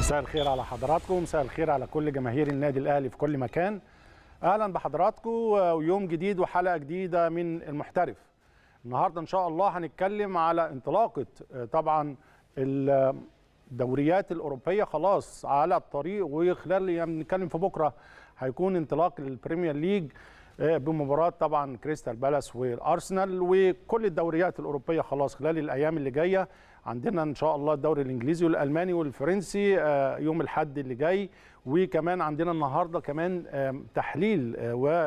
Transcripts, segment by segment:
مساء الخير على حضراتكم مساء الخير على كل جماهير النادي الاهلي في كل مكان اهلا بحضراتكم ويوم جديد وحلقه جديده من المحترف النهارده ان شاء الله هنتكلم على انطلاقه طبعا الدوريات الاوروبيه خلاص على الطريق وخلال يعني بنتكلم في بكره هيكون انطلاق البريمير ليج بمباراه طبعا كريستال بالاس والارسنال وكل الدوريات الاوروبيه خلاص خلال الايام اللي جايه عندنا ان شاء الله الدوري الانجليزي والالماني والفرنسي يوم الاحد اللي جاي وكمان عندنا النهارده كمان تحليل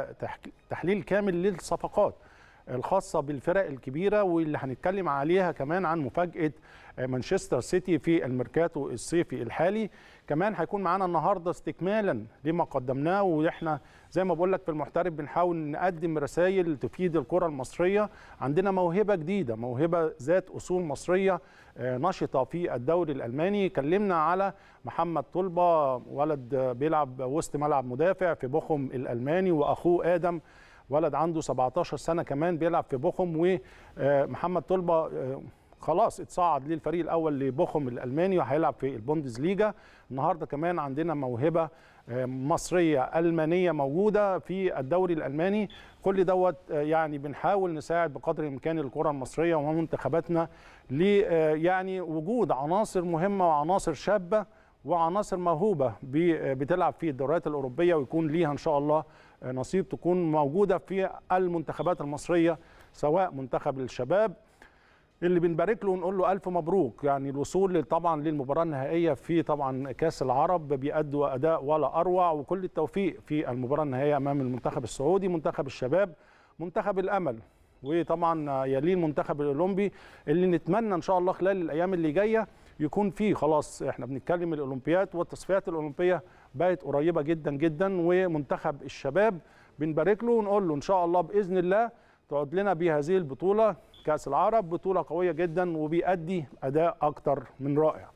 وتحليل كامل للصفقات الخاصة بالفرق الكبيرة واللي هنتكلم عليها كمان عن مفاجأة مانشستر سيتي في الميركاتو الصيفي الحالي كمان هيكون معانا النهارده استكمالا لما قدمناه واحنا زي ما بقول لك في المحترف بنحاول نقدم رسائل تفيد الكره المصريه عندنا موهبه جديده موهبه ذات اصول مصريه نشطه في الدوري الالماني كلمنا على محمد طلبه ولد بيلعب وسط ملعب مدافع في بوخم الالماني واخوه ادم ولد عنده 17 سنه كمان بيلعب في بوخم ومحمد طلبه خلاص اتصعد للفريق الاول لبوخم الالماني وهيلعب في البوندز ليجا النهارده كمان عندنا موهبه مصريه المانيه موجوده في الدوري الالماني كل دوت يعني بنحاول نساعد بقدر الامكان الكره المصريه ومنتخباتنا ل يعني وجود عناصر مهمه وعناصر شابه وعناصر موهوبه بتلعب في الدوريات الاوروبيه ويكون ليها ان شاء الله نصيب تكون موجوده في المنتخبات المصريه سواء منتخب الشباب اللي بنبارك له ونقول له الف مبروك يعني الوصول طبعا للمباراه النهائيه في طبعا كاس العرب بيأدوا اداء ولا اروع وكل التوفيق في المباراه النهائيه امام المنتخب السعودي منتخب الشباب منتخب الامل وطبعا يليه المنتخب الاولمبي اللي نتمنى ان شاء الله خلال الايام اللي جايه يكون فيه خلاص احنا بنتكلم الاولمبياد والتصفيات الاولمبيه بقت قريبه جدا جدا ومنتخب الشباب بنبارك له ونقول له ان شاء الله باذن الله تعود لنا بهذه البطوله كاس العرب بطوله قويه جدا وبيأدي اداء اكتر من رائع.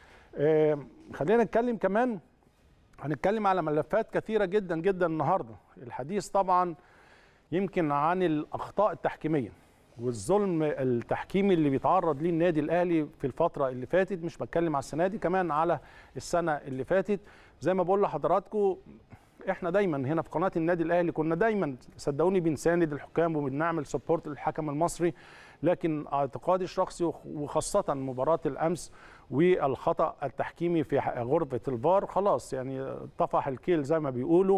اه خلينا نتكلم كمان هنتكلم على ملفات كثيره جدا جدا النهارده الحديث طبعا يمكن عن الاخطاء التحكيميه والظلم التحكيمي اللي بيتعرض ليه النادي الاهلي في الفتره اللي فاتت مش بتكلم على السنه دي كمان على السنه اللي فاتت زي ما بقول لحضراتكم احنا دايما هنا في قناه النادي الاهلي كنا دايما صدقوني بنساند الحكام وبنعمل سبورت للحكم المصري لكن اعتقادي الشخصي وخاصه مباراه الامس والخطا التحكيمي في غرفه الفار خلاص يعني طفح الكيل زي ما بيقولوا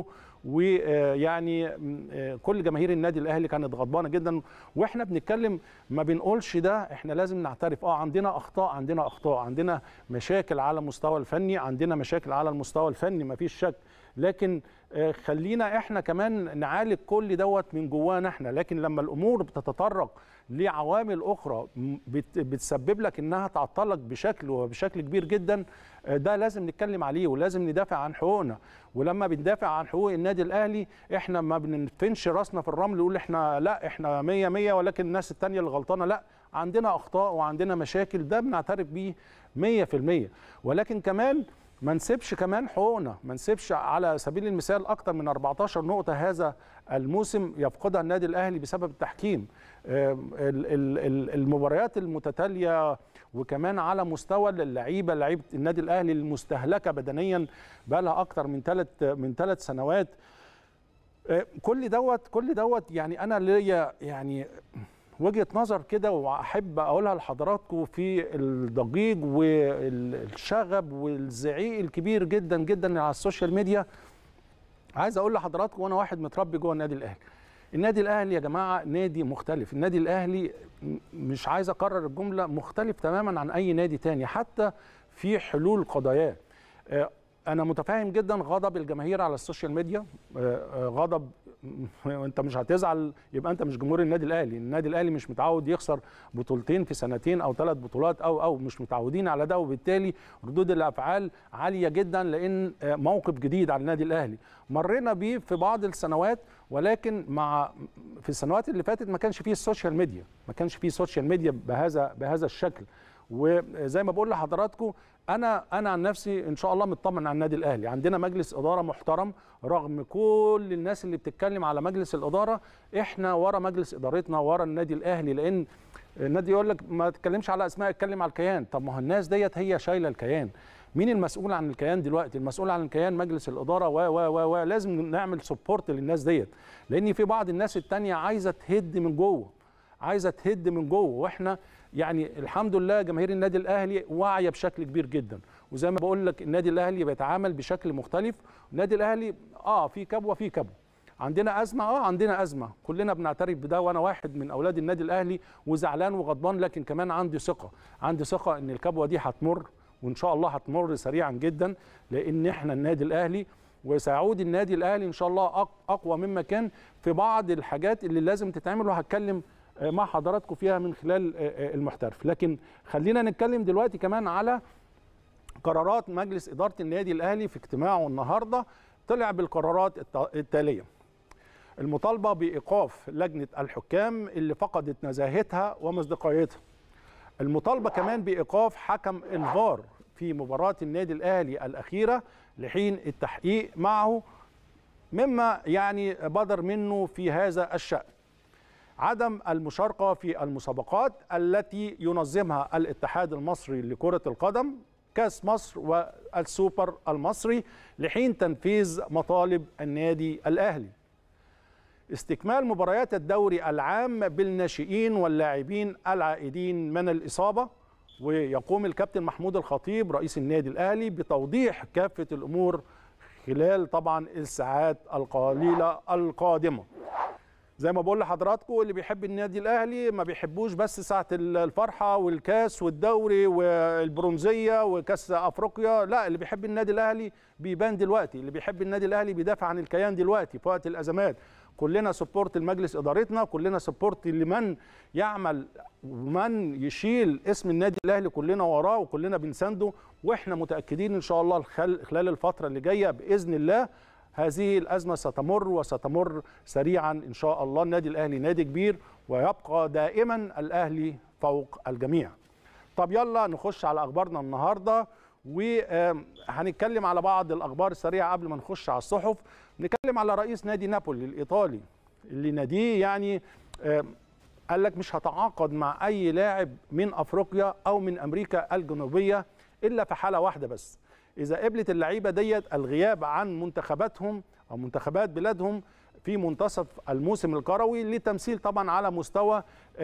ويعني كل جماهير النادي الاهلي كانت غضبانه جدا واحنا بنتكلم ما بنقولش ده احنا لازم نعترف اه عندنا اخطاء عندنا اخطاء عندنا مشاكل على المستوى الفني عندنا مشاكل على المستوى الفني ما فيش شك لكن خلينا احنا كمان نعالج كل دوت من جوانا احنا لكن لما الامور بتتطرق لعوامل اخرى بتسبب لك انها تعطلك بشكل وبشكل كبير جدا ده لازم نتكلم عليه ولازم ندافع عن حقوقنا ولما بندافع عن حقوق النادي الاهلي احنا ما بنفنش راسنا في الرمل نقول احنا لا احنا 100 100 ولكن الناس الثانيه اللي غلطانه لا عندنا اخطاء وعندنا مشاكل ده بنعترف بيه 100% ولكن كمان ما نسيبش كمان حقوقنا ما نسيبش على سبيل المثال اكتر من 14 نقطه هذا الموسم يفقدها النادي الاهلي بسبب التحكيم المباريات المتتاليه وكمان على مستوى اللعيبه لعيبه النادي الاهلي المستهلكه بدنيا بقى لها اكتر من ثلاث من ثلاث سنوات كل دوت كل دوت يعني انا ليا يعني وجهه نظر كده واحب اقولها لحضراتكم في الضجيج والشغب والزعيق الكبير جدا جدا على السوشيال ميديا عايز اقول لحضراتكم وانا واحد متربي جوه النادي الاهلي النادي الاهلي يا جماعه نادي مختلف النادي الاهلي مش عايز اكرر الجمله مختلف تماما عن اي نادي تاني حتى في حلول قضاياه انا متفاهم جدا غضب الجماهير على السوشيال ميديا غضب وانت مش هتزعل يبقى انت مش جمهور النادي الاهلي النادي الاهلي مش متعود يخسر بطولتين في سنتين او ثلاث بطولات او او مش متعودين على ده وبالتالي ردود الافعال عاليه جدا لان موقف جديد على النادي الاهلي مرينا بيه في بعض السنوات ولكن مع في السنوات اللي فاتت ما كانش فيه السوشيال ميديا ما كانش فيه سوشيال ميديا بهذا بهذا الشكل وزي ما بقول لحضراتكم انا انا عن نفسي ان شاء الله مطمن على النادي الاهلي عندنا مجلس اداره محترم رغم كل الناس اللي بتتكلم على مجلس الاداره احنا ورا مجلس ادارتنا ورا النادي الاهلي لان النادي يقول لك ما تتكلمش على اسماء اتكلم على الكيان طب ما هو الناس ديت هي شايله الكيان مين المسؤول عن الكيان دلوقتي المسؤول عن الكيان مجلس الاداره و و و و لازم نعمل سبورت للناس ديت لان في بعض الناس التانية عايزه تهد من جوه عايزه تهد من جوه واحنا يعني الحمد لله جماهير النادي الاهلي واعيه بشكل كبير جدا وزي ما بقول لك النادي الاهلي بيتعامل بشكل مختلف النادي الاهلي اه في كبوه في كبوه عندنا ازمه اه عندنا ازمه كلنا بنعترف بده وانا واحد من اولاد النادي الاهلي وزعلان وغضبان لكن كمان عندي ثقه عندي ثقه ان الكبوه دي هتمر وان شاء الله هتمر سريعا جدا لان احنا النادي الاهلي وسيعود النادي الاهلي ان شاء الله اقوى مما كان في بعض الحاجات اللي لازم تتعمل وهتكلم مع حضراتكم فيها من خلال المحترف لكن خلينا نتكلم دلوقتي كمان على قرارات مجلس اداره النادي الاهلي في اجتماعه النهارده طلع بالقرارات التاليه المطالبه بايقاف لجنه الحكام اللي فقدت نزاهتها ومصداقيتها المطالبه كمان بايقاف حكم الفار في مباراه النادي الاهلي الاخيره لحين التحقيق معه مما يعني بدر منه في هذا الشان عدم المشاركه في المسابقات التي ينظمها الاتحاد المصري لكره القدم كاس مصر والسوبر المصري لحين تنفيذ مطالب النادي الاهلي استكمال مباريات الدوري العام بالناشئين واللاعبين العائدين من الاصابه ويقوم الكابتن محمود الخطيب رئيس النادي الاهلي بتوضيح كافه الامور خلال طبعا الساعات القليله القادمه زي ما بقول لحضراتكم اللي بيحب النادي الاهلي ما بيحبوش بس ساعه الفرحه والكاس والدوري والبرونزيه وكاس افريقيا لا اللي بيحب النادي الاهلي بيبان دلوقتي اللي بيحب النادي الاهلي بيدافع عن الكيان دلوقتي في وقت الازمات كلنا سبورت المجلس ادارتنا كلنا سبورت لمن يعمل ومن يشيل اسم النادي الاهلي كلنا وراه وكلنا بنسانده واحنا متاكدين ان شاء الله خلال الفتره اللي جايه باذن الله هذه الازمه ستمر وستمر سريعا ان شاء الله النادي الاهلي نادي كبير ويبقى دائما الاهلي فوق الجميع طب يلا نخش على اخبارنا النهارده وهنتكلم على بعض الاخبار السريعه قبل ما نخش على الصحف نتكلم على رئيس نادي نابولي الايطالي اللي ناديه يعني قال لك مش هتعاقد مع اي لاعب من افريقيا او من امريكا الجنوبيه الا في حاله واحده بس اذا قبلت اللعيبه ديت الغياب عن منتخباتهم او منتخبات بلادهم في منتصف الموسم الكروي للتمثيل طبعا على مستوى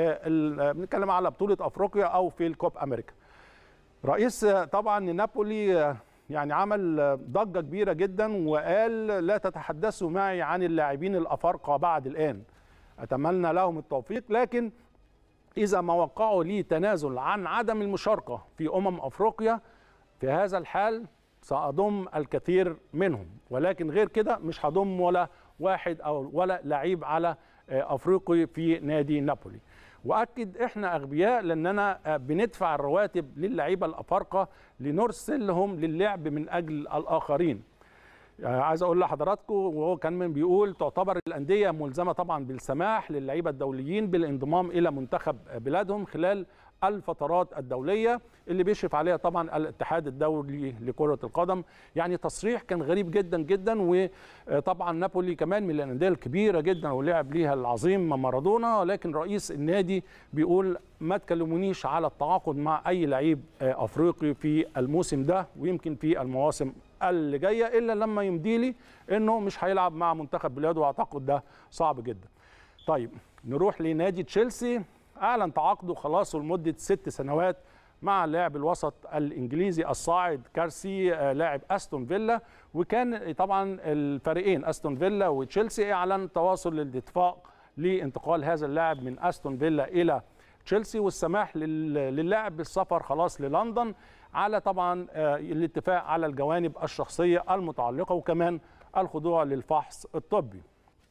بنتكلم على بطوله افريقيا او في الكوب امريكا رئيس طبعا نابولي يعني عمل ضجه كبيره جدا وقال لا تتحدثوا معي عن اللاعبين الافارقه بعد الان اتمنى لهم التوفيق لكن اذا ما وقعوا لي تنازل عن عدم المشاركه في امم افريقيا في هذا الحال ساضم الكثير منهم ولكن غير كده مش هضم ولا واحد او ولا لعيب على افريقي في نادي نابولي واكد احنا اغبياء لاننا بندفع الرواتب للعيبه الافارقه لنرسلهم للعب من اجل الاخرين عايز اقول لحضراتكم وهو كان من بيقول تعتبر الانديه ملزمه طبعا بالسماح للعيبه الدوليين بالانضمام الى منتخب بلادهم خلال الفترات الدوليه اللي بيشرف عليها طبعا الاتحاد الدولي لكره القدم يعني تصريح كان غريب جدا جدا وطبعا نابولي كمان من الانديه الكبيره جدا ولعب ليها العظيم مارادونا لكن رئيس النادي بيقول ما تكلمونيش على التعاقد مع اي لعيب افريقي في الموسم ده ويمكن في المواسم اللي جايه الا لما يمضي لي انه مش هيلعب مع منتخب بلاده واعتقد ده صعب جدا. طيب نروح لنادي تشيلسي اعلن تعاقده خلاص لمده ست سنوات مع لاعب الوسط الانجليزي الصاعد كارسي لاعب استون فيلا وكان طبعا الفريقين استون فيلا وتشيلسي اعلن تواصل للاتفاق لانتقال هذا اللاعب من استون فيلا الى تشيلسي والسماح للاعب بالسفر خلاص للندن على طبعا الاتفاق على الجوانب الشخصيه المتعلقه وكمان الخضوع للفحص الطبي.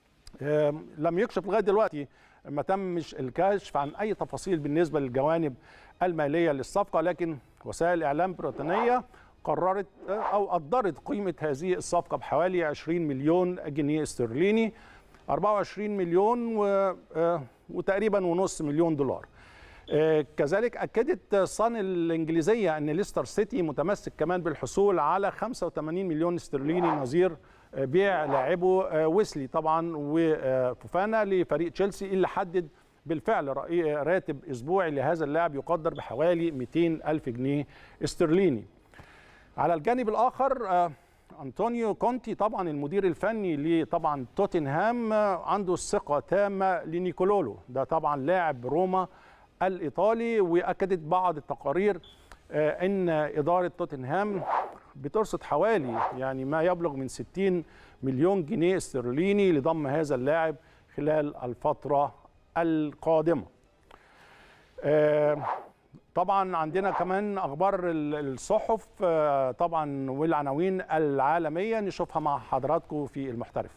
لم يكشف لغايه دلوقتي ما تمش الكشف عن اي تفاصيل بالنسبه للجوانب الماليه للصفقه لكن وسائل الاعلام البريطانيه قررت او قدرت قيمه هذه الصفقه بحوالي 20 مليون جنيه استرليني 24 مليون و... وتقريبا ونص مليون دولار كذلك اكدت صن الانجليزيه ان ليستر سيتي متمسك كمان بالحصول على 85 مليون استرليني نظير بيع لاعبه ويسلي طبعا وفوفانا لفريق تشيلسي اللي حدد بالفعل راتب اسبوعي لهذا اللاعب يقدر بحوالي 200 الف جنيه استرليني على الجانب الاخر آه، انطونيو كونتي طبعا المدير الفني لطبعا توتنهام آه، عنده الثقه تامه لنيكولولو ده طبعا لاعب روما الايطالي واكدت بعض التقارير آه، ان اداره توتنهام بترصد حوالي يعني ما يبلغ من 60 مليون جنيه استرليني لضم هذا اللاعب خلال الفتره القادمه آه، طبعا عندنا كمان اخبار ال- الصحف آه، طبعا والعناوين العالميه نشوفها مع حضراتكم في المحترف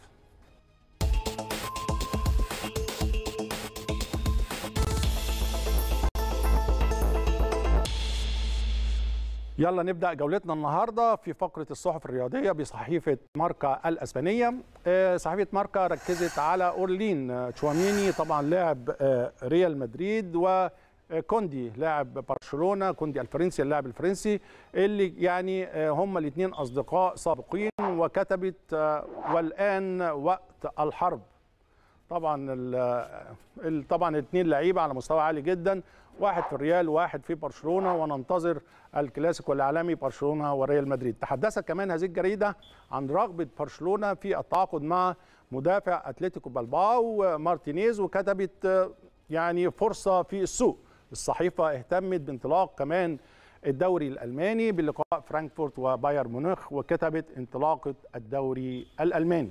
يلا نبدا جولتنا النهارده في فقره الصحف الرياضيه بصحيفه ماركا الاسبانيه آه، صحيفه ماركا ركزت على اورلين آه، تشواميني طبعا لاعب آه، ريال مدريد وكوندي لاعب برشلونه كوندي الفرنسي اللاعب الفرنسي اللي يعني آه، هم الاثنين اصدقاء سابقين وكتبت آه، والان وقت الحرب طبعا ال- ال- طبعا الاثنين لعيبه على مستوى عالي جدا واحد في الريال وواحد في برشلونه وننتظر الكلاسيكو الاعلامي برشلونه وريال مدريد تحدثت كمان هذه الجريده عن رغبه برشلونه في التعاقد مع مدافع اتلتيكو بلباو مارتينيز وكتبت آه، يعني فرصه في السوق الصحيفه اهتمت بانطلاق كمان الدوري الالماني بلقاء فرانكفورت وبايرن ميونخ وكتبت انطلاقه الدوري الالماني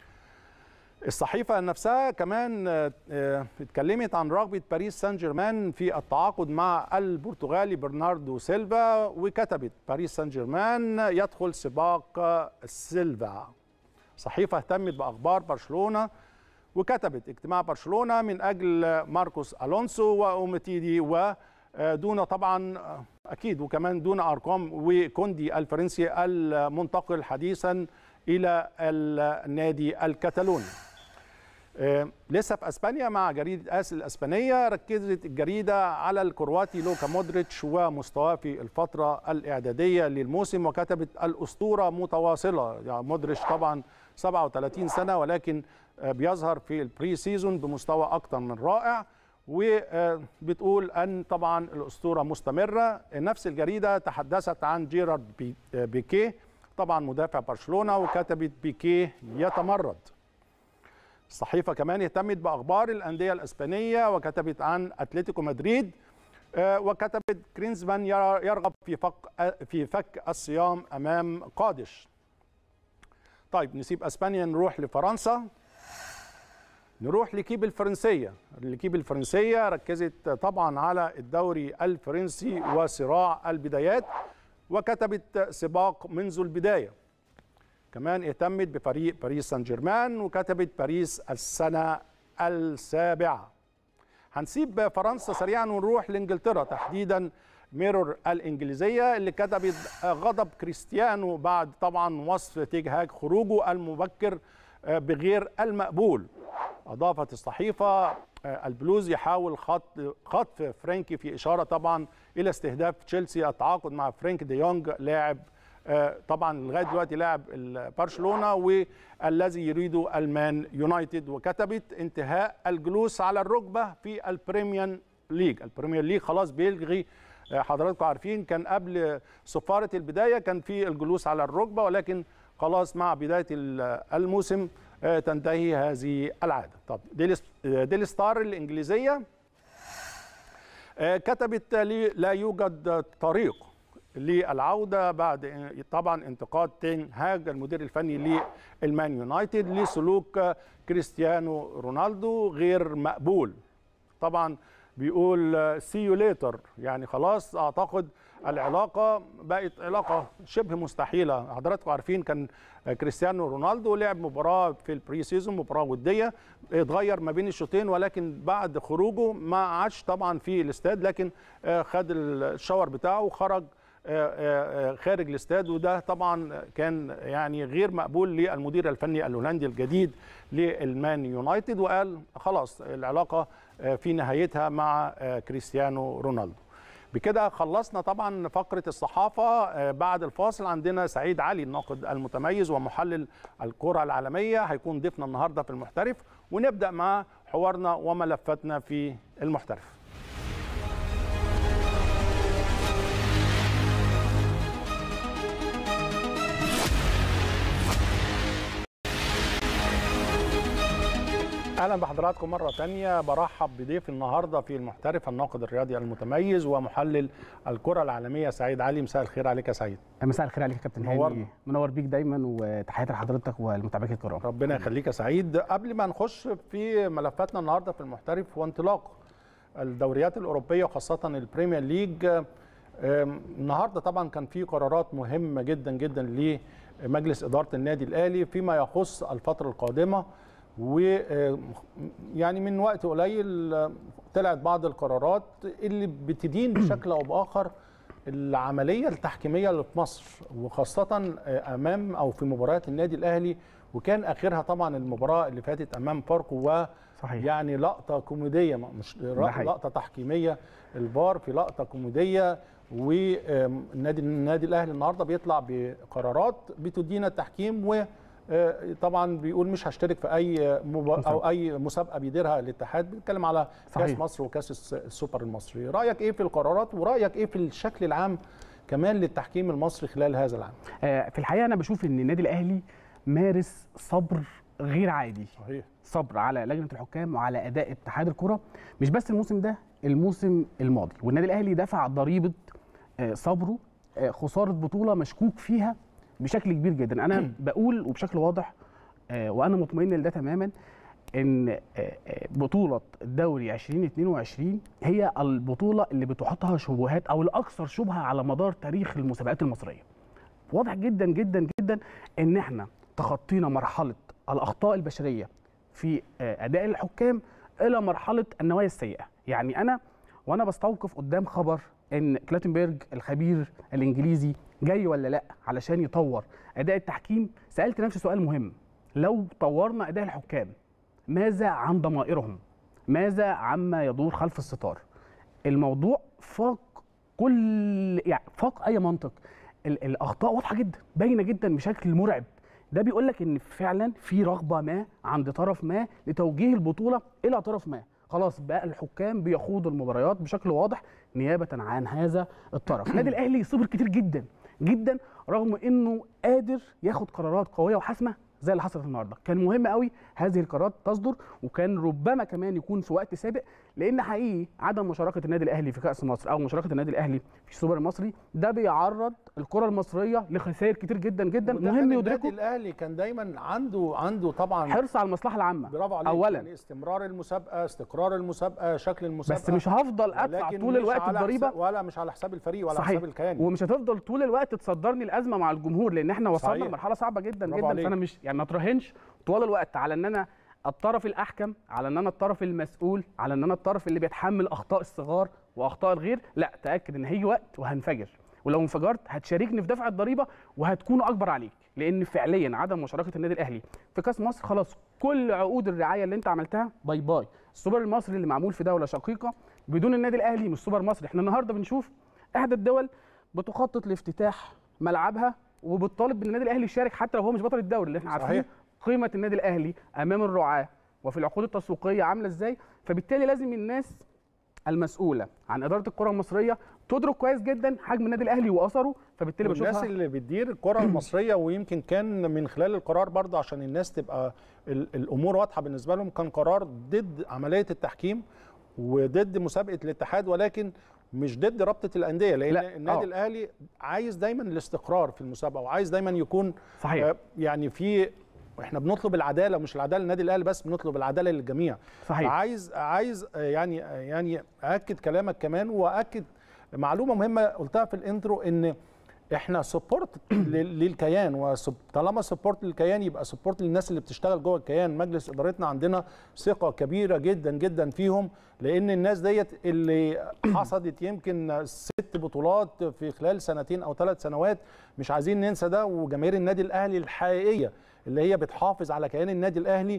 الصحيفة نفسها كمان آه، آه، اتكلمت عن رغبة باريس سان جيرمان في التعاقد مع البرتغالي برناردو سيلفا وكتبت باريس سان جيرمان يدخل سباق آه، سيلفا صحيفة اهتمت بأخبار برشلونة وكتبت اجتماع برشلونة من أجل ماركوس ألونسو وأومتيدي ودون طبعا آه، أكيد وكمان دون أرقام وكوندي الفرنسي المنتقل حديثا إلى النادي الكتالوني آه، لسه في اسبانيا مع جريده اس الاسبانيه ركزت الجريده على الكرواتي لوكا مودريتش ومستواه في الفتره الاعداديه للموسم وكتبت الاسطوره متواصله يعني مودريتش طبعا 37 سنه ولكن آه، بيظهر في البري سيزون بمستوى اكثر من رائع وبتقول ان طبعا الاسطوره مستمره نفس الجريده تحدثت عن جيرارد بي- آه، بيكيه طبعا مدافع برشلونه وكتبت بيكيه يتمرد الصحيفه كمان اهتمت باخبار الانديه الاسبانيه وكتبت عن اتلتيكو مدريد آه، وكتبت كرينزمان يرى- يرغب في فك في فك الصيام امام قادش طيب نسيب اسبانيا نروح لفرنسا نروح لكيب الفرنسيه الكيب الفرنسيه ركزت طبعا على الدوري الفرنسي وصراع البدايات وكتبت سباق منذ البدايه كمان اهتمت بفريق باريس سان جيرمان وكتبت باريس السنة السابعة هنسيب فرنسا سريعا ونروح لانجلترا تحديدا ميرور الانجليزيه اللي كتبت غضب كريستيانو بعد طبعا وصف تيج هاج خروجه المبكر بغير المقبول اضافت الصحيفه البلوز يحاول خط خطف فرانكي في اشاره طبعا الى استهداف تشيلسي التعاقد مع فرانك دي يونج لاعب آه، طبعا لغايه دلوقتي لاعب ال- برشلونه والذي يريده المان يونايتد وكتبت انتهاء الجلوس على الركبه في البريمير ليج البريمير ليج خلاص بيلغي آه، حضراتكم عارفين كان قبل صفاره البدايه كان في الجلوس على الركبه ولكن خلاص مع بدايه ال- الموسم آه، تنتهي هذه العاده طب ديلي ديلي ستار الانجليزيه آه، كتبت لي لا يوجد طريق للعوده بعد طبعا انتقاد تين هاج المدير الفني للمان يونايتد لسلوك كريستيانو رونالدو غير مقبول طبعا بيقول سي يو ليتر يعني خلاص اعتقد العلاقه بقت علاقه شبه مستحيله حضراتكم عارفين كان كريستيانو رونالدو لعب مباراه في البري سيزون مباراه وديه اتغير ما بين الشوطين ولكن بعد خروجه ما عادش طبعا في الاستاد لكن آه، خد الشاور بتاعه وخرج آه، آه، خارج الاستاد وده طبعا كان يعني غير مقبول للمدير الفني الهولندي الجديد للمان يونايتد وقال خلاص العلاقه آه، في نهايتها مع آه، كريستيانو رونالدو بكده خلصنا طبعا فقرة الصحافة آه، بعد الفاصل عندنا سعيد علي الناقد المتميز ومحلل الكرة العالمية هيكون ضيفنا النهاردة في المحترف ونبدأ مع حوارنا وملفاتنا في المحترف اهلا بحضراتكم مره تانية برحب بضيف النهارده في المحترف الناقد الرياضي المتميز ومحلل الكره العالميه سعيد علي مساء الخير عليك يا سعيد مساء الخير عليك يا كابتن منورنا. هاني منور بيك دايما وتحياتي لحضرتك والمتابعين الكرام ربنا يخليك يا سعيد قبل ما نخش في ملفاتنا النهارده في المحترف وانطلاق الدوريات الاوروبيه وخاصه البريمير ليج أم، النهارده طبعا كان في قرارات مهمه جدا جدا لمجلس اداره النادي الاهلي فيما يخص الفتره القادمه و أم، يعني من وقت قليل أم، طلعت بعض القرارات اللي بتدين بشكل او باخر العمليه التحكيميه اللي في مصر وخاصه امام او في مباريات النادي الاهلي وكان اخرها طبعا المباراه اللي فاتت امام فاركو صحيح. يعني لقطه كوميديه مش حقيقي. لقطه تحكيميه الفار في لقطه كوميديه والنادي النادي الاهلي النهارده بيطلع بقرارات بتدين التحكيم و آه، طبعا بيقول مش هشترك في اي مبا... او اي مسابقه بيديرها الاتحاد بيتكلم على كاس صحيح. مصر وكاس الس- السوبر المصري رايك ايه في القرارات ورايك ايه في الشكل العام كمان للتحكيم المصري خلال هذا العام آه، في الحقيقه انا بشوف ان النادي الاهلي مارس صبر غير عادي صحيح صبر على لجنه الحكام وعلى اداء اتحاد الكره مش بس الموسم ده الموسم الماضي والنادي الاهلي دفع ضريبه آه، صبره آه، خساره بطوله مشكوك فيها بشكل كبير جدا انا بقول وبشكل واضح آه، وانا مطمئن لده تماما ان آه، آه، بطوله الدوري 2022 هي البطوله اللي بتحطها شبهات او الاكثر شبهه على مدار تاريخ المسابقات المصريه واضح جدا جدا جدا ان احنا تخطينا مرحله الاخطاء البشريه في آه، اداء الحكام الى مرحله النوايا السيئه يعني انا وانا بستوقف قدام خبر ان كلاتنبرج الخبير الانجليزي جاي ولا لا علشان يطور اداء التحكيم سالت نفسي سؤال مهم لو طورنا اداء الحكام ماذا عن ضمائرهم ماذا عما يدور خلف الستار الموضوع فاق كل يعني فاق اي منطق ال- الاخطاء واضحه جدا باينه جدا بشكل مرعب ده بيقول لك ان فعلا في رغبه ما عند طرف ما لتوجيه البطوله الى طرف ما خلاص بقى الحكام بيخوضوا المباريات بشكل واضح نيابه عن هذا الطرف النادي الاهلي صبر كتير جدا جدا رغم انه قادر ياخد قرارات قويه وحاسمه زي اللي حصلت النهارده كان مهم قوي هذه القرارات تصدر وكان ربما كمان يكون في وقت سابق لان حقيقي عدم مشاركه النادي الاهلي في كاس مصر او مشاركه النادي الاهلي في السوبر المصري ده بيعرض الكره المصريه لخسائر كتير جدا جدا وده مهم كان يدركوا النادي الاهلي كان دايما عنده عنده طبعا حرص على المصلحه العامه برافو عليك اولا يعني استمرار المسابقه استقرار المسابقه شكل المسابقه بس مش هفضل ادفع ولكن طول مش الوقت على الضريبه حساب- ولا مش على حساب الفريق ولا صحيح حساب الكيان ومش هتفضل طول الوقت تصدرني الازمه مع الجمهور لان احنا وصلنا صحيح. لمرحله صعبه جدا برافو جدا عليك. فانا مش يعني ما اتراهنش طول الوقت على ان انا الطرف الاحكم على ان انا الطرف المسؤول على ان انا الطرف اللي بيتحمل اخطاء الصغار واخطاء الغير لا تاكد ان هيجي وقت وهنفجر ولو انفجرت هتشاركني في دفع الضريبه وهتكون اكبر عليك لان فعليا عدم مشاركه النادي الاهلي في كاس مصر خلاص كل عقود الرعايه اللي انت عملتها باي باي السوبر المصري اللي معمول في دوله شقيقه بدون النادي الاهلي مش سوبر مصري احنا النهارده بنشوف احدى الدول بتخطط لافتتاح ملعبها وبتطالب ان النادي الاهلي يشارك حتى لو هو مش بطل الدوري اللي احنا صحيح. عارفين قيمه النادي الاهلي امام الرعاه وفي العقود التسويقيه عامله ازاي فبالتالي لازم الناس المسؤوله عن اداره الكره المصريه تدرك كويس جدا حجم النادي الاهلي واثره فبالتالي والناس بشوفها اللي بتدير الكره المصريه ويمكن كان من خلال القرار برضه عشان الناس تبقى ال- الامور واضحه بالنسبه لهم كان قرار ضد عمليه التحكيم وضد مسابقه الاتحاد ولكن مش ضد رابطه الانديه لان لا، النادي آه. الاهلي عايز دايما الاستقرار في المسابقه وعايز دايما يكون صحيح آه، يعني في احنا بنطلب العداله مش العداله للنادي الاهلي بس بنطلب العداله للجميع صحيح عايز عايز آه، يعني آه، يعني اكد كلامك كمان واكد معلومه مهمه قلتها في الانترو ان احنا سبورت للكيان وطالما سبورت للكيان يبقى سبورت للناس اللي بتشتغل جوه الكيان مجلس ادارتنا عندنا ثقه كبيره جدا جدا فيهم لان الناس ديت اللي حصدت يمكن ست بطولات في خلال سنتين او ثلاث سنوات مش عايزين ننسى ده وجماهير النادي الاهلي الحقيقيه اللي هي بتحافظ على كيان النادي الاهلي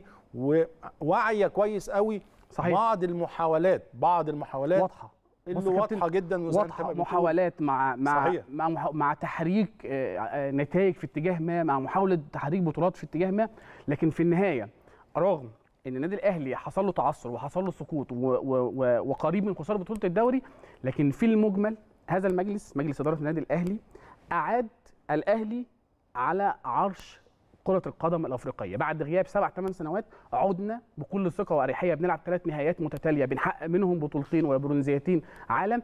وواعيه كويس قوي صحيح. بعض المحاولات بعض المحاولات واضحه اللي بص يا كابتن، واضحه جدا وزي ما أنت واضحه ما بتقول. محاولات مع مع صحيح. مع, مح- مع تحريك آه، آه، نتائج في اتجاه ما مع محاوله تحريك بطولات في اتجاه ما لكن في النهايه رغم ان النادي الاهلي حصل له تعثر وحصل له سقوط و- و- و- وقريب من خساره بطوله الدوري لكن في المجمل هذا المجلس مجلس اداره النادي الاهلي اعاد الاهلي على عرش كرة القدم الأفريقية بعد غياب سبع ثمان سنوات عدنا بكل ثقة وأريحية بنلعب ثلاث نهائيات متتالية بنحقق منهم بطولتين وبرونزيتين عالم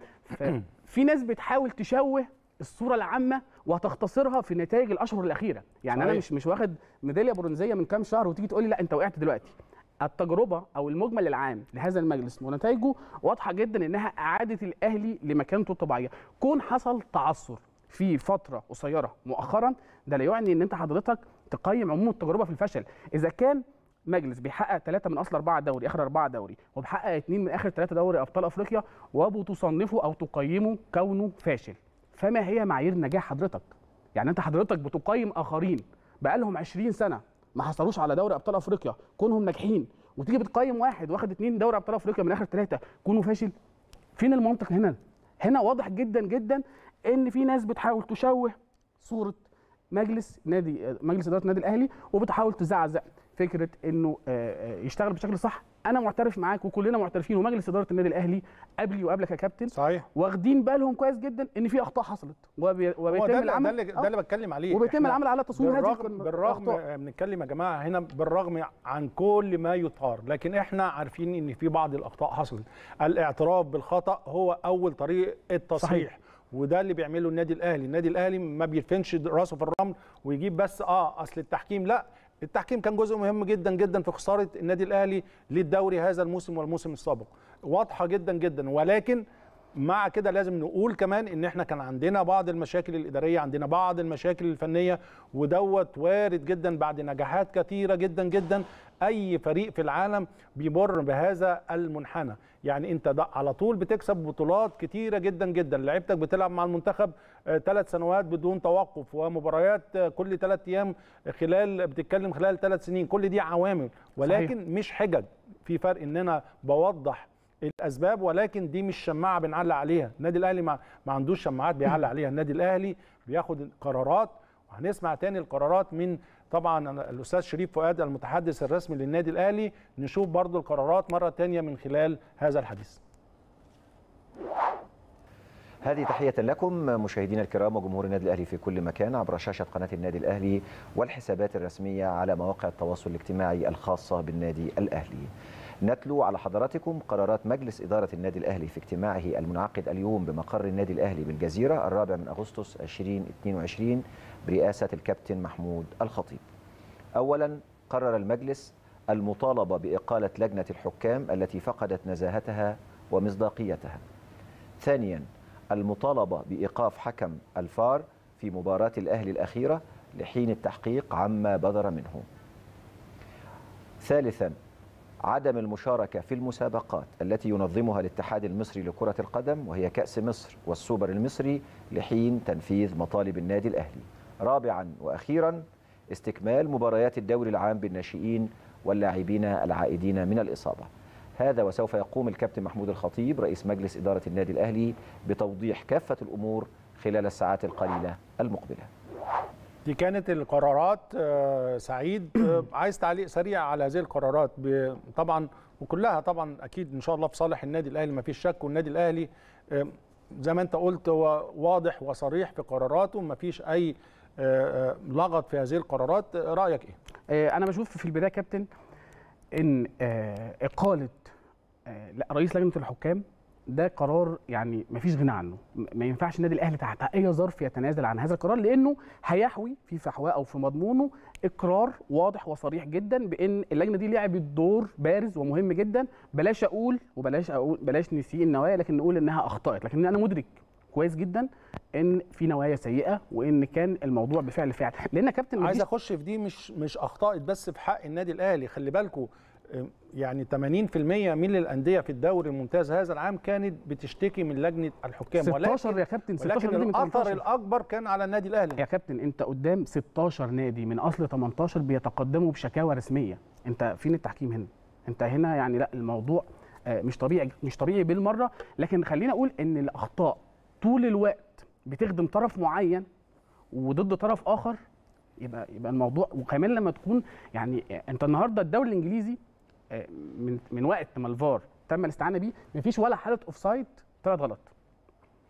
في ناس بتحاول تشوه الصورة العامة وتختصرها في نتائج الأشهر الأخيرة يعني صحيح. أنا مش مش واخد ميدالية برونزية من كام شهر وتيجي تقول لي لا أنت وقعت دلوقتي التجربة أو المجمل العام لهذا المجلس ونتائجه واضحة جدا إنها إعادة الأهلي لمكانته الطبيعية كون حصل تعثر في فترة قصيرة مؤخرا ده لا يعني إن أنت حضرتك تقيم عموم التجربة في الفشل إذا كان مجلس بيحقق ثلاثة من أصل أربعة دوري آخر أربعة دوري وبيحقق اثنين من آخر ثلاثة دوري أبطال أفريقيا وبتصنفه أو تقيمه كونه فاشل فما هي معايير نجاح حضرتك؟ يعني أنت حضرتك بتقيم آخرين بقالهم 20 سنة ما حصلوش على دوري ابطال افريقيا كونهم ناجحين وتيجي بتقيم واحد واخد اتنين دوري ابطال افريقيا من اخر ثلاثه كونه فاشل فين المنطق هنا هنا واضح جدا جدا ان في ناس بتحاول تشوه صوره مجلس نادي مجلس اداره النادي الاهلي وبتحاول تزعزع فكره انه آه، آه، يشتغل بشكل صح انا معترف معاك وكلنا معترفين ومجلس اداره النادي الاهلي قبلي وقبلك يا كابتن صحيح واخدين بالهم كويس جدا ان في اخطاء حصلت وبي- هو وبيتم ده اللي- ده العمل اللي ده آه، اللي بتكلم عليه وبيتم إحنا العمل على تصوير هذه بالرغم الأخطاء. بالرغم بنتكلم يا جماعه هنا بالرغم عن كل ما يطار لكن احنا عارفين ان في بعض الاخطاء حصلت الاعتراف بالخطا هو اول طريق التصحيح صحيح. وده اللي بيعمله النادي الاهلي النادي الاهلي ما بيدفنش راسه في الرمل ويجيب بس اه اصل التحكيم لا التحكيم كان جزء مهم جدا جدا في خساره النادي الاهلي للدوري هذا الموسم والموسم السابق واضحه جدا جدا ولكن مع كده لازم نقول كمان ان احنا كان عندنا بعض المشاكل الاداريه عندنا بعض المشاكل الفنيه ودوت وارد جدا بعد نجاحات كثيره جدا جدا اي فريق في العالم بيمر بهذا المنحنى يعني انت ده على طول بتكسب بطولات كتيره جدا جدا لعيبتك بتلعب مع المنتخب ثلاث سنوات بدون توقف ومباريات آه، كل ثلاث ايام خلال بتتكلم خلال ثلاث سنين كل دي عوامل ولكن صحيح. مش حجج في فرق ان انا بوضح الاسباب ولكن دي مش شماعه بنعلق عليها النادي الاهلي ما, ما عندوش شماعات بيعلق عليها النادي الاهلي بياخد قرارات وهنسمع تاني القرارات من طبعا الاستاذ شريف فؤاد المتحدث الرسمي للنادي الاهلي نشوف برضو القرارات مره تانية من خلال هذا الحديث هذه تحية لكم مشاهدينا الكرام وجمهور النادي الأهلي في كل مكان عبر شاشة قناة النادي الأهلي والحسابات الرسمية على مواقع التواصل الاجتماعي الخاصة بالنادي الأهلي نتلو على حضراتكم قرارات مجلس إدارة النادي الأهلي في اجتماعه المنعقد اليوم بمقر النادي الأهلي بالجزيرة الرابع من أغسطس 2022 برئاسة الكابتن محمود الخطيب أولا قرر المجلس المطالبة بإقالة لجنة الحكام التي فقدت نزاهتها ومصداقيتها ثانيا المطالبة بإيقاف حكم الفار في مباراة الأهلي الأخيرة لحين التحقيق عما بدر منه ثالثا عدم المشاركة في المسابقات التي ينظمها الاتحاد المصري لكرة القدم وهي كأس مصر والسوبر المصري لحين تنفيذ مطالب النادي الأهلي رابعا وأخيرا استكمال مباريات الدوري العام بالناشئين واللاعبين العائدين من الإصابة هذا وسوف يقوم الكابتن محمود الخطيب رئيس مجلس إدارة النادي الأهلي بتوضيح كافة الأمور خلال الساعات القليلة المقبلة دي كانت القرارات آه، سعيد آه، عايز تعليق سريع على هذه القرارات ب- طبعا وكلها طبعا اكيد ان شاء الله في صالح النادي الاهلي ما فيش شك والنادي الاهلي آه، زي ما انت قلت هو واضح وصريح في قراراته ما فيش اي آه، آه، لغط في هذه القرارات آه، رايك ايه آه، انا بشوف في البدايه كابتن ان آه، اقاله آه، لا رئيس لجنه الحكام ده قرار يعني ما فيش غنى عنه م- ما ينفعش النادي الاهلي تحت اي ظرف يتنازل عن هذا القرار لانه هيحوي في فحواه او في مضمونه اقرار واضح وصريح جدا بان اللجنه دي لعبت دور بارز ومهم جدا بلاش اقول وبلاش اقول بلاش نسيء النوايا لكن نقول انها اخطات لكن انا مدرك كويس جدا ان في نوايا سيئه وان كان الموضوع بفعل فعل لان يا كابتن عايز مفيش- اخش في دي مش مش اخطاء بس في حق النادي الاهلي خلي بالكم يعني 80% من الانديه في الدوري الممتاز هذا العام كانت بتشتكي من لجنه الحكام 16 يا كابتن 16 ولكن نادي من الاثر 18 الاكبر كان على النادي الاهلي يا كابتن انت قدام 16 نادي من اصل 18 بيتقدموا بشكاوى رسميه انت فين التحكيم هنا انت هنا يعني لا الموضوع آه، مش طبيعي مش طبيعي بالمره لكن خلينا اقول ان الاخطاء طول الوقت بتخدم طرف معين وضد طرف اخر يبقى يبقى الموضوع وكمان لما تكون يعني آه، انت النهارده الدوري الانجليزي آه، من من وقت ما الفار تم الاستعانه بيه مفيش ولا حاله اوفسايد طلعت غلط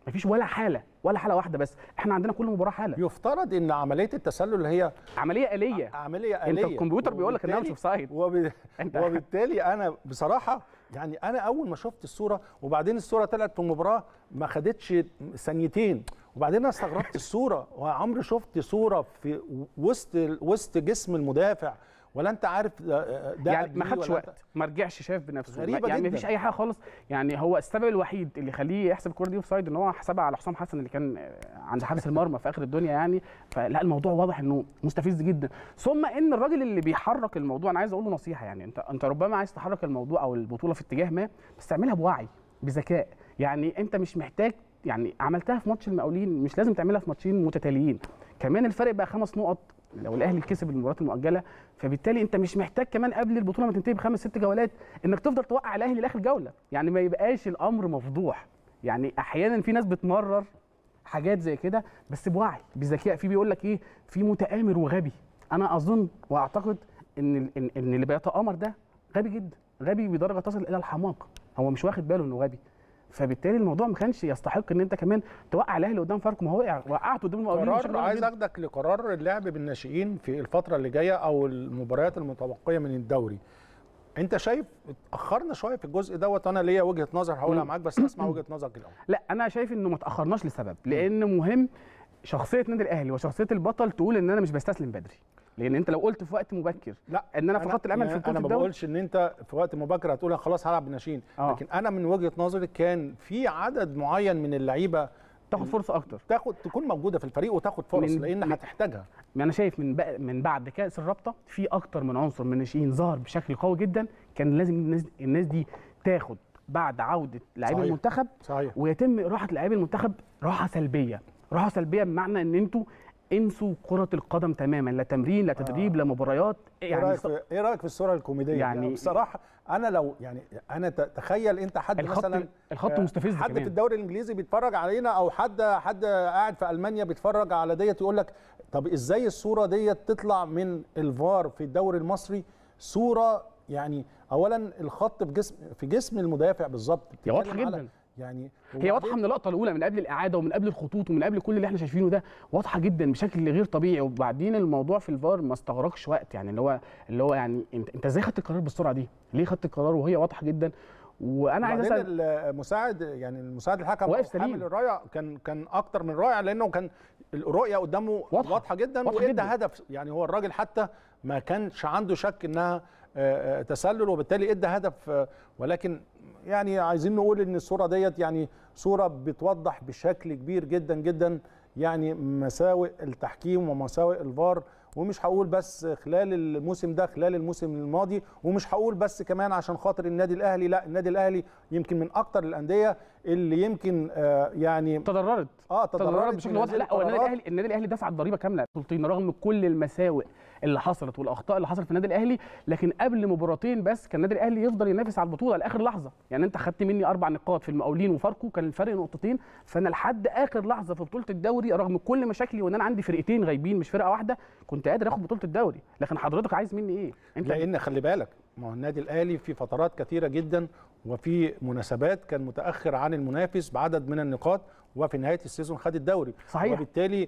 مفيش ولا حاله ولا حاله واحده بس احنا عندنا كل مباراه حاله يفترض ان عمليه التسلل اللي هي عمليه اليه عمليه انت آلية الكمبيوتر بيقول لك انها مش وبالتالي- اوف سايد وب... انت وبالتالي انا بصراحه يعني انا اول ما شفت الصوره وبعدين الصوره طلعت في المباراه ما خدتش ثانيتين وبعدين انا استغربت الصوره وعمري شفت صوره في وسط وسط جسم المدافع ولا انت عارف ده ده يعني قد ما إيه خدش ولا وقت ما رجعش شاف بنفسه غريبة يعني جداً. مفيش اي حاجه خالص يعني هو السبب الوحيد اللي يخليه يحسب الكوره دي اوف سايد ان هو حسبها على حسام حسن اللي كان آه، عند حارس المرمى في اخر الدنيا يعني فلا الموضوع واضح انه مستفز جدا ثم ان الراجل اللي بيحرك الموضوع انا عايز اقول له نصيحه يعني انت انت ربما عايز تحرك الموضوع او البطوله في اتجاه ما بس تعملها بوعي بذكاء يعني انت مش محتاج يعني عملتها في ماتش المقاولين مش لازم تعملها في ماتشين متتاليين كمان الفرق بقى خمس نقط لو الاهلي كسب المباريات المؤجله فبالتالي انت مش محتاج كمان قبل البطوله ما تنتهي بخمس ست جولات انك تفضل توقع الاهلي لاخر جوله يعني ما يبقاش الامر مفضوح يعني احيانا في ناس بتمرر حاجات زي كده بس بوعي بذكاء في بيقول لك ايه في متآمر وغبي انا اظن واعتقد ان ال- ان إن اللي بيتآمر ده غبي جدا غبي بدرجه تصل الى الحماقه هو مش واخد باله انه غبي فبالتالي الموضوع ما كانش يستحق ان انت كمان توقع الاهلي قدام فاركو ما هو وقع وقعته قدام المقاولين بشكل قرار واضح عايز جداً. اخدك لقرار اللعب بالناشئين في الفتره اللي جايه او المباريات المتبقيه من الدوري انت شايف اتاخرنا شويه في الجزء دوت وانا ليا وجهه نظر هقولها مم. معاك بس اسمع وجهه نظرك الاول لا انا شايف انه ما تاخرناش لسبب لان مهم شخصيه نادي الاهلي وشخصيه البطل تقول ان انا مش بستسلم بدري لان انت لو قلت في وقت مبكر لا ان انا فقدت الامل في يعني بطوله انا ما الدوري بقولش ان انت في وقت مبكر هتقول أنا خلاص هلعب بالناشئين آه. لكن انا من وجهه نظري كان في عدد معين من اللعيبه تاخد فرصه اكتر تاخد تكون موجوده في الفريق وتاخد فرص من- لان من- هتحتاجها ما انا شايف من بقى من بعد كاس الرابطه في اكتر من عنصر من الناشئين ظهر بشكل قوي جدا كان لازم الناس الناس دي تاخد بعد عوده لاعبي صحيح. المنتخب صحيح ويتم راحه لاعبي المنتخب راحه سلبيه راحه سلبيه بمعنى ان انتوا انسوا كره القدم تماما لا تمرين لا تدريب لا مباريات ايه يعني رايك في ايه رايك في الصوره الكوميديه يعني- يعني بصراحه انا لو يعني انا ت- تخيل انت حد الخط مثلا الخط آه، مستفز حد كمان. في الدوري الانجليزي بيتفرج علينا او حد حد قاعد في المانيا بيتفرج على ديت يقول لك طب ازاي الصوره ديت تطلع من الفار في الدوري المصري صوره يعني اولا الخط في جسم في جسم المدافع بالظبط هي واضحة بتتكلم على- جدا. يعني هي واضحه وبعدين- من اللقطه الاولى من قبل الاعاده ومن قبل الخطوط ومن قبل كل اللي احنا شايفينه ده واضحه جدا بشكل غير طبيعي وبعدين الموضوع في الفار ما استغرقش وقت يعني اللي هو اللي هو يعني انت انت ازاي خدت القرار بالسرعه دي؟ ليه خدت القرار وهي واضحه جدا؟ وانا عايز وبعدين اسال المساعد يعني المساعد الحكم واقف أو حامل سليم. الرايه كان كان اكتر من رائع لانه كان الرؤيه قدامه واضحة. واضحه, واضحه جدا واضحة وادى جدا. هدف يعني هو الراجل حتى ما كانش عنده شك انها آه، آه، تسلل وبالتالي ادى هدف آه، ولكن يعني عايزين نقول ان الصوره ديت يعني صوره بتوضح بشكل كبير جدا جدا يعني مساوئ التحكيم ومساوئ الفار ومش هقول بس خلال الموسم ده خلال الموسم الماضي ومش هقول بس كمان عشان خاطر النادي الاهلي لا النادي الاهلي يمكن من اكتر الانديه اللي يمكن آه يعني تضررت اه تضررت بشكل من واضح هذه لا هو النادي القرارات. الاهلي النادي الاهلي دفع الضريبه كامله بطولتين رغم كل المساوئ اللي حصلت والاخطاء اللي حصلت في النادي الاهلي لكن قبل مباراتين بس كان النادي الاهلي يفضل ينافس على البطوله لاخر لحظه يعني انت خدت مني اربع نقاط في المقاولين وفاركو كان الفرق نقطتين فانا لحد اخر لحظه في بطوله الدوري رغم كل مشاكلي وان انا عندي فرقتين غايبين مش فرقه واحده كنت قادر اخد بطوله الدوري لكن حضرتك عايز مني ايه انت لان خلي بالك ما هو النادي الاهلي في فترات كثيره جدا وفي مناسبات كان متاخر عن المنافس بعدد من النقاط وفي نهايه السيزون خد الدوري صحيح. وبالتالي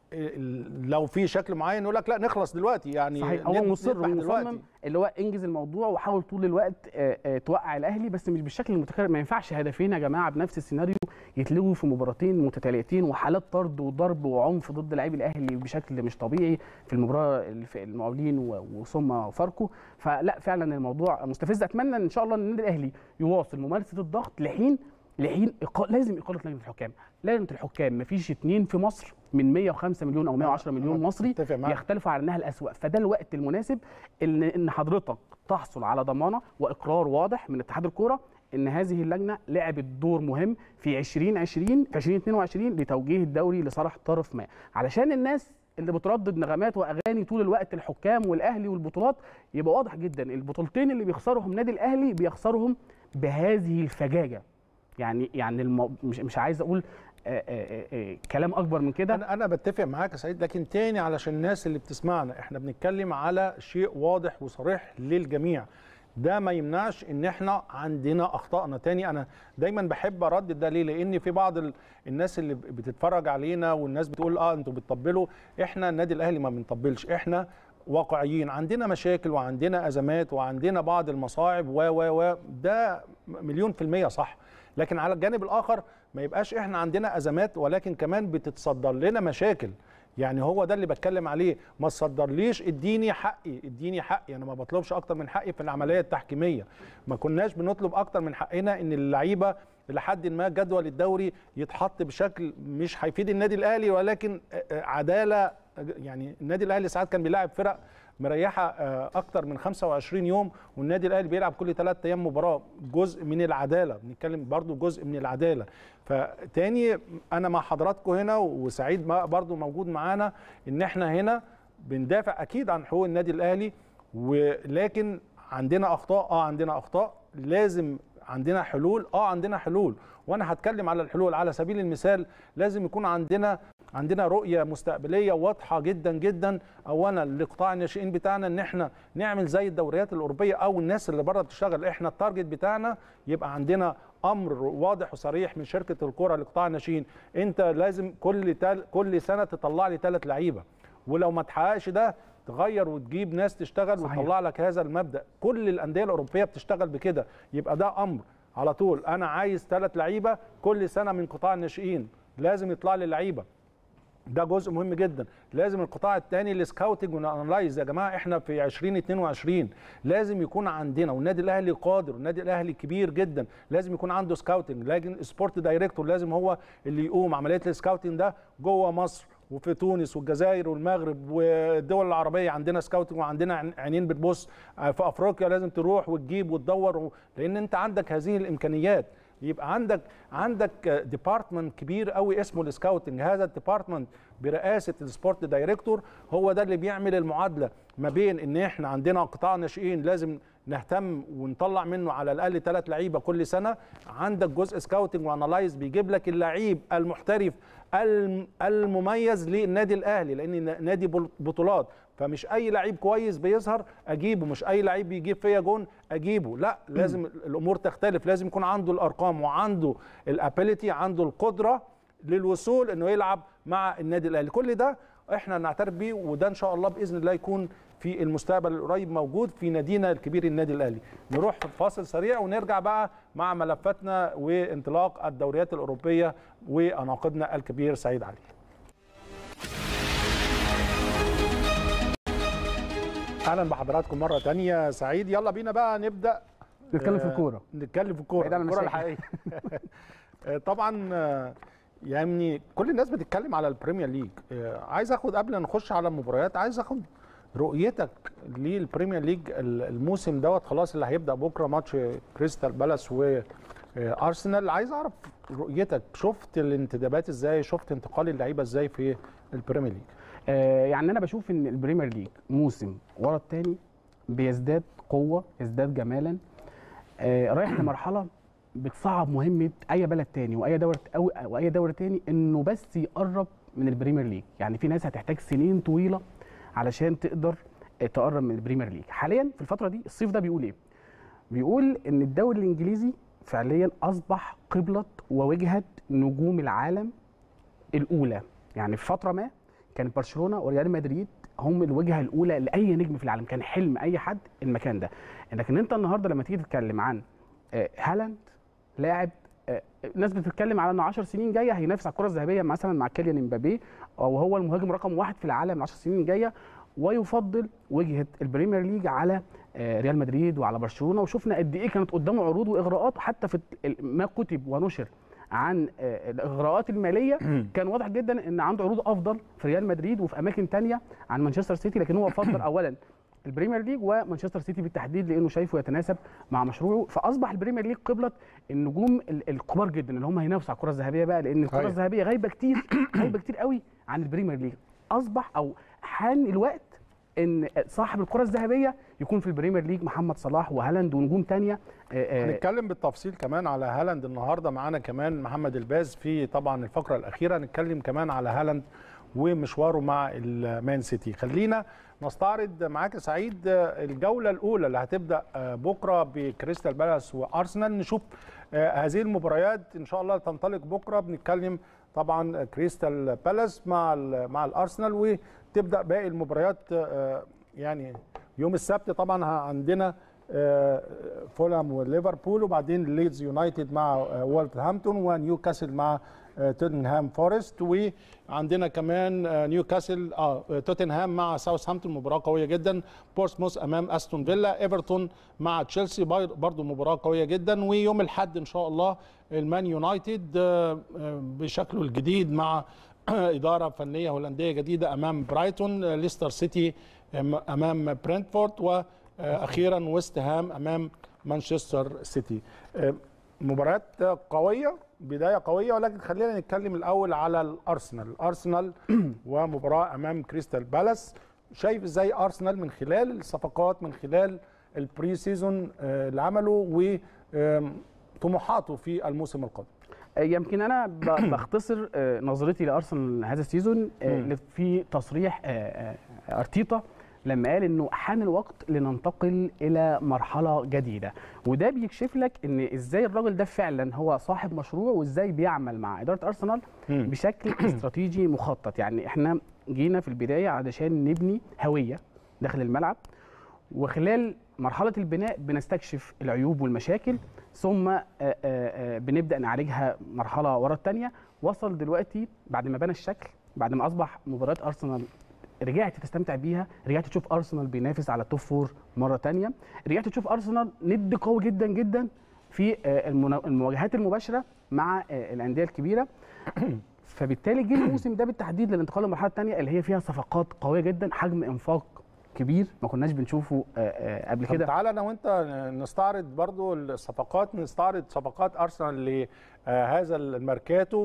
ال- لو في شكل معين يقول لك لا نخلص دلوقتي يعني صحيح هو نب- مصر نذبح ومصمم دلوقتي. اللي هو انجز الموضوع وحاول طول الوقت آه، آه، توقع الاهلي بس مش بالشكل المتكرر ما ينفعش هدفين يا جماعه بنفس السيناريو يتلغوا في مباراتين متتاليتين وحالات طرد وضرب وعنف ضد لاعبي الاهلي بشكل مش طبيعي في المباراه اللي في المقاولين و- وثم فاركو فلا فعلا الموضوع مستفز اتمنى ان شاء الله ان النادي الاهلي يواصل ممارسه الضغط لحين لحين إقا... لازم اقاله لجنه الحكام لجنه الحكام مفيش اتنين في مصر من 105 مليون او 110 مليون أنا مصري أتفق معاك. يختلفوا على انها الاسوأ فده الوقت المناسب ان ان حضرتك تحصل على ضمانه واقرار واضح من اتحاد الكوره ان هذه اللجنه لعبت دور مهم في 2020 في 2022 لتوجيه الدوري لصالح طرف ما علشان الناس اللي بتردد نغمات واغاني طول الوقت الحكام والاهلي والبطولات يبقى واضح جدا البطولتين اللي بيخسرهم نادي الاهلي بيخسرهم بهذه الفجاجه يعني يعني المو... مش مش عايز اقول آآ آآ آآ كلام اكبر من كده انا انا بتفق معاك يا سعيد لكن تاني علشان الناس اللي بتسمعنا احنا بنتكلم على شيء واضح وصريح للجميع ده ما يمنعش ان احنا عندنا اخطائنا تاني انا دايما بحب اردد ده ليه لان في بعض ال- الناس اللي بتتفرج علينا والناس بتقول اه انتوا بتطبلوا احنا النادي الاهلي ما بنطبلش احنا واقعيين عندنا مشاكل وعندنا ازمات وعندنا بعض المصاعب و و و ده مليون في المية صح لكن على الجانب الاخر ما يبقاش احنا عندنا ازمات ولكن كمان بتتصدر لنا مشاكل يعني هو ده اللي بتكلم عليه ما تصدرليش اديني حقي اديني حقي انا ما بطلبش اكتر من حقي في العمليه التحكيميه ما كناش بنطلب اكتر من حقنا ان اللعيبه لحد ما جدول الدوري يتحط بشكل مش هيفيد النادي الاهلي ولكن عداله يعني النادي الاهلي ساعات كان بيلاعب فرق مريحه اكتر من 25 يوم والنادي الاهلي بيلعب كل ثلاث ايام مباراه جزء من العداله بنتكلم برضو جزء من العداله فتاني انا مع حضراتكم هنا وسعيد برضو موجود معانا ان احنا هنا بندافع اكيد عن حقوق النادي الاهلي ولكن عندنا اخطاء اه عندنا اخطاء لازم عندنا حلول اه عندنا حلول وانا هتكلم على الحلول على سبيل المثال لازم يكون عندنا عندنا رؤيه مستقبليه واضحه جدا جدا اولا لقطاع الناشئين بتاعنا ان احنا نعمل زي الدوريات الاوروبيه او الناس اللي بره بتشتغل احنا التارجت بتاعنا يبقى عندنا امر واضح وصريح من شركه الكره لقطاع الناشئين انت لازم كل تل... كل سنه تطلع لي ثلاث لعيبه ولو ما تحققش ده تغير وتجيب ناس تشتغل صحيح. وتطلع لك هذا المبدا كل الانديه الاوروبيه بتشتغل بكده يبقى ده امر على طول انا عايز ثلاث لعيبه كل سنه من قطاع الناشئين لازم يطلع لي لعيبه ده جزء مهم جدا لازم القطاع الثاني السكاوتنج والانلايز يا جماعه احنا في 2022 لازم يكون عندنا والنادي الاهلي قادر والنادي الاهلي كبير جدا لازم يكون عنده سكاوتنج لكن سبورت دايركتور لازم هو اللي يقوم عمليه السكاوتنج ده جوه مصر وفي تونس والجزائر والمغرب والدول العربيه عندنا سكاوتنج وعندنا عينين بتبص في افريقيا لازم تروح وتجيب وتدور لان انت عندك هذه الامكانيات يبقى عندك عندك ديبارتمنت كبير قوي اسمه السكاوتنج هذا الديبارتمنت برئاسه السبورت دايركتور هو ده اللي بيعمل المعادله ما بين ان احنا عندنا قطاع ناشئين لازم نهتم ونطلع منه على الاقل ثلاث لعيبه كل سنه عندك جزء سكاوتنج وانالايز بيجيب لك اللعيب المحترف المميز للنادي الاهلي لان نادي بطولات فمش اي لعيب كويس بيظهر اجيبه مش اي لعيب بيجيب فيا جون اجيبه لا لازم الامور تختلف لازم يكون عنده الارقام وعنده الابيليتي عنده القدره للوصول انه يلعب مع النادي الاهلي كل ده احنا نعترف بيه وده ان شاء الله باذن الله يكون في المستقبل القريب موجود في نادينا الكبير النادي الاهلي نروح فاصل سريع ونرجع بقى مع ملفاتنا وانطلاق الدوريات الاوروبيه وناقدنا الكبير سعيد علي اهلا بحضراتكم مره تانية سعيد يلا بينا بقى نبدا نتكلم في الكوره نتكلم في الكوره الكوره الحقيقيه طبعا يعني كل الناس بتتكلم على البريمير ليج عايز اخد قبل ما نخش على المباريات عايز اخد رؤيتك للبريمير ليج الموسم دوت خلاص اللي هيبدا بكره ماتش كريستال بالاس وارسنال عايز اعرف رؤيتك شفت الانتدابات ازاي شفت انتقال اللعيبه ازاي في البريمير ليج آه يعني انا بشوف ان البريمير ليج موسم ورا الثاني بيزداد قوه يزداد جمالا آه رايح لمرحله بتصعب مهمه اي بلد تاني واي دوري او واي دوري تاني انه بس يقرب من البريمير ليج يعني في ناس هتحتاج سنين طويله علشان تقدر تقرب من البريمير ليج حاليا في الفتره دي الصيف ده بيقول ايه بيقول ان الدوري الانجليزي فعليا اصبح قبله ووجهه نجوم العالم الاولى يعني في فتره ما كان برشلونه وريال مدريد هم الوجهه الاولى لاي نجم في العالم كان حلم اي حد المكان ده لكن انت النهارده لما تيجي تتكلم عن هالاند لاعب ناس بتتكلم على انه 10 سنين جايه هينافس على الكره الذهبيه مثلا مع كيليان امبابي او هو المهاجم رقم واحد في العالم 10 سنين جايه ويفضل وجهه البريمير ليج على ريال مدريد وعلى برشلونه وشفنا قد ايه كانت قدامه عروض واغراءات حتى في ما كتب ونشر عن الاغراءات الماليه كان واضح جدا ان عنده عروض افضل في ريال مدريد وفي اماكن تانية عن مانشستر سيتي لكن هو فضل اولا البريمير ليج ومانشستر سيتي بالتحديد لانه شايفه يتناسب مع مشروعه فاصبح البريمير ليج قبله النجوم الكبار جدا اللي هم هينافسوا على الكره الذهبيه بقى لان الكره أيوة. الذهبيه غايبه كتير غايبه كتير قوي عن البريمير ليج اصبح او حان الوقت ان صاحب الكره الذهبيه يكون في البريمير ليج محمد صلاح وهالاند ونجوم تانية هنتكلم بالتفصيل كمان على هالاند النهارده معانا كمان محمد الباز في طبعا الفقره الاخيره هنتكلم كمان على هالاند ومشواره مع المان سيتي خلينا نستعرض معاك يا سعيد الجوله الاولى اللي هتبدا بكره بكريستال بالاس وارسنال نشوف هذه المباريات ان شاء الله تنطلق بكره بنتكلم طبعا كريستال بالاس مع مع الارسنال وتبدا باقي المباريات يعني يوم السبت طبعا عندنا فولهام وليفربول وبعدين ليدز يونايتد مع وولفرهامبتون ونيوكاسل مع توتنهام فورست وعندنا كمان نيوكاسل اه توتنهام مع ساوثهامبتون مباراه قويه جدا بورسموث امام استون فيلا ايفرتون مع تشيلسي برضو مباراه قويه جدا ويوم الاحد ان شاء الله المان يونايتد بشكله الجديد مع اداره فنيه هولنديه جديده امام برايتون ليستر سيتي امام برنتفورد واخيرا ويست هام امام مانشستر سيتي مباريات قويه بدايه قويه ولكن خلينا نتكلم الاول على الارسنال الارسنال ومباراه امام كريستال بالاس شايف ازاي ارسنال من خلال الصفقات من خلال البري سيزون اللي عمله وطموحاته في الموسم القادم يمكن انا بختصر نظرتي لارسنال هذا السيزون في تصريح ارتيتا لما قال انه حان الوقت لننتقل الى مرحله جديده وده بيكشف لك ان ازاي الراجل ده فعلا هو صاحب مشروع وازاي بيعمل مع اداره ارسنال بشكل استراتيجي مخطط يعني احنا جينا في البدايه علشان نبني هويه داخل الملعب وخلال مرحله البناء بنستكشف العيوب والمشاكل ثم آآ آآ بنبدا نعالجها مرحله ورا الثانيه وصل دلوقتي بعد ما بنى الشكل بعد ما اصبح مباريات ارسنال رجعت تستمتع بيها رجعت تشوف ارسنال بينافس على التوب فور مره تانية رجعت تشوف ارسنال ند قوي جدا جدا في المواجهات المباشره مع الانديه الكبيره فبالتالي جه الموسم ده بالتحديد للانتقال للمرحله الثانيه اللي هي فيها صفقات قويه جدا حجم انفاق كبير ما كناش بنشوفه قبل كده تعالى انا وانت نستعرض برضو الصفقات نستعرض صفقات ارسنال لهذا الميركاتو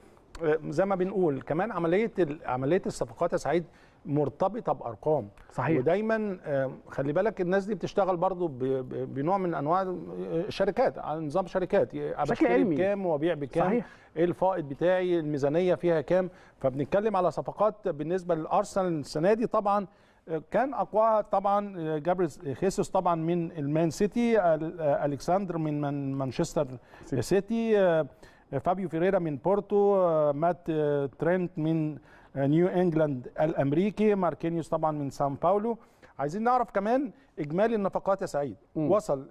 وزي ما بنقول كمان عمليه عمليه الصفقات يا سعيد مرتبطه بارقام صحيح ودايما خلي بالك الناس دي بتشتغل برضو بنوع من انواع شركات على نظام شركات بشكل بكام وابيع بكام صحيح. ايه الفائض بتاعي الميزانيه فيها كام فبنتكلم على صفقات بالنسبه للارسنال السنه دي طبعا كان اقواها طبعا جابريل خيسوس طبعا من المان سيتي الكسندر من مانشستر سيتي فابيو فيريرا من بورتو مات ترينت من نيو انجلاند الامريكي ماركينيوس طبعا من سان باولو عايزين نعرف كمان اجمالي النفقات يا سعيد م. وصل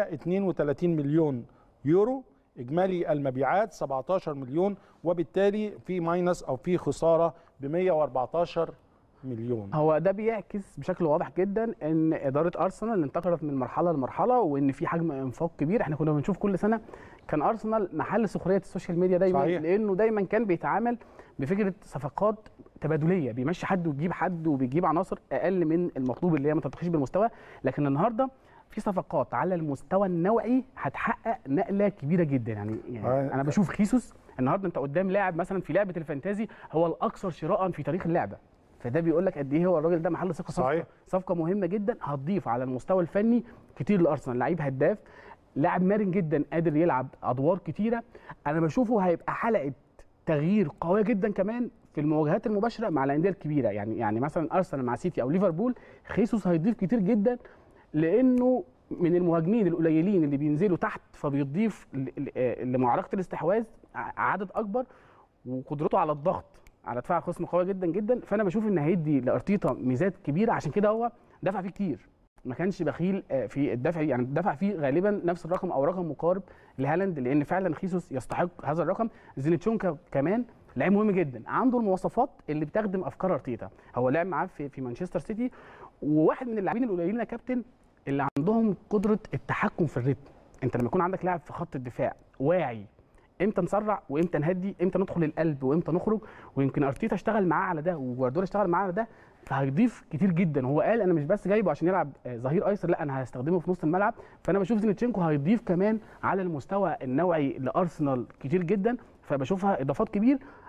132 مليون يورو اجمالي المبيعات 17 مليون وبالتالي في ماينس او في خساره ب 114 مليون هو ده بيعكس بشكل واضح جدا ان اداره ارسنال انتقلت من مرحله لمرحله وان في حجم انفاق كبير احنا كنا بنشوف كل سنه كان ارسنال محل سخريه السوشيال ميديا دايما صحيح. لانه دايما كان بيتعامل بفكره صفقات تبادليه بيمشي حد ويجيب حد وبيجيب عناصر اقل من المطلوب اللي هي ما ترتقيش بالمستوى لكن النهارده في صفقات على المستوى النوعي هتحقق نقله كبيره جدا يعني, يعني آه. انا بشوف خيسوس النهارده انت قدام لاعب مثلا في لعبه الفانتازي هو الاكثر شراء في تاريخ اللعبه فده بيقول لك قد ايه هو الراجل ده محل ثقه صفقه صحيح. صفقه مهمه جدا هتضيف على المستوى الفني كتير لارسنال لعيب هداف لاعب مرن جدا قادر يلعب ادوار كتيره انا بشوفه هيبقى حلقه تغيير قويه جدا كمان في المواجهات المباشره مع الانديه الكبيره يعني يعني مثلا ارسنال مع سيتي او ليفربول خيسوس هيضيف كتير جدا لانه من المهاجمين القليلين اللي بينزلوا تحت فبيضيف لمعركه الاستحواذ عدد اكبر وقدرته على الضغط على دفاع الخصم قويه جدا جدا فانا بشوف ان هيدي لارتيتا ميزات كبيره عشان كده هو دفع فيه كتير ما كانش بخيل في الدفع يعني دفع فيه غالبا نفس الرقم او رقم مقارب لهالاند لان فعلا خيسوس يستحق هذا الرقم زينتشونكا كمان لعيب مهم جدا عنده المواصفات اللي بتخدم افكار ارتيتا هو لعب معاه في, في مانشستر سيتي وواحد من اللاعبين القليلين يا كابتن اللي عندهم قدره التحكم في الريتم انت لما يكون عندك لاعب في خط الدفاع واعي امتى نسرع وامتى نهدي امتى ندخل القلب وامتى نخرج ويمكن ارتيتا اشتغل معاه على ده وجوارديولا اشتغل معاه على ده فهيضيف كتير جدا هو قال انا مش بس جايبه عشان يلعب ظهير ايسر لا انا هستخدمه في نص الملعب فانا بشوف زينتشينكو هيضيف كمان على المستوى النوعي لارسنال كتير جدا فبشوفها اضافات كبير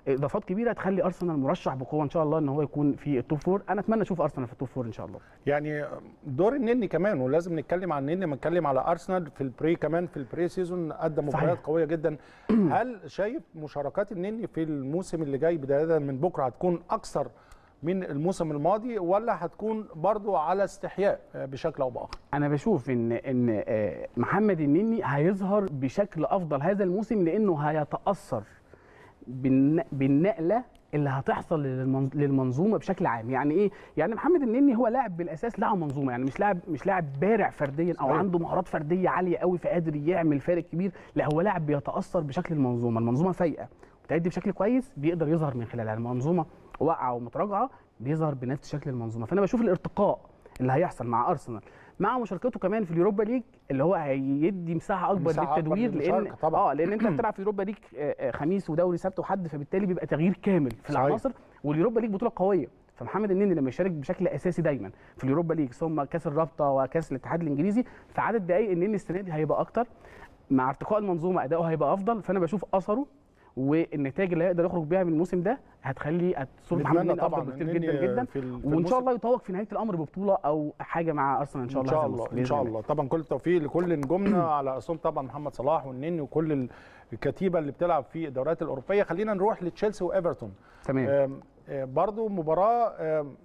اضافات كبيره تخلي ارسنال مرشح بقوه ان شاء الله ان هو يكون في التوب فور انا اتمنى اشوف ارسنال في التوب فور ان شاء الله يعني دور النني كمان ولازم نتكلم عن النني ما نتكلم على ارسنال في البري كمان في البري سيزون ادى مباريات صحيح. قويه جدا هل شايف مشاركات النني في الموسم اللي جاي بدايه من بكره هتكون اكثر من الموسم الماضي ولا هتكون برضو على استحياء آه، بشكل او باخر انا بشوف ان ان آه، محمد النني هيظهر بشكل افضل هذا الموسم لانه هيتاثر بالن- بالنقله اللي هتحصل للمن- للمنظومه بشكل عام يعني ايه يعني محمد النني هو لاعب بالاساس لاعب منظومه يعني مش لاعب مش لاعب بارع فرديا او صحيح. عنده مهارات فرديه عاليه قوي فقادر يعمل فارق كبير لا هو لاعب بيتاثر بشكل المنظومه المنظومه فايقه بتأدي بشكل كويس بيقدر يظهر من خلالها المنظومه واقعه ومتراجعه بيظهر بنفس شكل المنظومه فانا بشوف الارتقاء اللي هيحصل مع ارسنال مع مشاركته كمان في اليوروبا ليج اللي هو هيدي مساحه اكبر مساحة أكبر للتدوير لان للمشاركة طبعاً. اه لان انت بتلعب في اليوروبا ليج آه، آه، خميس ودوري سبت وحد فبالتالي بيبقى تغيير كامل في صحيح. العناصر واليوروبا ليج بطوله قويه فمحمد النني لما يشارك بشكل اساسي دايما في اليوروبا ليج ثم كاس الرابطه وكاس الاتحاد الانجليزي فعدد دقائق النني السنه دي هيبقى اكتر مع ارتقاء المنظومه اداؤه هيبقى افضل فانا بشوف اثره والنتائج اللي هيقدر يخرج بيها من الموسم ده هتخلي صوره محمد نتمنى النني طبعا افضل بكتير النني جدا جدا في ال- في وان الموسم- شاء الله يتوج في نهايه الامر ببطوله او حاجه مع ارسنال ان شاء ان الله شاء هذا الله الموسم ان شاء بإذن الله طبعا كل التوفيق لكل نجومنا على راسهم طبعا محمد صلاح والنني وكل الكتيبه اللي بتلعب في الدوريات الاوروبيه خلينا نروح لتشيلسي وايفرتون تمام آم، آه، برضو مباراة آم،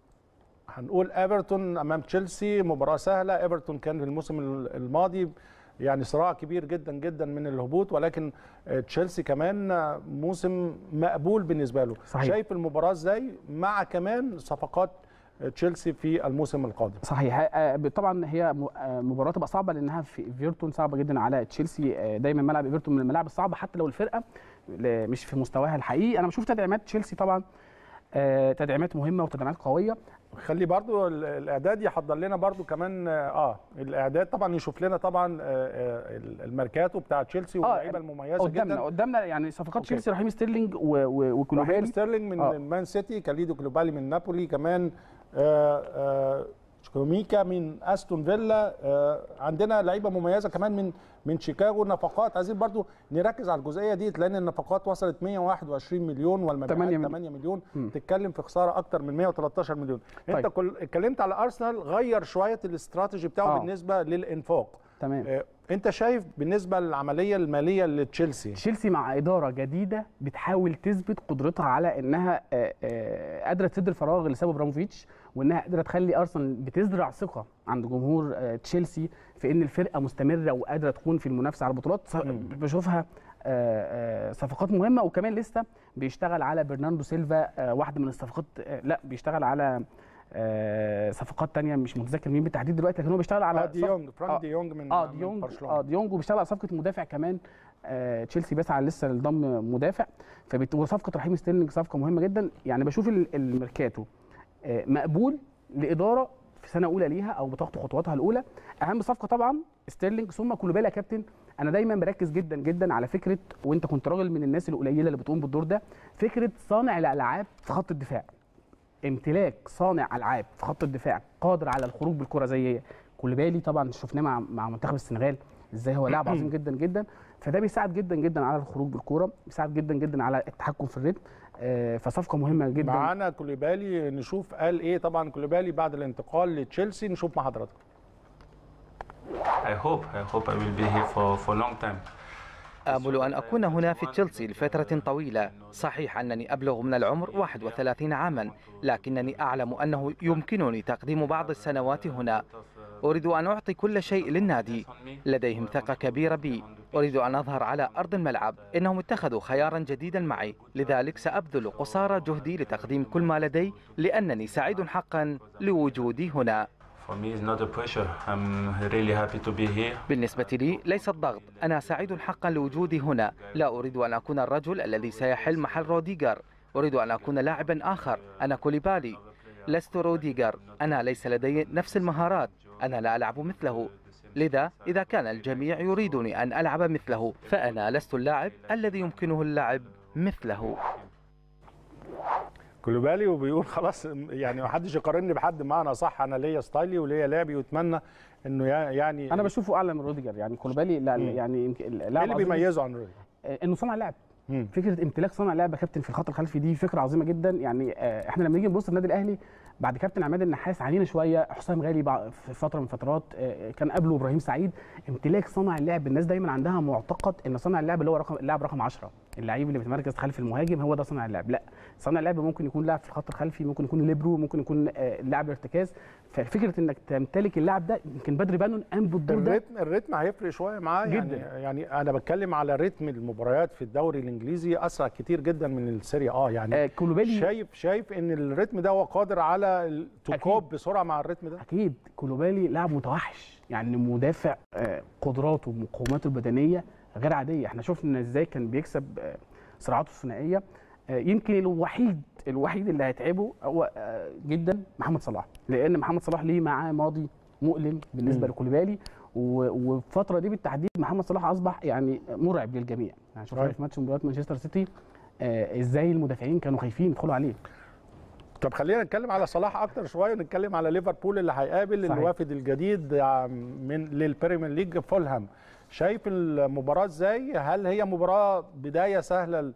هنقول ايفرتون امام تشيلسي مباراة سهلة ايفرتون كان في الموسم الماضي يعني صراع كبير جدا جدا من الهبوط ولكن آه، تشيلسي كمان آه، موسم مقبول بالنسبة له صحيح. شايف المباراة ازاي مع كمان صفقات آه، تشيلسي في الموسم القادم صحيح آه، طبعا هي م- آه، مباراه تبقى صعبه لانها في ايفرتون صعبه جدا على تشيلسي آه، دايما ملعب ايفرتون من الملاعب الصعبه حتى لو الفرقه ل- مش في مستواها الحقيقي انا بشوف تدعيمات تشيلسي طبعا آه، تدعيمات مهمه وتدعيمات قويه خلي برضو ال- الاعداد يحضر لنا برضو كمان اه الاعداد طبعا يشوف لنا طبعا آه، آه، الماركاتو بتاع تشيلسي واللعيبه المميزه قدامنا جدا قدامنا يعني صفقات أوكي. تشيلسي رحيم ستيرلينج و- و- رحيم وكولوبالي ستيرلينج من آه. مان سيتي كاليدو كلوبالي من نابولي كمان آه، آه، شكروميكا من استون فيلا آه، عندنا لعيبه مميزه كمان من من شيكاغو نفقات عايزين برضو نركز على الجزئيه دي لان النفقات وصلت 121 مليون والمبيعات 8 مليون. 8 مليون مم. تتكلم في خساره اكتر من 113 مليون انت طيب. كل اتكلمت على ارسنال غير شويه الاستراتيجي بتاعه آه. بالنسبه للانفاق تمام آه، انت شايف بالنسبه للعمليه الماليه لتشيلسي تشيلسي مع اداره جديده بتحاول تثبت قدرتها على انها آه، آه، قادره تسد الفراغ اللي سابه ابراموفيتش وانها قادره تخلي ارسنال بتزرع ثقه عند جمهور آه، تشيلسي في ان الفرقه مستمره وقادره تكون في المنافسه على البطولات ص- بشوفها آه، آه، صفقات مهمه وكمان لسه بيشتغل على برناردو سيلفا آه، واحده من الصفقات آه، لا بيشتغل على آه، صفقات تانية مش متذكر مين بالتحديد دلوقتي لكن هو بيشتغل على اه دي صف- يونج فرانك آه، دي يونج من اه من ديونج برشلونة. اه ديونج وبيشتغل على صفقه مدافع كمان آه تشيلسي بيسعى لسه لضم مدافع فبت... وصفقه رحيم ستيرلينج صفقه مهمه جدا يعني بشوف ال- الميركاتو آه مقبول لاداره في سنه اولى ليها او بتخطو خطواتها الاولى اهم صفقه طبعا ستيرلينج ثم كولوبالي يا كابتن انا دايما بركز جدا جدا على فكره وانت كنت راجل من الناس القليله اللي بتقوم بالدور ده فكره صانع الالعاب في خط الدفاع امتلاك صانع العاب في خط الدفاع قادر على الخروج بالكره زي كوليبالي طبعا شفناه مع مع منتخب السنغال ازاي هو لاعب عظيم جدا جدا فده بيساعد جدا جدا على الخروج بالكوره بيساعد جدا جدا على التحكم في الريتم آه، فصفقه مهمه جدا معانا كوليبالي نشوف قال ايه طبعا كوليبالي بعد الانتقال لتشيلسي نشوف مع حضراتكم I hope I hope I will be here for for a long time. آمل أن أكون هنا في تشيلسي لفترة طويلة صحيح أنني أبلغ من العمر 31 عاما لكنني أعلم أنه يمكنني تقديم بعض السنوات هنا أريد أن أعطي كل شيء للنادي لديهم ثقة كبيرة بي أريد أن أظهر على أرض الملعب إنهم اتخذوا خيارا جديدا معي لذلك سأبذل قصارى جهدي لتقديم كل ما لدي لأنني سعيد حقا لوجودي هنا For me, it's not a pressure. I'm really happy to be here. بالنسبة لي ليس الضغط أنا سعيد حقا لوجودي هنا لا أريد أن أكون الرجل الذي سيحل محل روديجر أريد أن أكون لاعبا آخر أنا كوليبالي لست روديجر أنا ليس لدي نفس المهارات أنا لا ألعب مثله لذا إذا كان الجميع يريدني أن ألعب مثله فأنا لست اللاعب الذي يمكنه اللعب مثله كوليبالي وبيقول خلاص يعني ما حدش يقارني بحد معنى صح انا ليا ستايلي وليا لعبي واتمنى انه يع- يعني انا بشوفه اعلى من روديجر يعني كولوبالي لا مم. يعني يمكن ايه لاعب اللي عظيم. بيميزه عن روديجر آه، انه صنع لعب مم. فكره امتلاك صانع لعبه كابتن في الخط الخلفي دي فكره عظيمه جدا يعني آه، احنا لما نيجي نبص النادي الاهلي بعد كابتن عماد النحاس عانينا شويه حسام غالي بع- في فتره من فترات آه، كان قبله ابراهيم سعيد امتلاك صانع اللعب الناس دايما عندها معتقد ان صانع اللعب اللي هو رقم اللاعب رقم 10 اللعيب اللي بيتمركز خلف المهاجم هو ده صانع اللعب لا صانع اللعب ممكن يكون لاعب في الخط الخلفي ممكن يكون ليبرو ممكن يكون آه، لاعب ارتكاز ففكره انك تمتلك اللاعب ده يمكن بدري بانون قام بالدور ده الريتم الريتم هيفرق شويه معاه يعني جداً. يعني انا بتكلم على رتم المباريات في الدوري الانجليزي اسرع كتير جدا من السيريا اه يعني آه، كولوبالي شايف شايف ان الريتم ده هو قادر على تكوب بسرعه مع الريتم ده اكيد كولوبالي لاعب متوحش يعني مدافع آه، قدراته ومقوماته البدنيه غير عاديه احنا شفنا ازاي كان بيكسب آه، صراعاته الثنائيه آه، يمكن الوحيد الوحيد اللي هيتعبه هو آه، جدا محمد صلاح لان محمد صلاح ليه معاه ماضي مؤلم بالنسبه مم. لكولوبالي و- والفتره دي بالتحديد محمد صلاح اصبح يعني مرعب للجميع يعني شفنا أيوة. في ماتش مباراه مانشستر سيتي آه، ازاي المدافعين كانوا خايفين يدخلوا عليه طب خلينا نتكلم على صلاح اكتر شويه ونتكلم على ليفربول اللي هيقابل صحيح. الوافد الجديد من للبريمير ليج فولهام شايف المباراه ازاي هل هي مباراه بدايه سهله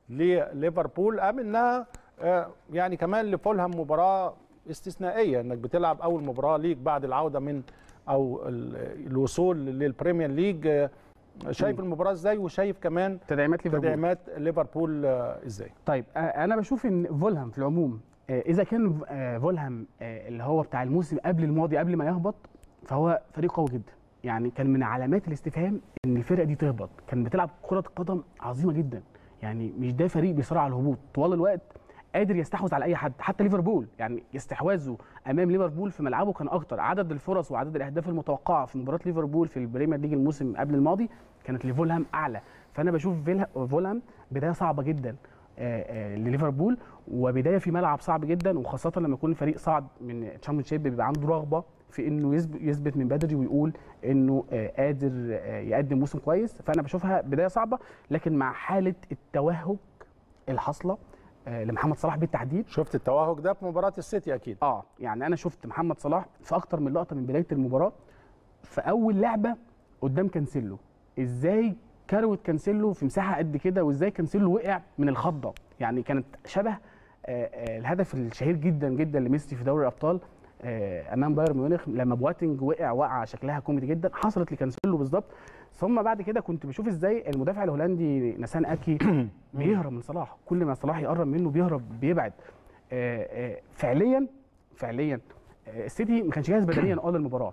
لليفربول ام انها آه، يعني كمان لفولهام مباراه استثنائيه انك بتلعب اول مباراه ليك بعد العوده من او ال- الوصول للبريمير ليج آه، شايف المباراه ازاي وشايف كمان تدعيمات ليفربول تدعيمات ليفربول آه، ازاي طيب آه، انا بشوف ان فولهام في العموم آه، اذا كان آه، فولهام آه، اللي هو بتاع الموسم قبل الماضي قبل ما يهبط فهو فريق قوي جدا يعني كان من علامات الاستفهام ان الفرقه دي تهبط كان بتلعب كره قدم عظيمه جدا يعني مش ده فريق بيصارع على الهبوط طوال الوقت قادر يستحوذ على اي حد حتى ليفربول يعني استحواذه امام ليفربول في ملعبه كان اكتر عدد الفرص وعدد الاهداف المتوقعه في مباراه ليفربول في البريمير ليج الموسم قبل الماضي كانت لفولهام اعلى فانا بشوف فيلها- فولهام بدايه صعبه جدا آه، آه، لليفربول وبدايه في ملعب صعب جدا وخاصه لما يكون الفريق صعد من تشامبيونشيب بيبقى عنده رغبه في انه يثب- يثبت من بدري ويقول انه آه، قادر آه، يقدم موسم كويس فانا بشوفها بدايه صعبه لكن مع حاله التوهج الحاصله آه، لمحمد صلاح بالتحديد شفت التوهج ده في مباراه السيتي اكيد اه يعني انا شفت محمد صلاح في اكتر من لقطه من بدايه المباراه في اول لعبه قدام كانسيلو ازاي كروت كانسيلو في مساحه قد كده وازاي كانسيلو وقع من الخضه يعني كانت شبه آه، آه، الهدف الشهير جدا جدا لميسي في دوري الابطال آه، امام بايرن ميونخ لما بواتنج وقع وقعه شكلها كوميدي جدا حصلت لكانسيلو بالظبط ثم بعد كده كنت بشوف ازاي المدافع الهولندي نسان اكي بيهرب من صلاح كل ما صلاح يقرب منه بيهرب بيبعد آه، آه، فعليا فعليا آه، السيتي ما كانش جاهز بدنيا اه للمباراه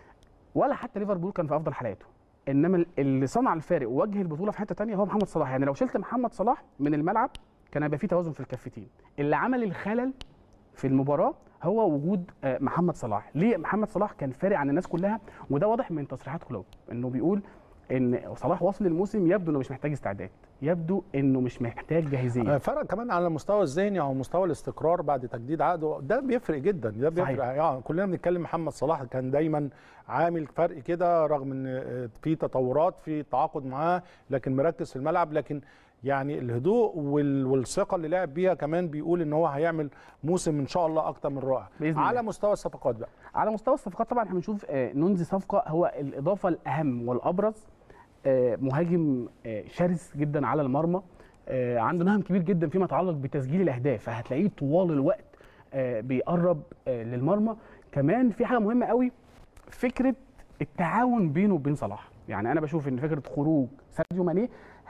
ولا حتى ليفربول كان في افضل حالاته انما اللي صنع الفارق ووجه البطوله في حته تانية هو محمد صلاح يعني لو شلت محمد صلاح من الملعب كان هيبقى في توازن في الكفتين اللي عمل الخلل في المباراه هو وجود آه، محمد صلاح ليه محمد صلاح كان فارق عن الناس كلها وده واضح من تصريحات كلوب انه بيقول ان صلاح واصل الموسم يبدو انه مش محتاج استعداد يبدو انه مش محتاج جاهزيه آه، فرق كمان على المستوى الذهني او مستوى الاستقرار بعد تجديد عقده ده بيفرق جدا ده بيفرق صحيح. يعني كلنا بنتكلم محمد صلاح كان دايما عامل فرق كده رغم ان آه، في تطورات في التعاقد معاه لكن مركز في الملعب لكن يعني الهدوء وال- والثقه اللي لعب بيها كمان بيقول ان هو هيعمل موسم ان شاء الله اكتر من رائع بإذن على الله. مستوى الصفقات بقى على مستوى الصفقات طبعا احنا بنشوف آه، نونزي صفقه هو الاضافه الاهم والابرز آه، مهاجم آه، شرس جدا على المرمى آه، عنده نهم كبير جدا فيما يتعلق بتسجيل الاهداف فهتلاقيه طوال الوقت آه، بيقرب آه، للمرمى كمان في حاجه مهمه قوي فكره التعاون بينه وبين صلاح يعني انا بشوف ان فكره خروج ساديو ماني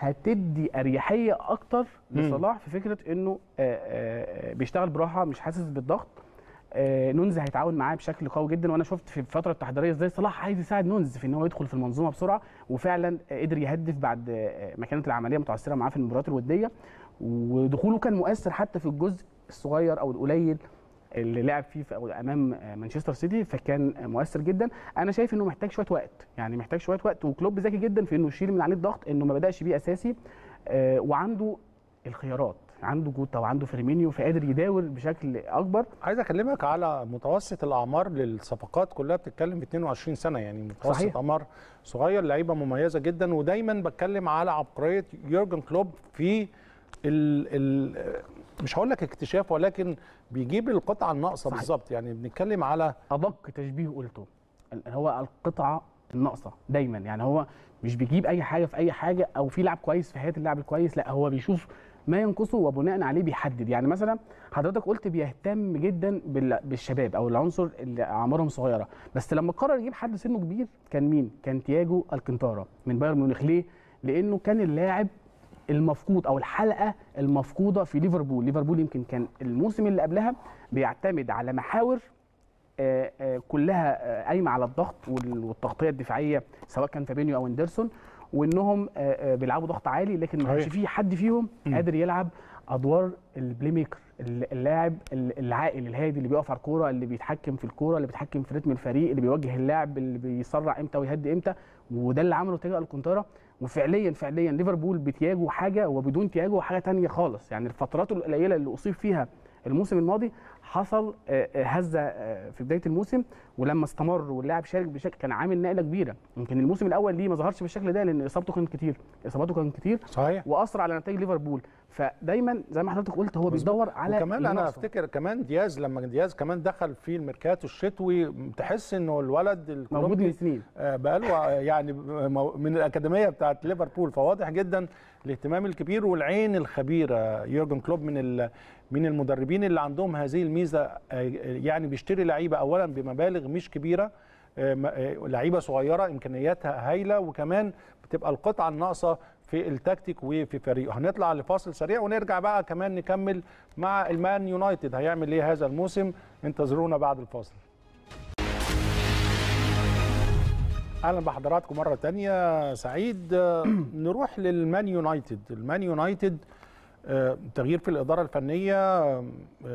هتدي اريحيه اكتر مم. لصلاح في فكره انه آه، آه، آه، بيشتغل براحه مش حاسس بالضغط آه، نونز هيتعاون معاه بشكل قوي جدا وانا شفت في الفتره التحضيريه ازاي صلاح عايز يساعد نونز في ان هو يدخل في المنظومه بسرعه وفعلا آه، قدر يهدف بعد آه، ما كانت العمليه متعثره معاه في المباريات الوديه ودخوله كان مؤثر حتى في الجزء الصغير او القليل اللي لعب فيه في- أو امام آه، مانشستر سيتي فكان آه، مؤثر جدا انا شايف انه محتاج شويه وقت يعني محتاج شويه وقت وكلوب ذكي جدا في انه يشيل من عليه الضغط انه ما بداش بيه اساسي آه، وعنده الخيارات عنده جوتا وعنده فيرمينيو فقادر يداور بشكل اكبر عايز اكلمك على متوسط الاعمار للصفقات كلها بتتكلم في 22 سنه يعني متوسط صحيح. اعمار صغير لعيبه مميزه جدا ودايما بتكلم على عبقريه يورجن كلوب في ال ال مش هقول لك اكتشاف ولكن بيجيب القطعه الناقصه صحيح. بالظبط يعني بنتكلم على ادق تشبيه قلته ال- هو القطعه الناقصه دايما يعني هو مش بيجيب اي حاجه في اي حاجه او في لاعب كويس في حياه اللاعب الكويس لا هو بيشوف ما ينقصه وبناء عليه بيحدد يعني مثلا حضرتك قلت بيهتم جدا بال- بالشباب او العنصر اللي اعمارهم صغيره بس لما قرر يجيب حد سنه كبير كان مين كان تياجو الكنتارا من بايرن ميونخ ليه لانه كان اللاعب المفقود او الحلقه المفقوده في ليفربول ليفربول يمكن كان الموسم اللي قبلها بيعتمد على محاور آه، آه، كلها آه، قايمه على الضغط وال- والتغطيه الدفاعيه سواء كان فابينيو او اندرسون وانهم آه، آه، بيلعبوا ضغط عالي لكن ما كانش صحيح. في حد فيهم قادر يلعب ادوار البلاي ميكر ال- اللاعب ال- العاقل الهادي اللي بيقف على الكوره اللي بيتحكم في الكوره اللي بيتحكم في رتم الفريق اللي بيوجه اللاعب اللي بيسرع امتى ويهدي امتى وده اللي عمله تياجو الكونتارا وفعليا فعليا ليفربول بتياجو حاجه وبدون تياجو حاجه تانية خالص يعني الفترات القليله اللي اصيب فيها الموسم الماضي حصل آه، آه، هزه آه، في بدايه الموسم ولما استمر واللاعب شارك بشكل كان عامل نقله كبيره يمكن الموسم الاول ليه ما ظهرش بالشكل ده لان اصابته كانت كتير اصاباته كانت كتير صحيح واثر على نتائج ليفربول فدايما زي ما حضرتك قلت هو بيدور على وكمان انا النقص. افتكر كمان دياز لما دياز كمان دخل في الميركاتو الشتوي تحس انه الولد موجود الكولومبي من سنين آه، بقاله يعني مو- من الاكاديميه بتاعت ليفربول فواضح جدا الاهتمام الكبير والعين الخبيره يورجن كلوب من ال- من المدربين اللي عندهم هذه الميزه آه، يعني بيشتري لعيبه اولا بمبالغ مش كبيره آه، م- آه، لعيبه صغيره امكانياتها هايله وكمان بتبقى القطعه الناقصه في التكتيك وفي فريقه هنطلع لفاصل سريع ونرجع بقى كمان نكمل مع المان يونايتد هيعمل ايه هذا الموسم انتظرونا بعد الفاصل اهلا بحضراتكم مره تانية سعيد آه، نروح للمان يونايتد المان يونايتد آه، تغيير في الاداره الفنيه آه،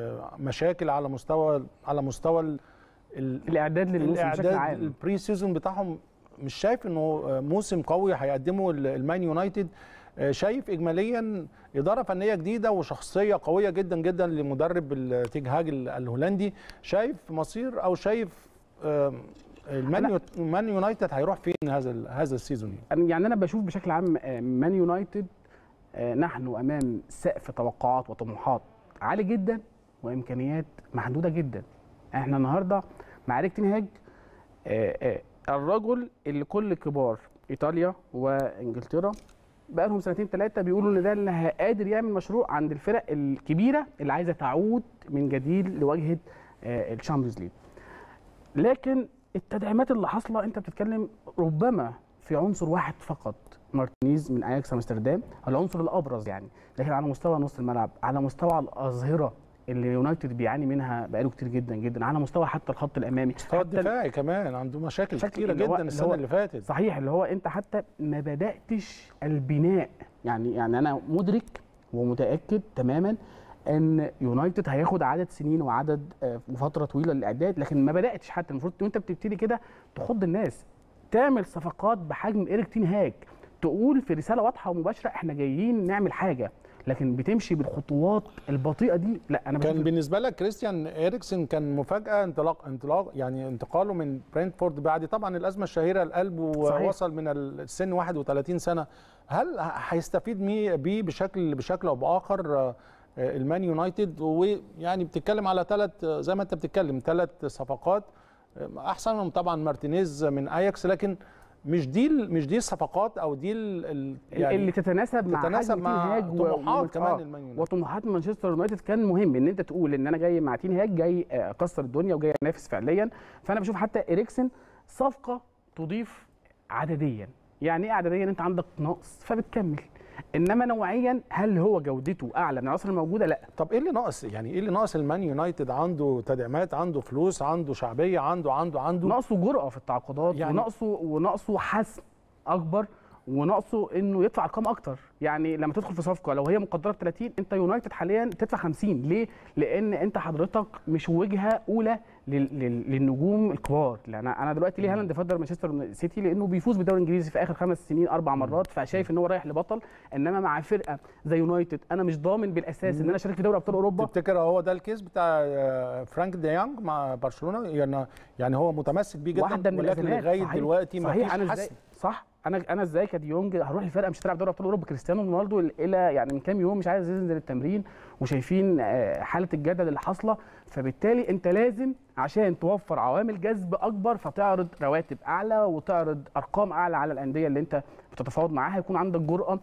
مشاكل على مستوى على مستوى ال- ال- الاعداد للموسم بشكل الاعداد عام البري سيزون بتاعهم مش شايف انه موسم قوي هيقدمه ال- المان يونايتد آه، شايف اجماليا اداره فنيه جديده وشخصيه قويه جدا جدا لمدرب التيج هاج ال- الهولندي شايف مصير او شايف آم، المان يو- المان يونايتد هيروح فين هذا ال- هذا السيزون أنا- يعني انا بشوف بشكل عام آه، مان يونايتد آه، نحن امام سقف توقعات وطموحات عالي جدا وامكانيات محدوده جدا احنا النهارده مع ريك تين هاج آه، آه، الرجل اللي كل كبار ايطاليا وانجلترا بقى لهم سنتين ثلاثه بيقولوا ان ده اللي قادر يعمل مشروع عند الفرق الكبيره اللي عايزه تعود من جديد لواجهه آه، الشامبيونز ليج لكن التدعيمات اللي حاصله انت بتتكلم ربما في عنصر واحد فقط مارتينيز من اياكس امستردام العنصر الابرز يعني لكن على مستوى نص الملعب على مستوى الاظهره اللي يونايتد بيعاني منها بقاله كتير جدا جدا على مستوى حتى الخط الامامي مستوى حتى الدفاعي كمان عنده مشاكل بشكل كتيره اللي هو- جدا اللي السنه هو- اللي فاتت صحيح اللي هو انت حتى ما بداتش البناء يعني يعني انا مدرك ومتاكد تماما ان يونايتد هياخد عدد سنين وعدد آه، وفتره طويله للاعداد لكن ما بداتش حتى المفروض وانت بتبتدي كده تخض الناس تعمل صفقات بحجم ايريك تين هاج تقول في رساله واضحه ومباشره احنا جايين نعمل حاجه لكن بتمشي بالخطوات البطيئه دي لا انا كان بشوف بالنسبه لك كريستيان اريكسن كان مفاجاه انطلاق انطلاق يعني انتقاله من برينتفورد بعد طبعا الازمه الشهيره القلب صحيح. ووصل من السن 31 سنه هل ه- هيستفيد مي- بيه بشكل بشكل او باخر آه، آه، المان يونايتد ويعني بتتكلم على ثلاث زي ما انت بتتكلم ثلاث صفقات آه، احسنهم طبعا مارتينيز من اياكس لكن مش دي ال- مش دي الصفقات او دي ال- ال- يعني اللي تتناسب مع تتناسب حجم مع تين هاج و- طموحات و- كمان آه. المان يونايتد. وطموحات مانشستر يونايتد كان مهم ان انت تقول ان انا جاي مع تين هاج جاي آه، اكسر الدنيا وجاي انافس فعليا فانا بشوف حتى اريكسن صفقه تضيف عدديا يعني ايه عدديا انت عندك نقص فبتكمل انما نوعيا هل هو جودته اعلى من العناصر الموجوده لا طب ايه اللي ناقص يعني ايه اللي ناقص المان يونايتد عنده تدعيمات عنده فلوس عنده شعبيه عنده عنده عنده ناقصه جرأه في التعاقدات يعني- يعني وناقصه وناقصه حسم اكبر وناقصه انه يدفع ارقام اكتر يعني لما تدخل في صفقه لو هي مقدره ب 30 انت يونايتد حاليا تدفع 50 ليه لان انت حضرتك مش وجهه اولى لل- لل- للنجوم الكبار لان انا أنا دلوقتي ليه هالاند فضل مانشستر سيتي لانه بيفوز بالدوري الانجليزي في اخر خمس سنين اربع مرات فشايف ان هو رايح لبطل انما مع فرقه زي يونايتد انا مش ضامن بالاساس ان انا اشارك في دوري ابطال اوروبا تفتكر هو ده الكيس بتاع آه، فرانك ديانج مع برشلونه يعني يعني هو متمسك بيه جدا واحده من ولكن الازمات لغايه صحيح. دلوقتي ما صحيح فيش انا حسم ازاي صح انا انا ازاي كديونج هروح الفرقه مش هتلعب دوري ابطال اوروبا كريستيانو رونالدو الى يعني من كام يوم مش عايز ينزل التمرين وشايفين آه، حاله الجدل اللي حاصله فبالتالي انت لازم عشان توفر عوامل جذب اكبر فتعرض رواتب اعلى وتعرض ارقام اعلى على الانديه اللي انت بتتفاوض معاها يكون عندك جرأه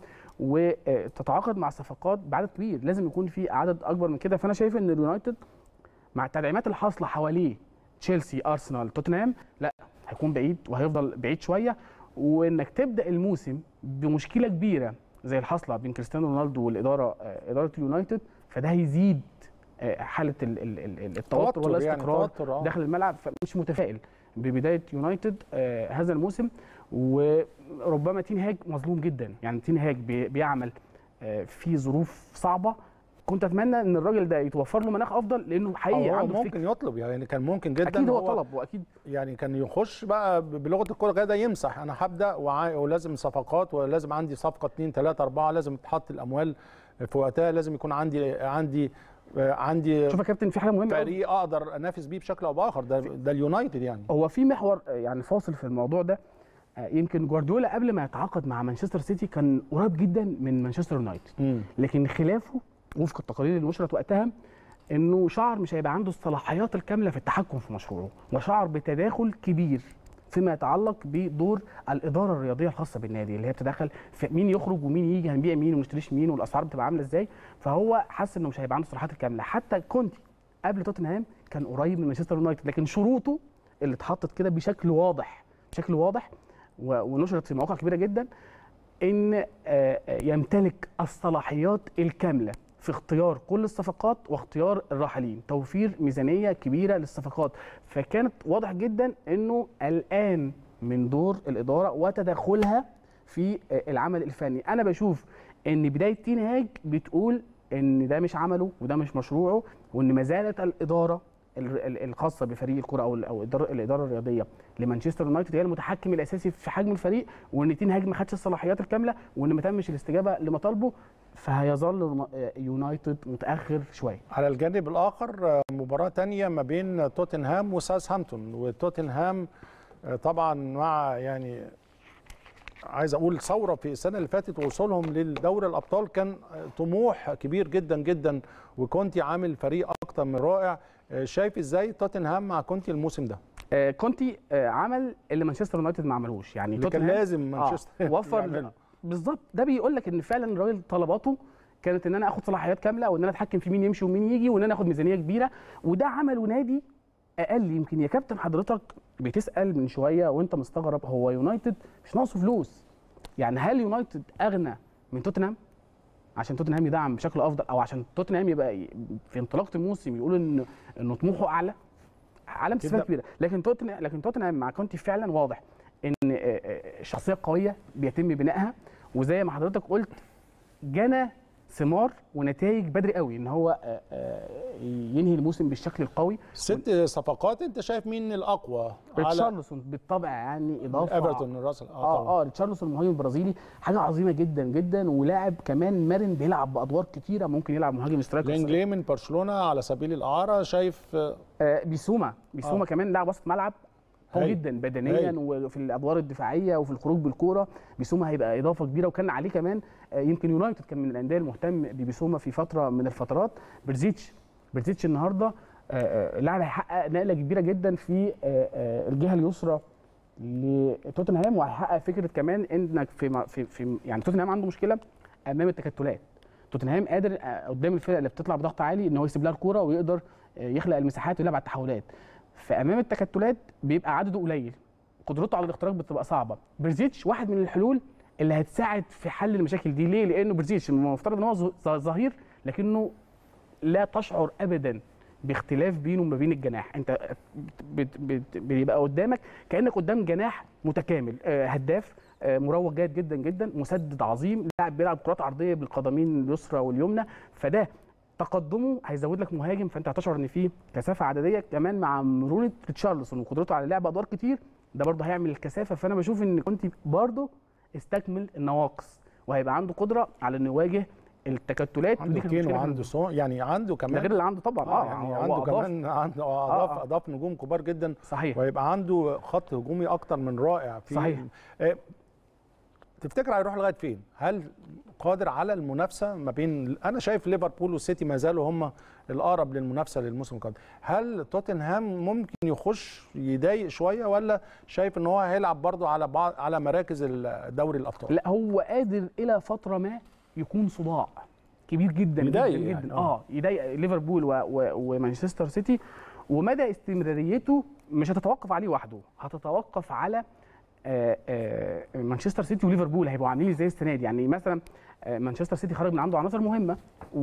وتتعاقد مع صفقات بعدد كبير لازم يكون في عدد اكبر من كده فانا شايف ان اليونايتد مع التدعيمات اللي حاصله حواليه تشيلسي ارسنال توتنهام لا هيكون بعيد وهيفضل بعيد شويه وانك تبدا الموسم بمشكله كبيره زي الحاصله بين كريستيانو رونالدو والاداره آه، اداره اليونايتد فده هيزيد آه، حاله ال- ال- ال- التوتر توتر يعني والاستقرار توتر اه داخل الملعب فمش متفائل ببدايه يونايتد آه، هذا الموسم وربما تين هاج مظلوم جدا يعني تين هاج بي- بيعمل آه، في ظروف صعبه كنت اتمنى ان الراجل ده يتوفر له مناخ افضل لانه حقيقي هو عنده فكر ممكن يطلب يعني كان ممكن جدا اكيد هو طلب واكيد يعني كان يخش بقى بلغه الكوره كده يمسح انا هبدا وعا- ولازم صفقات ولازم عندي صفقه 2 3 4 لازم تحط الاموال في وقتها لازم يكون عندي عندي آه، عندي شوف يا كابتن في حاجه مهمه أوي. فريق اقدر انافس بيه بشكل او باخر ده ده اليونايتد يعني هو في محور آه، يعني فاصل في الموضوع ده آه، يمكن جوارديولا قبل ما يتعاقد مع مانشستر سيتي كان قريب جدا من مانشستر يونايتد مم. لكن خلافه وفق التقارير اللي نشرت وقتها انه شعر مش هيبقى عنده الصلاحيات الكامله في التحكم في مشروعه وشعر بتداخل كبير فيما يتعلق بدور الاداره الرياضيه الخاصه بالنادي اللي هي بتتدخل في مين يخرج ومين يجي هنبيع مين ونشتريش مين والاسعار بتبقى عامله ازاي فهو حس انه مش هيبقى عنده الصلاحيات الكامله حتى كونتي قبل توتنهام كان قريب من مانشستر يونايتد لكن شروطه اللي اتحطت كده بشكل واضح بشكل واضح و- ونشرت في مواقع كبيره جدا ان آه، آه، يمتلك الصلاحيات الكامله في اختيار كل الصفقات واختيار الراحلين توفير ميزانيه كبيره للصفقات فكانت واضح جدا انه الان من دور الاداره وتدخلها في آه، العمل الفني انا بشوف ان بدايه تين هاج بتقول ان ده مش عمله وده مش مشروعه وان ما زالت الاداره ال- ال- الخاصه بفريق الكره او ال- او الاداره الاداره الرياضيه لمانشستر يونايتد هي المتحكم الاساسي في حجم الفريق وان تين هاج ما خدش الصلاحيات الكامله وان ما تمش الاستجابه لمطالبه فهيظل الم- يونايتد متاخر شويه على الجانب الاخر آه، مباراه تانية ما بين توتنهام وساوثهامبتون وتوتنهام آه، طبعا مع يعني عايز اقول ثوره في السنه اللي فاتت ووصولهم للدوري الابطال كان آه، طموح كبير جدا جدا وكونتي عامل فريق اكتر من رائع آه، شايف ازاي توتنهام مع كونتي الموسم ده آه، كونتي آه، عمل اللي مانشستر يونايتد ما عملوش يعني اللي كان توتنهام- لازم مانشستر آه وفر يعمله. بالظبط ده بيقول لك ان فعلا الراجل طلباته كانت ان انا اخد صلاحيات كامله وان انا اتحكم في مين يمشي ومين يجي وان انا اخد ميزانيه كبيره وده عمله نادي اقل يمكن يا كابتن حضرتك بتسال من شويه وانت مستغرب هو يونايتد مش ناقصه فلوس يعني هل يونايتد اغنى من توتنهام عشان توتنهام يدعم بشكل افضل او عشان توتنهام يبقى ي- في انطلاقه الموسم يقولوا ان انه طموحه اعلى علامه كده. استفهام كبيره لكن توتنهام لكن توتنهام مع كونتي فعلا واضح ان آه، آه، شخصيه قويه بيتم بنائها وزي ما حضرتك قلت جنى ثمار ونتائج بدري قوي ان هو آه، آه، ينهي الموسم بالشكل القوي ست صفقات انت شايف مين الاقوى على ريتشارلسون بالطبع يعني اضافه ايفرتون راسل اه اه ريتشارلسون المهاجم البرازيلي حاجه عظيمه جدا جدا ولاعب كمان مرن بيلعب بادوار كتيره ممكن يلعب مهاجم سترايكر لينجلي من برشلونه على سبيل الاعاره شايف آه، آه بيسوما بيسوما آه. كمان لاعب وسط ملعب قوي هايل. جدا بدنيا هايل. وفي الادوار الدفاعيه وفي الخروج بالكوره بيسوما هيبقى اضافه كبيره وكان عليه كمان آه، يمكن يونايتد كان من الانديه المهتم ببيسوما في فتره من الفترات برزيتش برزيتش النهارده آه، آه، لاعب هيحقق نقله كبيره جدا في آه، آه، الجهه اليسرى لتوتنهام وهيحقق فكره كمان انك في م- في, في يعني توتنهام عنده مشكله امام التكتلات توتنهام قادر آه، قدام الفرق اللي بتطلع بضغط عالي ان هو يسيب لها الكوره ويقدر آه، يخلق المساحات ويلعب على التحولات فامام التكتلات بيبقى عدده قليل قدرته على الاختراق بتبقى صعبه برزيتش واحد من الحلول اللي هتساعد في حل المشاكل دي ليه لانه برزيتش المفترض ان هو ظ- ظهير لكنه لا تشعر ابدا باختلاف بينه وما بين الجناح انت بت بت بيبقى قدامك كانك قدام جناح متكامل آه، هداف آه، مروج جيد جدا جدا مسدد عظيم لاعب بيلعب كرات عرضيه بالقدمين اليسرى واليمنى فده تقدمه هيزود لك مهاجم فانت هتشعر ان في كثافه عدديه كمان مع مرونه ريتشارلسون وقدرته على لعب ادوار كتير ده برضه هيعمل الكثافه فانا بشوف ان كنت برضه استكمل النواقص وهيبقى عنده قدره على انه يواجه التكتلات عنده ودي كانت كين مشكلة وعنده كان- سون يعني عنده ده كمان غير اللي عنده طبعا اه اه يعني هو عنده أضاف. كمان عنده اضاف آه. اضاف نجوم كبار جدا صحيح ويبقى عنده خط هجومي اكتر من رائع في صحيح. آه، تفتكر هيروح لغايه فين؟ هل قادر على المنافسه ما بين انا شايف ليفربول والسيتي ما زالوا هم الاقرب للمنافسه للموسم القادم، هل توتنهام ممكن يخش يضايق شويه ولا شايف ان هو هيلعب برضه على بعض على مراكز دوري الابطال؟ لا هو قادر الى فتره ما يكون صداع كبير جدا يضايق جدا, يعني، جدا. آه. اه يضايق ليفربول و- و- ومانشستر سيتي ومدى استمراريته مش هتتوقف عليه وحده هتتوقف على آه، آه، مانشستر سيتي وليفربول هيبقوا عاملين ازاي السنه دي يعني مثلا آه، مانشستر سيتي خرج من عنده عناصر مهمه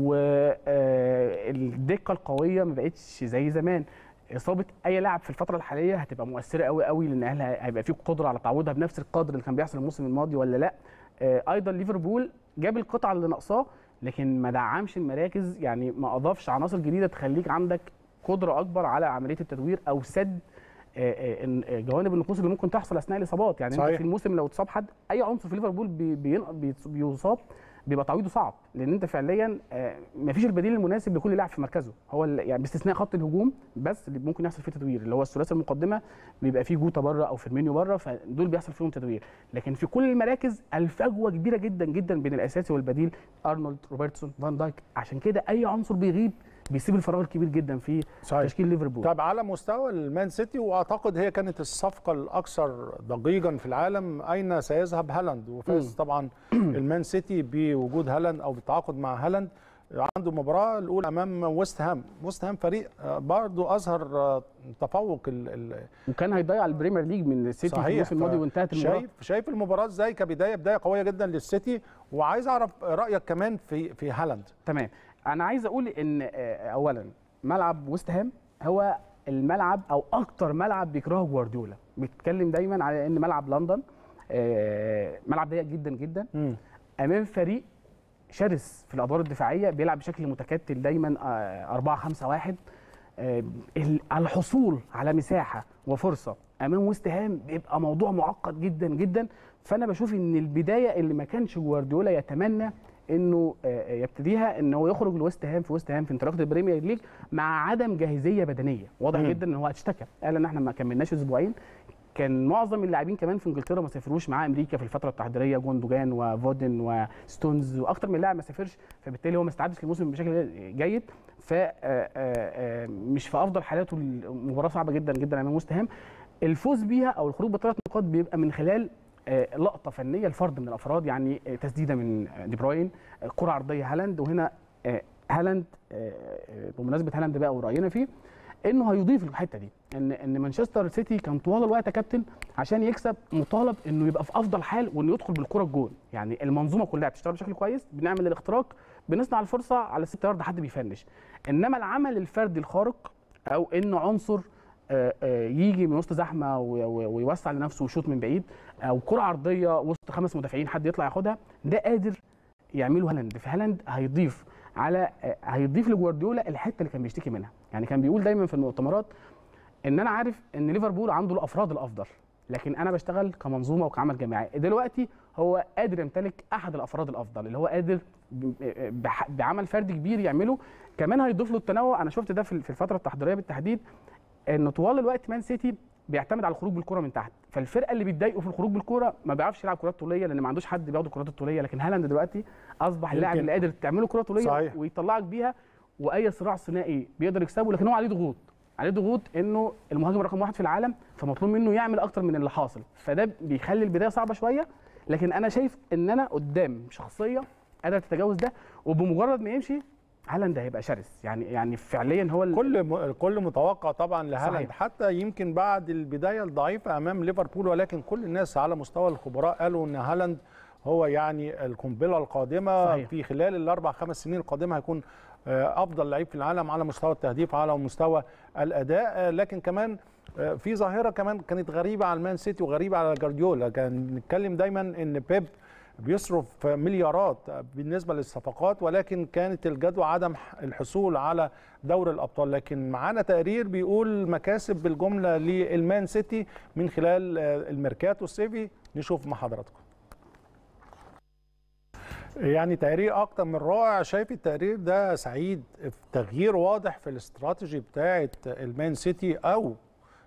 والدقه القويه ما بقتش زي زمان اصابه اي لاعب في الفتره الحاليه هتبقى مؤثره قوي قوي لان هل هيبقى فيه قدره على تعويضها بنفس القدر اللي كان بيحصل الموسم الماضي ولا لا آه، ايضا ليفربول جاب القطعه اللي ناقصاه لكن ما دعمش المراكز يعني ما اضافش عناصر جديده تخليك عندك قدره اكبر على عمليه التدوير او سد آه، آه، إن- آه، جوانب النقوص اللي ممكن تحصل اثناء الاصابات يعني انت صحيح. في الموسم لو اتصاب حد اي عنصر في ليفربول بي- بين- بي- بيصاب بيبقى تعويضه صعب لان انت فعليا آه، مفيش البديل المناسب لكل لاعب في مركزه هو ال- يعني باستثناء خط الهجوم بس اللي ممكن يحصل فيه تدوير اللي هو الثلاثي المقدمه بيبقى فيه جوتا بره او فيرمينيو بره فدول بيحصل فيهم تدوير لكن في كل المراكز الفجوه كبيره جدا جدا بين الاساسي والبديل ارنولد روبرتسون فان دايك عشان كده اي عنصر بيغيب بيسيب الفراغ الكبير جدا في صحيح. تشكيل ليفربول طب على مستوى المان سيتي واعتقد هي كانت الصفقه الاكثر ضجيجا في العالم اين سيذهب هالاند وفاز مم. طبعا المان سيتي بوجود هالاند او بالتعاقد مع هالاند عنده مباراه الاولى امام ويست هام ويست هام فريق آه، برضه اظهر آه، تفوق ال- ال- وكان هيضيع البريمير ليج من السيتي في الموسم الماضي وانتهت المباراه شايف شايف المباراه ازاي كبدايه بدايه قويه جدا للسيتي وعايز اعرف رايك كمان في في هالاند تمام انا عايز اقول ان آه، اولا ملعب ويست هام هو الملعب او اكتر ملعب بيكرهه جوارديولا بيتكلم دايما على ان ملعب لندن آه، ملعب ضيق جدا جدا مم. امام فريق شرس في الادوار الدفاعيه بيلعب بشكل متكتل دايما 4 5 1 الحصول على مساحه وفرصه امام ويست هام بيبقى موضوع معقد جدا جدا فانا بشوف ان البدايه اللي ما كانش جوارديولا يتمنى انه آه، يبتديها ان هو يخرج لويست هام في ويست هام في انطلاقه البريمير ليج مع عدم جاهزيه بدنيه واضح مم. جدا ان هو اشتكى قال ان احنا ما كملناش اسبوعين كان معظم اللاعبين كمان في انجلترا ما سافروش مع امريكا في الفتره التحضيريه جوندوجان وفودن وستونز واكتر من لاعب ما سافرش فبالتالي هو ما استعدش للموسم بشكل جيد ف آه، آه، آه، مش في افضل حالاته المباراه صعبه جدا جدا امام ويست هام الفوز بيها او الخروج بثلاث نقاط بيبقى من خلال آه، لقطه فنيه لفرد من الافراد يعني آه، تسديده من آه، دي بروين آه، كره عرضيه هالاند وهنا آه، هالاند آه، آه، بمناسبه هالاند بقى وراينا فيه انه هيضيف الحته دي ان ان مانشستر سيتي كان طوال الوقت يا كابتن عشان يكسب مطالب انه يبقى في افضل حال وانه يدخل بالكره الجول يعني المنظومه كلها بتشتغل بشكل كويس بنعمل الاختراق بنصنع الفرصه على 6 يارد حد بيفنش انما العمل الفردي الخارق او انه عنصر آه، آه، يجي من وسط زحمه و- و- ويوسع لنفسه ويشوط من بعيد او كره عرضيه وسط خمس مدافعين حد يطلع ياخدها ده قادر يعمله هالاند فهالاند هيضيف على آه، هيضيف لجوارديولا الحته اللي كان بيشتكي منها يعني كان بيقول دايما في المؤتمرات ان انا عارف ان ليفربول عنده الافراد الافضل لكن انا بشتغل كمنظومه وكعمل جماعي دلوقتي هو قادر يمتلك احد الافراد الافضل اللي هو قادر ب- بح- بعمل فردي كبير يعمله كمان هيضيف له التنوع انا شفت ده في في الفتره التحضيريه بالتحديد ان طوال الوقت مان سيتي بيعتمد على الخروج بالكره من تحت فالفرقه اللي بيتضايقوا في الخروج بالكره ما بيعرفش يلعب كرات طوليه لان ما عندوش حد بياخد الكرات الطوليه لكن هالاند دلوقتي اصبح اللاعب يمكن. اللي قادر تعمله كره طوليه صحيح. ويطلعك بيها واي صراع ثنائي بيقدر يكسبه لكن هو عليه ضغوط عليه ضغوط انه المهاجم رقم واحد في العالم فمطلوب منه يعمل اكتر من اللي حاصل فده بيخلي البدايه صعبه شويه لكن انا شايف ان انا قدام شخصيه قادره تتجاوز ده وبمجرد ما يمشي هالاند هيبقى شرس يعني يعني فعليا هو ال- كل م- كل متوقع طبعا لهالاند صحيح. حتى يمكن بعد البدايه الضعيفه امام ليفربول ولكن كل الناس على مستوى الخبراء قالوا ان هالاند هو يعني القنبله القادمه صحيح. في خلال الاربع خمس سنين القادمه هيكون آه، افضل لعيب في العالم على مستوى التهديف على مستوى الاداء آه، لكن كمان آه، في ظاهره كمان كانت غريبه على المان سيتي وغريبه على جارديولا كان بنتكلم دايما ان بيب بيصرف مليارات بالنسبه للصفقات ولكن كانت الجدوى عدم الحصول على دوري الابطال لكن معانا تقرير بيقول مكاسب بالجمله للمان سيتي من خلال آه، الميركاتو الصيفي نشوف مع حضراتكم يعني تقرير اكتر من رائع شايف التقرير ده سعيد في تغيير واضح في الاستراتيجي بتاعه المان سيتي او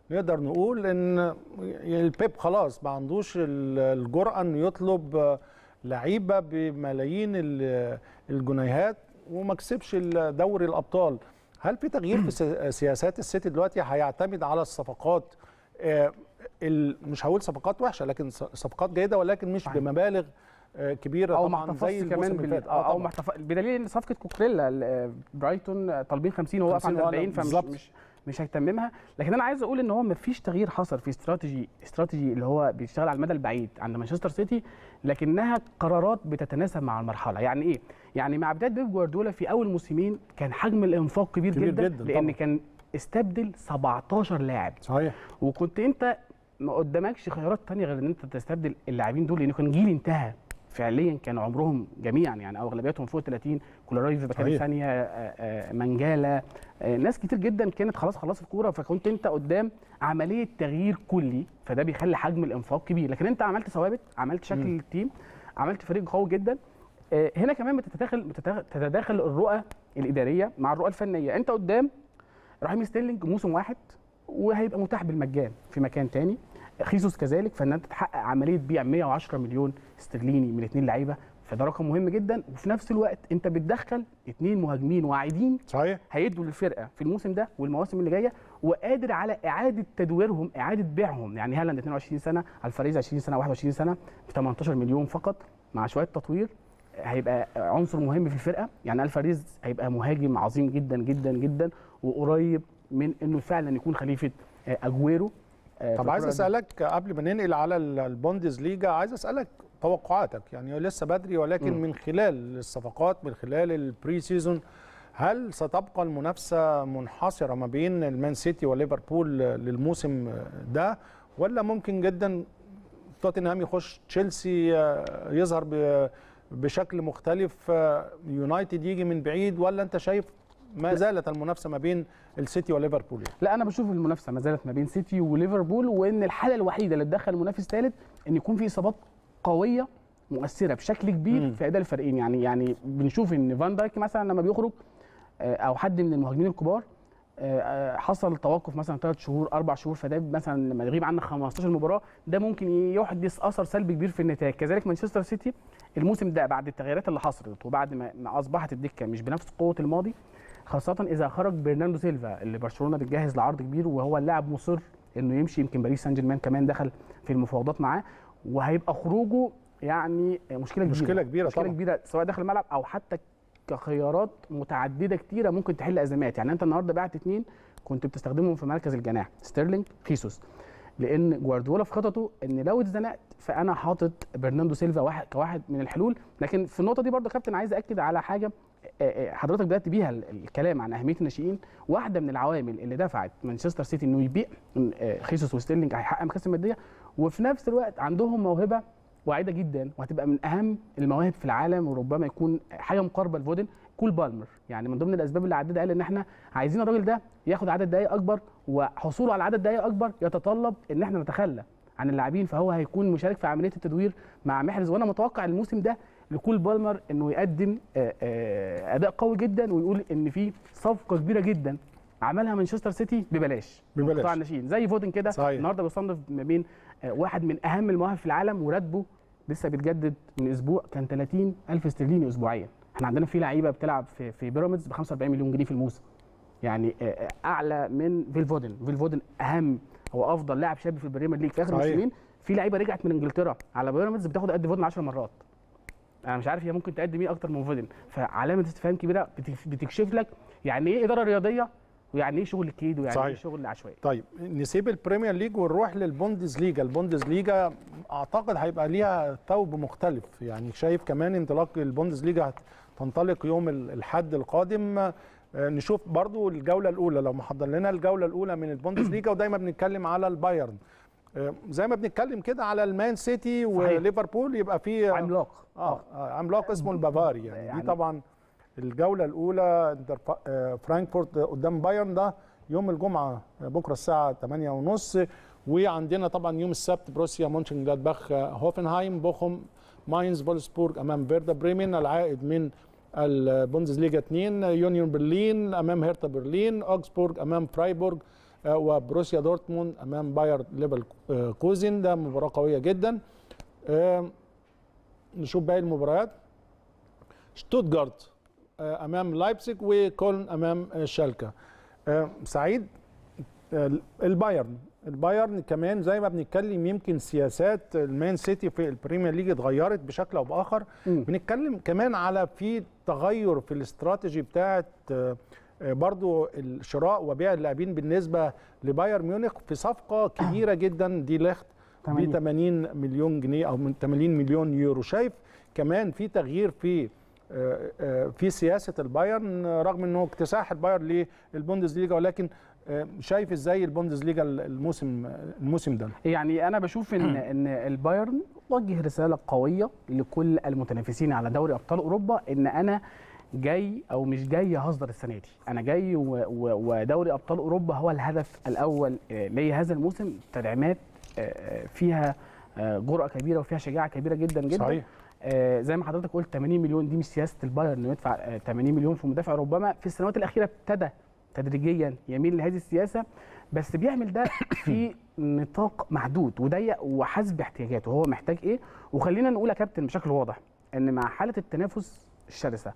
نقدر نقول ان البيب خلاص ما عندوش ال- الجرأه انه يطلب آه، لعيبه بملايين ال- الجنيهات وما كسبش ال- دوري الابطال هل في تغيير في سي- سياسات السيتي دلوقتي هيعتمد على الصفقات آه، ال- مش هقول صفقات وحشه لكن ص- صفقات جيده ولكن مش صحيح. بمبالغ آه، كبيره او ما طبعا احتفظش زي كمان الموسم بال... اللي فات او آه أو ما احتفظ بدليل ان صفقه كوكريلا ال- برايتون آه، طالبين 50 وهو واقف عند 50 40 فمش بالظبط. مش مش هيتممها لكن انا عايز اقول ان هو ما فيش تغيير حصل في استراتيجي استراتيجي اللي هو بيشتغل على المدى البعيد عند مانشستر سيتي لكنها قرارات بتتناسب مع المرحله يعني ايه يعني مع بدايه بيب جوارديولا في اول موسمين كان حجم الانفاق كبير, كبير جدا, جداً لان طبعاً. كان استبدل 17 لاعب صحيح وكنت انت ما قدامكش خيارات تانية غير ان انت تستبدل اللاعبين دول لان كان جيل انتهى فعليا كان عمرهم جميعا يعني او اغلبيتهم فوق 30 كولاراي في بكاري صحيح. ثانيه آه، آه، منجالا آه، ناس كتير جدا كانت خلاص خلصت الكوره فكنت انت قدام عمليه تغيير كلي فده بيخلي حجم الانفاق كبير لكن انت عملت ثوابت عملت شكل مم. التيم عملت فريق قوي جدا آه، هنا كمان بتتداخل بتتداخل- تتداخل الرؤى الاداريه مع الرؤى الفنيه انت قدام رحيم ستيرلينج موسم واحد وهيبقى متاح بالمجان في مكان تاني خيسوس كذلك فان انت تحقق عمليه بيع 110 مليون استرليني من اثنين لعيبه فده رقم مهم جدا وفي نفس الوقت انت بتدخل اثنين مهاجمين واعدين صحيح هيدوا للفرقه في الموسم ده والمواسم اللي جايه وقادر على اعاده تدويرهم اعاده بيعهم يعني هالاند 22 سنه الفاريز 20 سنه 21 سنه ب 18 مليون فقط مع شويه تطوير هيبقى عنصر مهم في الفرقه يعني الفاريز هيبقى مهاجم عظيم جدا جدا جدا وقريب من انه فعلا يكون خليفه آه، اجويرو آه، طب في عايز الكرة اسالك قبل ما ننقل على ال- البوندز ليجا عايز اسالك توقعاتك يعني لسه بدري ولكن مم. من خلال الصفقات من خلال البري سيزون هل ستبقى المنافسه منحصره ما بين المان سيتي وليفربول للموسم ده ولا ممكن جدا توتنهام يخش تشيلسي آه، يظهر ب- بشكل مختلف آه، يونايتد يجي من بعيد ولا انت شايف ما زالت المنافسه ما بين السيتي وليفربول يعني؟ لا انا بشوف المنافسه ما زالت ما بين سيتي وليفربول وان الحاله الوحيده اللي تدخل منافس ثالث ان يكون في اصابات قويه مؤثره بشكل كبير مم. في اداء الفريقين يعني يعني بنشوف ان فان دايك مثلا لما بيخرج آه، او حد من المهاجمين الكبار آه، آه، حصل توقف مثلا ثلاث شهور اربع شهور فده مثلا لما يغيب عنك 15 مباراه ده ممكن يحدث اثر سلبي كبير في النتائج كذلك مانشستر سيتي الموسم ده بعد التغييرات اللي حصلت وبعد ما ما اصبحت الدكه مش بنفس قوه الماضي خاصة إذا خرج برناردو سيلفا اللي برشلونة بتجهز لعرض كبير وهو اللاعب مصر إنه يمشي يمكن باريس سان جيرمان كمان دخل في المفاوضات معاه وهيبقى خروجه يعني مشكلة كبيرة مشكلة كبيرة مشكلة طبعاً. كبيرة سواء داخل الملعب أو حتى كخيارات متعددة كتيرة ممكن تحل أزمات يعني أنت النهاردة بعت اتنين كنت بتستخدمهم في مركز الجناح ستيرلينج خيسوس لان جوارديولا في خططه ان لو اتزنقت فانا حاطط برناردو سيلفا واحد كواحد من الحلول لكن في النقطه دي برضه كابتن عايز اكد على حاجه آه، آه، حضرتك بدات بيها ال- الكلام عن اهميه الناشئين واحده من العوامل اللي دفعت مانشستر سيتي انه يبيع آه، خيسوس وستيرلينج هيحقق مكاسب ماديه وفي نفس الوقت عندهم موهبه واعده جدا وهتبقى من اهم المواهب في العالم وربما يكون حاجه مقاربه لفودن كول بالمر يعني من ضمن الاسباب اللي عدد قال ان احنا عايزين الراجل ده ياخد عدد دقائق اكبر وحصوله على عدد دقائق اكبر يتطلب ان احنا نتخلى عن اللاعبين فهو هيكون مشارك في عمليه التدوير مع محرز وانا متوقع الموسم ده لكول بالمر انه يقدم آه، آه، اداء قوي جدا ويقول ان في صفقه كبيره جدا عملها مانشستر سيتي ببلاش من ببلاش. قطاع الناشئين زي فودن كده صحيح. النهارده بيصنف ما بين آه، واحد من اهم المواهب في العالم وراتبه لسه بيتجدد من اسبوع كان 30 الف استرليني اسبوعيا احنا عندنا في لعيبه بتلعب في في بيراميدز ب 45 مليون جنيه في الموسم يعني آه، آه، اعلى من فيل فودن فيل فودن اهم هو افضل لاعب شاب في البريمير ليج في اخر صحيح. الموسمين في لعيبه رجعت من انجلترا على بيراميدز بتاخد قد فودن 10 مرات انا مش عارف هي ممكن تقدم ايه اكتر من فودن فعلامه استفهام كبيره بتك- بتكشف لك يعني ايه اداره رياضيه ويعني ايه شغل كيد ويعني صحيح. ايه شغل عشوائي طيب نسيب البريمير ليج ونروح للبوندز ليجا البوندز ليجا اعتقد هيبقى ليها ثوب مختلف يعني شايف كمان انطلاق البوندز ليجا تنطلق يوم ال- الحد القادم آه، نشوف برضو الجوله الاولى لو محضر لنا الجوله الاولى من البوندز ليجا ودايما بنتكلم على البايرن آه، زي ما بنتكلم كده على المان سيتي وليفربول يبقى في عملاق اه آه، عملاق اسمه البافاري يعني, يعني- دي طبعا الجوله الاولى انتر فا- آه، فرانكفورت قدام بايرن ده يوم الجمعه آه، بكره الساعه 8:30 وعندنا طبعا يوم السبت بروسيا مونشن جلادباخ آه، هوفنهايم بوخم ماينز فولسبورج امام فيردا بريمن العائد من البوندسليجا 2 يونيون برلين امام هيرتا برلين اوكسبورج امام فرايبورج آه، وبروسيا دورتموند امام باير ليفل آه، كوزن ده مباراه قويه جدا آه، نشوف باقي المباريات شتوتجارت آه، امام لايبزيج وكولن امام آه، شالكا آه، سعيد آه، البايرن البايرن كمان زي ما بنتكلم يمكن سياسات المان سيتي في البريمير ليج اتغيرت بشكل او باخر مم. بنتكلم كمان على في تغير في الاستراتيجي بتاعه آه، آه، برضو الشراء وبيع اللاعبين بالنسبه لبايرن ميونخ في صفقه كبيره جدا دي ليخت ب 80. 80 مليون جنيه او من 80 مليون يورو شايف كمان في تغيير في آه، آه، في سياسه البايرن آه، رغم انه اكتساح البايرن للبوندسليجا ولكن آه، شايف ازاي البوندسليجا الموسم الموسم ده يعني انا بشوف ان ان البايرن وجه رساله قويه لكل المتنافسين على دوري ابطال اوروبا ان انا جاي او مش جاي هصدر السنه دي انا جاي و- و- ودوري ابطال اوروبا هو الهدف الاول آه، ليا هذا الموسم تدعيمات آه، آه، فيها آه، جرأه كبيره وفيها شجاعه كبيره جدا جدا صحيح آه، زي ما حضرتك قلت 80 مليون دي مش سياسه البايرن انه يدفع آه، 80 مليون في مدافع ربما في السنوات الاخيره ابتدى تدريجيا يميل لهذه السياسه بس بيعمل ده في نطاق محدود وضيق وحسب احتياجاته هو محتاج ايه وخلينا نقول يا كابتن بشكل واضح ان مع حاله التنافس الشرسه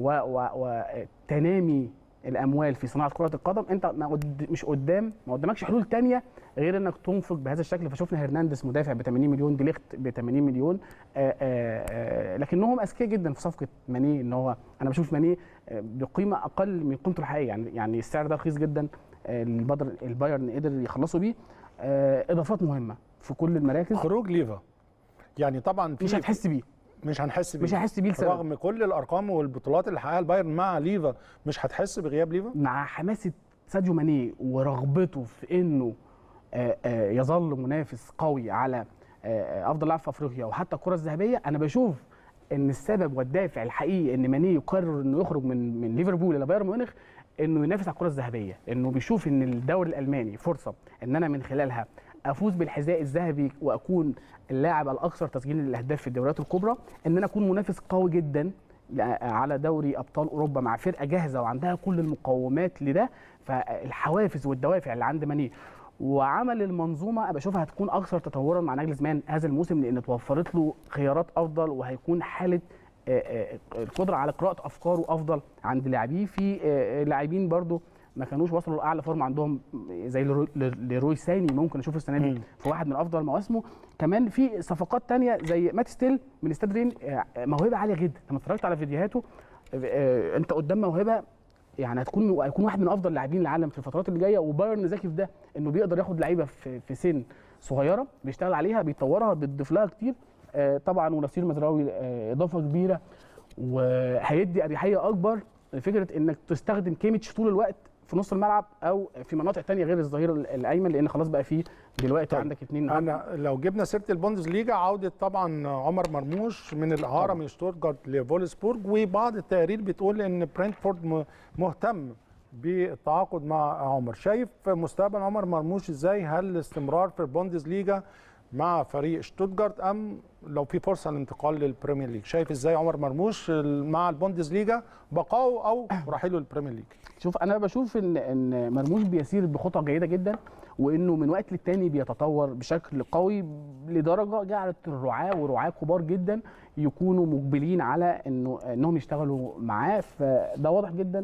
وتنامي الاموال في صناعه كره القدم انت ما قد- مش قدام ما قدامكش حلول تانية غير انك تنفق بهذا الشكل فشفنا هرنانديز مدافع ب 80 مليون ديليخت ب 80 مليون آآ آآ لكنهم اذكياء جدا في صفقه ماني ان هو انا بشوف ماني آه، بقيمه اقل من قيمته الحقيقيه يعني يعني السعر ده رخيص جدا آه، البدر البايرن قدر يخلصوا بيه آه، اضافات مهمه في كل المراكز خروج ليفا يعني طبعا في مش هتحس بيه مش هنحس بيه مش هحس بيه لسبب رغم كل الارقام والبطولات اللي حققها البايرن مع ليفا مش هتحس بغياب ليفا مع حماسه ساديو ماني ورغبته في انه آه، آه، يظل منافس قوي على آه، آه، افضل لاعب في افريقيا وحتى الكره الذهبيه انا بشوف ان السبب والدافع الحقيقي ان ماني يقرر انه يخرج من من ليفربول الى بايرن ميونخ انه ينافس على الكره الذهبيه انه بيشوف ان الدوري الالماني فرصه ان انا من خلالها افوز بالحذاء الذهبي واكون اللاعب الاكثر تسجيلا للاهداف في الدوريات الكبرى ان انا اكون منافس قوي جدا على دوري ابطال اوروبا مع فرقه جاهزه وعندها كل المقومات لده فالحوافز والدوافع اللي عند ماني وعمل المنظومه أنا بشوفها هتكون اكثر تطورا مع ناجلزمان هذا الموسم لان اتوفرت له خيارات افضل وهيكون حاله آه، آه، القدره على قراءه افكاره افضل عند لاعبيه في آه، لاعبين برضو ما كانوش وصلوا لاعلى فورم عندهم زي لرو- لروي ساني ممكن اشوفه السنه دي مم. في واحد من افضل مواسمه كمان في صفقات تانية زي مات ستيل من استاد رين آه، موهبه عاليه جدا لما اتفرجت على فيديوهاته آه، انت قدام موهبه يعني هتكون هيكون واحد من افضل لاعبين العالم في الفترات اللي جايه وبايرن ذكي في ده انه بيقدر ياخد لعيبه في, في سن صغيره بيشتغل عليها بيطورها بيضيف لها كتير آه، طبعا ونصير مزراوي آه، اضافه كبيره وهيدي اريحيه اكبر لفكره انك تستخدم كيميتش طول الوقت في نص الملعب او في مناطق تانية غير الظهير الايمن لان خلاص بقى فيه دلوقتي طيب، عندك اثنين انا لو جبنا سيره البوندسليجا عوده طبعا عمر مرموش من الاعاره من شتوتجارت لفولسبورج وبعض التقارير بتقول ان برنتفورد م- مهتم بالتعاقد مع عمر شايف مستقبل عمر مرموش ازاي هل الاستمرار في البوندسليجا مع فريق شتوتجارت ام لو في فرصه للانتقال للبريمير ليج شايف ازاي عمر مرموش مع البوندسليجا بقائه او رحيله للبريمير ليج شوف انا بشوف ان ان مرموش بيسير بخطى جيده جدا وانه من وقت للتاني بيتطور بشكل قوي لدرجه جعلت الرعاه ورعاه كبار جدا يكونوا مقبلين على انه انهم يشتغلوا معاه فده واضح جدا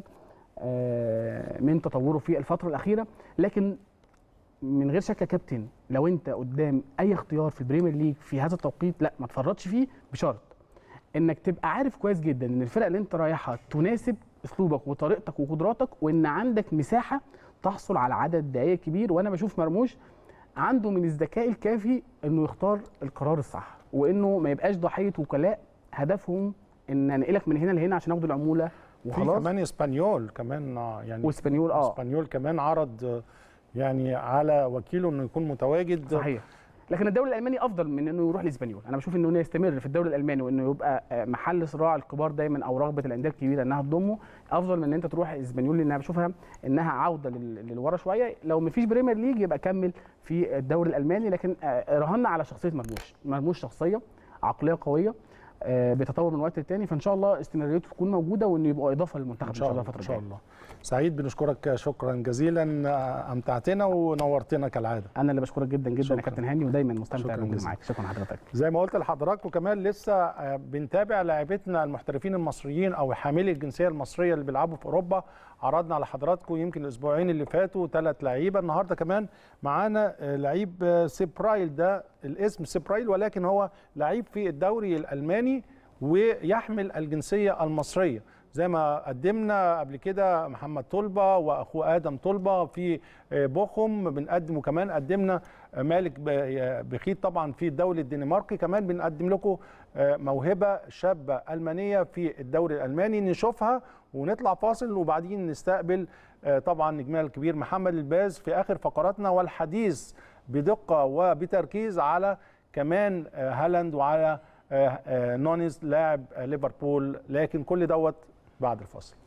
آه، من تطوره في الفتره الاخيره لكن من غير شك يا كابتن لو انت قدام اي اختيار في البريمير ليج في هذا التوقيت لا ما تفرطش فيه بشرط انك تبقى عارف كويس جدا ان الفرقه اللي انت رايحها تناسب اسلوبك وطريقتك وقدراتك وان عندك مساحه تحصل على عدد دقائق كبير وانا بشوف مرموش عنده من الذكاء الكافي انه يختار القرار الصح وانه ما يبقاش ضحيه وكلاء هدفهم ان انقلك من هنا لهنا عشان اخد العموله في وخلاص كمان اسبانيول كمان آه، يعني واسبانيول اه اسبانيول كمان عرض آه، يعني على وكيله انه يكون متواجد صحيح لكن الدوري الالماني افضل من انه يروح لاسبانيول انا بشوف انه يستمر في الدوري الالماني وانه يبقى آه، محل صراع الكبار دايما او رغبه الانديه الكبيره انها تضمه افضل من ان انت تروح اسبانيول لان انا بشوفها انها عوده لل- للورا شويه لو مفيش بريمير ليج يبقى كمل في الدوري الالماني لكن آه، رهنا على شخصيه مرموش مرموش شخصيه عقليه قويه آه، بيتطور من وقت للتاني فان شاء الله استمراريته تكون موجوده وانه يبقوا اضافه للمنتخب ان شاء الله الفتره ان شاء الجايه الله سعيد بنشكرك شكرا جزيلا آه، امتعتنا ونورتنا كالعاده انا اللي بشكرك جدا جدا شكراً. يا كابتن هاني ودايما مستمتع شكراً بوجودي جزيلاً. معاك شكرا لحضرتك زي ما قلت لحضراتكم كمان لسه آه، بنتابع لاعبتنا المحترفين المصريين او حاملي الجنسيه المصريه اللي بيلعبوا في اوروبا عرضنا على حضراتكم يمكن الاسبوعين اللي فاتوا ثلاث لعيبه النهارده كمان معانا آه، لعيب آه، سيبرايل ده الاسم سيبرايل ولكن هو لعيب في الدوري الالماني ويحمل الجنسيه المصريه زي ما قدمنا قبل كده محمد طلبه واخوه ادم طلبه في آه، بوخم بنقدم وكمان قدمنا آه، مالك ب- بخيت طبعا في الدوري الدنماركي كمان بنقدم لكم آه، موهبه شابه المانيه في الدوري الالماني نشوفها ونطلع فاصل وبعدين نستقبل آه، طبعا نجمنا الكبير محمد الباز في اخر فقراتنا والحديث بدقه وبتركيز على كمان آه، هالاند وعلى آه، آه، نونيز لاعب آه، ليفربول لكن كل دوت بعد الفاصل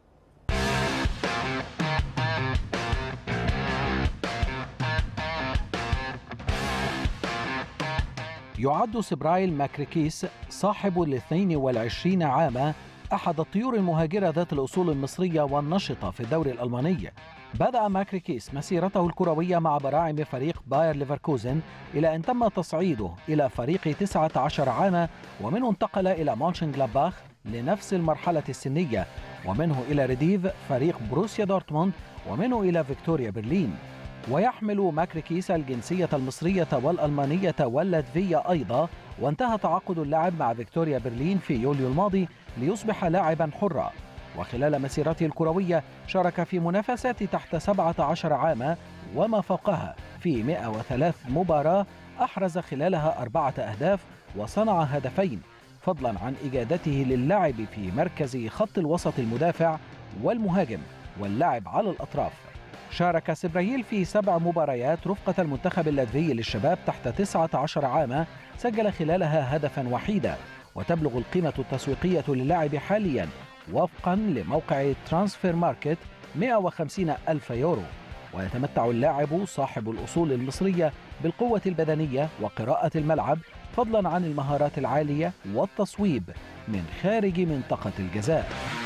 يعد سبرايل ماكريكيس صاحب ال 22 عاما أحد الطيور المهاجرة ذات الأصول المصرية والنشطة في الدوري الألماني بدأ ماكريكيس مسيرته الكروية مع براعم فريق باير ليفركوزن إلى أن تم تصعيده إلى فريق 19 عاما ومنه انتقل إلى مونشنجلاباخ لنفس المرحلة السنية ومنه إلى ريديف فريق بروسيا دورتموند ومنه إلى فيكتوريا برلين ويحمل ماكريكيس الجنسية المصرية والألمانية واللاتفية أيضا وانتهى تعاقد اللاعب مع فيكتوريا برلين في يوليو الماضي ليصبح لاعبا حرا وخلال مسيرته الكروية شارك في منافسات تحت 17 عاما وما فوقها في 103 مباراة أحرز خلالها أربعة أهداف وصنع هدفين فضلا عن إجادته للعب في مركز خط الوسط المدافع والمهاجم واللعب على الأطراف شارك سبراهيل في سبع مباريات رفقة المنتخب اللاتفي للشباب تحت 19 عاما سجل خلالها هدفا وحيدا وتبلغ القيمة التسويقية للاعب حاليا وفقا لموقع ترانسفير ماركت 150 ألف يورو ويتمتع اللاعب صاحب الأصول المصرية بالقوة البدنية وقراءة الملعب فضلا عن المهارات العالية والتصويب من خارج منطقة الجزاء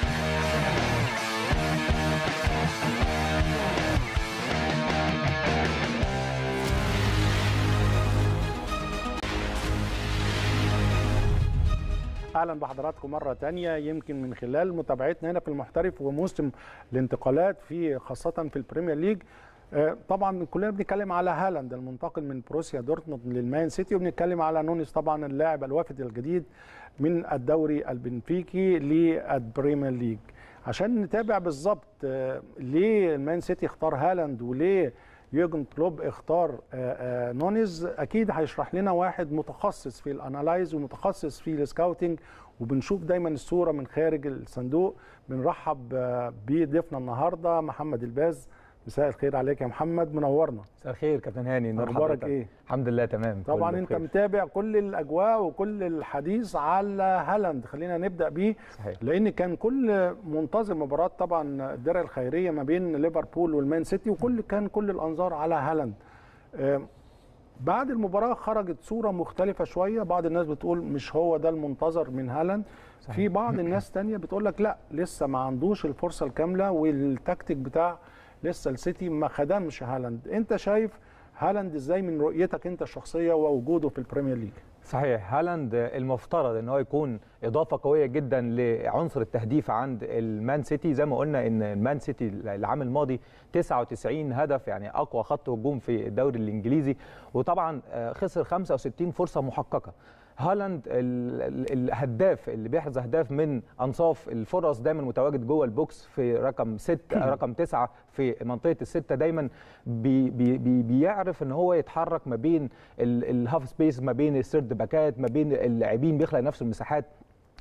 اهلا بحضراتكم مره تانية يمكن من خلال متابعتنا هنا في المحترف وموسم الانتقالات في خاصه في البريمير ليج آه، طبعا كلنا بنتكلم على هالاند المنتقل من بروسيا دورتموند للمان سيتي وبنتكلم على نونيز طبعا اللاعب الوافد الجديد من الدوري البنفيكي للبريمير ليج عشان نتابع بالظبط آه، ليه المان سيتي اختار هالاند وليه يورجن كلوب اختار آه، آه، نونيز اكيد هيشرح لنا واحد متخصص في الانالايز ومتخصص في السكاوتنج وبنشوف دايما الصوره من خارج الصندوق بنرحب آه، بضيفنا النهارده محمد الباز مساء الخير عليك يا محمد منورنا مساء الخير كابتن هاني نور اخبارك حضرتك. ايه الحمد لله تمام طبعا كله انت بخير. متابع كل الاجواء وكل الحديث على هالاند خلينا نبدا بيه صحيح لان كان كل منتظر مباراه طبعا الدرع الخيريه ما بين ليفربول والمان سيتي وكل كان كل الانظار على هالاند آه، بعد المباراه خرجت صوره مختلفه شويه بعض الناس بتقول مش هو ده المنتظر من هالاند في بعض الناس تانية بتقول لك لا لسه ما عندوش الفرصه الكامله والتكتيك بتاع لسه السيتي ما خدمش هالاند انت شايف هالاند ازاي من رؤيتك انت الشخصيه ووجوده في البريمير ليج صحيح هالاند المفترض ان هو يكون اضافه قويه جدا لعنصر التهديف عند المان سيتي زي ما قلنا ان المان سيتي العام الماضي 99 هدف يعني اقوى خط هجوم في الدوري الانجليزي وطبعا آه، خسر 65 فرصه محققه هالاند ال- ال- الهداف اللي بيحرز اهداف من انصاف الفرص دايما متواجد جوه البوكس في رقم ستة رقم تسعة في منطقه الستة دايما بي بي بي بيعرف ان هو يتحرك ما بين ال- الهاف سبيس ما بين السيرد باكات ما بين اللاعبين بيخلق نفسه المساحات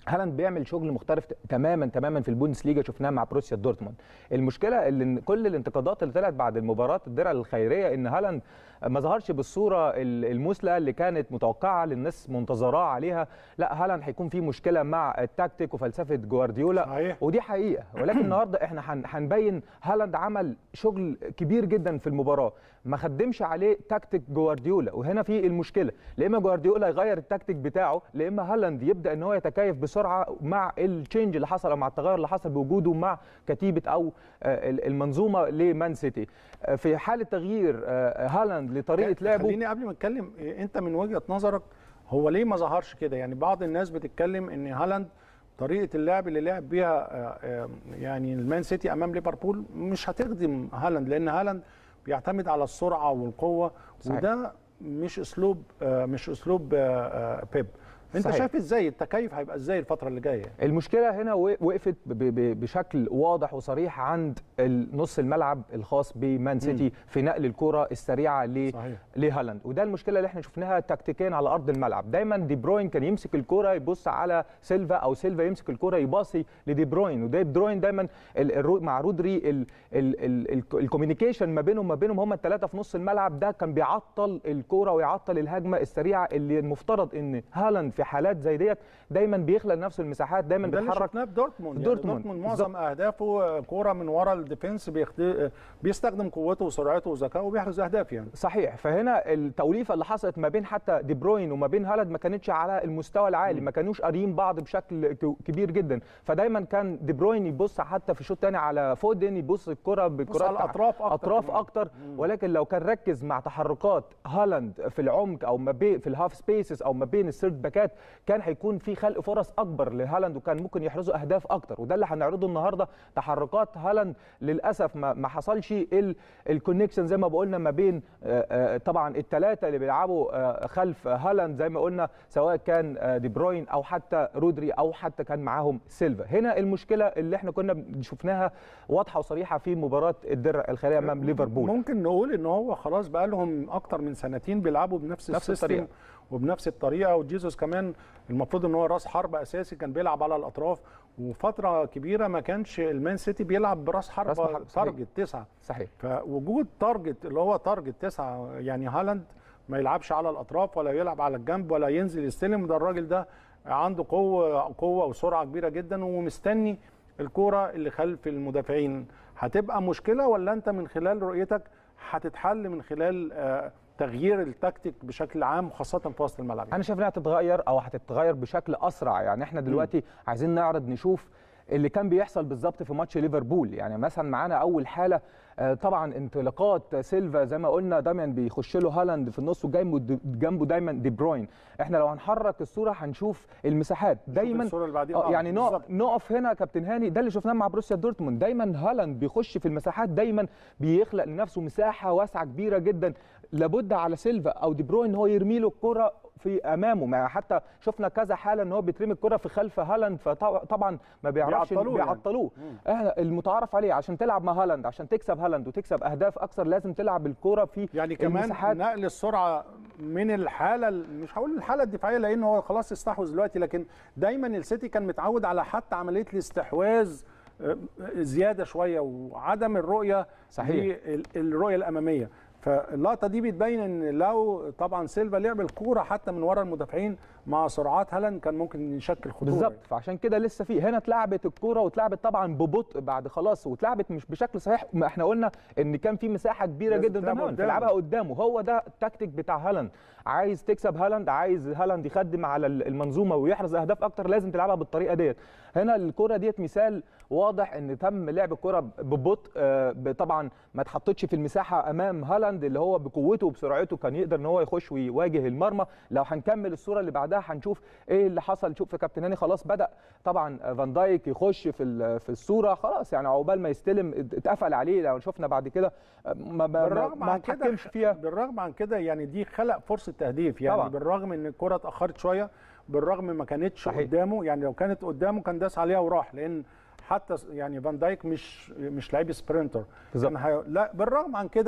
هالاند بيعمل شغل مختلف تماما تماما في البوندسليجا شفناه مع بروسيا دورتموند المشكله اللي إن كل الانتقادات اللي طلعت بعد المباراه الدرع الخيريه ان هالاند ما ظهرش بالصوره ال- المثلى اللي كانت متوقعه للناس منتظراه عليها لا هالاند هيكون في مشكله مع التكتيك وفلسفه جوارديولا صحيح. ودي حقيقه ولكن النهارده احنا هن- هنبين هالاند عمل شغل كبير جدا في المباراه ما خدمش عليه تكتيك جوارديولا وهنا في المشكله لا اما جوارديولا يغير التكتيك بتاعه لا اما هالاند يبدا ان هو يتكيف بسرعه مع التشينج اللي حصل او مع التغير اللي حصل بوجوده مع كتيبه او آه، المنظومه لمان سيتي آه، في حاله تغيير آه، هالاند لطريقه لعبه خليني قبل ما اتكلم إيه، انت من وجهه نظرك هو ليه ما ظهرش كده يعني بعض الناس بتتكلم ان هالاند طريقه اللعب اللي لعب بيها آه، آه، يعني المان سيتي امام ليفربول مش هتخدم هالاند لان هالاند بيعتمد على السرعه والقوه صحيح. وده مش اسلوب آه، مش اسلوب آه، آه، بيب انت صحيح. شايف ازاي التكيف هيبقى ازاي الفتره اللي جايه المشكله هنا و- وقفت ب- ب- بشكل واضح وصريح عند نص الملعب الخاص بمان سيتي في نقل الكره السريعه ل صحيح. لهالاند وده المشكله اللي احنا شفناها تكتيكيا على ارض الملعب دايما دي بروين كان يمسك الكره يبص على سيلفا او سيلفا يمسك الكره يباصي لدي بروين ودي بروين دايما ال- الرو- مع رودري ال- ال- ال- ال- الكوميونيكيشن ما بينهم ما بينهم هم الثلاثه في نص الملعب ده كان بيعطل الكره ويعطل الهجمه السريعه اللي المفترض ان هالاند في حالات زي ديت دايما بيخلق لنفسه المساحات دايما ده اللي بيتحرك شفناه في دورتموند في يعني دورتموند. دورتموند معظم اهدافه كوره من ورا الديفنس بيخد... بيستخدم قوته وسرعته وذكائه وبيحرز اهداف يعني صحيح فهنا التوليفه اللي حصلت ما بين حتى دي بروين وما بين هالاند ما كانتش على المستوى العالي ما كانوش قاريين بعض بشكل ك- كبير جدا فدايما كان دي بروين يبص حتى في الشوط الثاني على فودن يبص الكره بكرات على الأطراف أكتر اطراف كمان. اكتر ولكن لو كان ركز مع تحركات هالاند في العمق او ما بين في الهاف سبيسز او ما بين السيرد باكات كان هيكون في خلق فرص اكبر لهالاند وكان ممكن يحرزوا اهداف اكتر وده اللي هنعرضه النهارده تحركات هالاند للاسف ما, ما حصلش ال- الكونكشن زي ما بقولنا ما بين آه، آه، طبعا الثلاثه اللي بيلعبوا آه، خلف هالاند زي ما قلنا سواء كان آه، دي بروين او حتى رودري او حتى كان معاهم سيلفا هنا المشكله اللي احنا كنا شفناها واضحه وصريحه في مباراه الدرع الخيريه امام ليفربول ممكن نقول ان هو خلاص بقى لهم اكتر من سنتين بيلعبوا بنفس نفس السيستم الطريقة. وبنفس الطريقه وجيسوس كمان المفروض ان هو راس حرب اساسي كان بيلعب على الاطراف وفتره كبيره ما كانش المان سيتي بيلعب براس راس حرب حرب، صحيح. تارجت تسعه صحيح فوجود تارجت اللي هو تارجت تسعه يعني هالاند ما يلعبش على الاطراف ولا يلعب على الجنب ولا ينزل يستلم ده الراجل ده عنده قوه قوه وسرعه كبيره جدا ومستني الكوره اللي خلف المدافعين هتبقى مشكله ولا انت من خلال رؤيتك هتتحل من خلال آه، تغيير التكتيك بشكل عام خاصه في وسط الملعب انا شايف انها هتتغير او هتتغير بشكل اسرع يعني احنا دلوقتي عايزين نعرض نشوف اللي كان بيحصل بالظبط في ماتش ليفربول يعني مثلا معانا اول حاله آه، طبعا انطلاقات سيلفا زي ما قلنا دايما بيخش له هالاند في النص وجنبه جنبه دايما دي بروين احنا لو هنحرك الصوره هنشوف المساحات دايما الصورة اللي بعديها. آه، آه، يعني نقف, بالظبط. نقف هنا يا كابتن هاني ده اللي شفناه مع بروسيا دورتموند دايما هالاند بيخش في المساحات دايما بيخلق لنفسه مساحه واسعه كبيره جدا لابد على سيلفا او دي بروين ان هو يرمي له الكره في امامه ما حتى شفنا كذا حاله ان هو بيترمي الكره في خلف هالاند فطبعا ما بيعرفش بيعطلوه يعني. بيعطلوه احنا المتعارف عليه عشان تلعب مع هالاند عشان تكسب هالاند وتكسب اهداف اكثر لازم تلعب الكره في يعني كمان المساحات نقل السرعه من الحاله ال- مش هقول الحاله الدفاعيه لان هو خلاص استحوذ دلوقتي لكن دايما السيتي كان متعود على حتى عمليه الاستحواذ آه، زياده شويه وعدم الرؤيه صحيح. لل- الرؤيه الاماميه فاللقطه دي بتبين ان لو طبعا سيلفا لعب الكوره حتى من ورا المدافعين مع سرعات هالاند كان ممكن يشكل خطوره بالظبط فعشان كده لسه في هنا اتلعبت الكوره واتلعبت طبعا ببطء بعد خلاص واتلعبت مش بشكل صحيح ما احنا قلنا ان كان في مساحه كبيره لازم جدا تلعب قدام هالاند قدامه. تلعبها قدامه هو ده التكتيك بتاع هالاند عايز تكسب هالاند عايز هالاند يخدم على المنظومه ويحرز اهداف اكتر لازم تلعبها بالطريقه ديت هنا الكوره ديت مثال واضح ان تم لعب الكوره ببطء آه، طبعا ما اتحطتش في المساحه امام هالاند اللي هو بقوته وبسرعته كان يقدر ان هو يخش ويواجه المرمى لو هنكمل الصوره اللي بعدها هنشوف ايه اللي حصل شوف يا كابتن هاني خلاص بدا طبعا فان دايك يخش في ال- في الصوره خلاص يعني عقبال ما يستلم اتقفل عليه لو شفنا بعد كده ما ما ما, بالرغم ما عن كده اتحكمش فيها بالرغم عن كده يعني دي خلق فرصه تهديف يعني طبعاً. طبعا. بالرغم ان الكره اتاخرت شويه بالرغم ما كانتش صحيح. قدامه يعني لو كانت قدامه كان داس عليها وراح لان حتى س- يعني فان دايك مش مش لعيب سبرينتر بالظبط. كان هي- لا بالرغم عن كده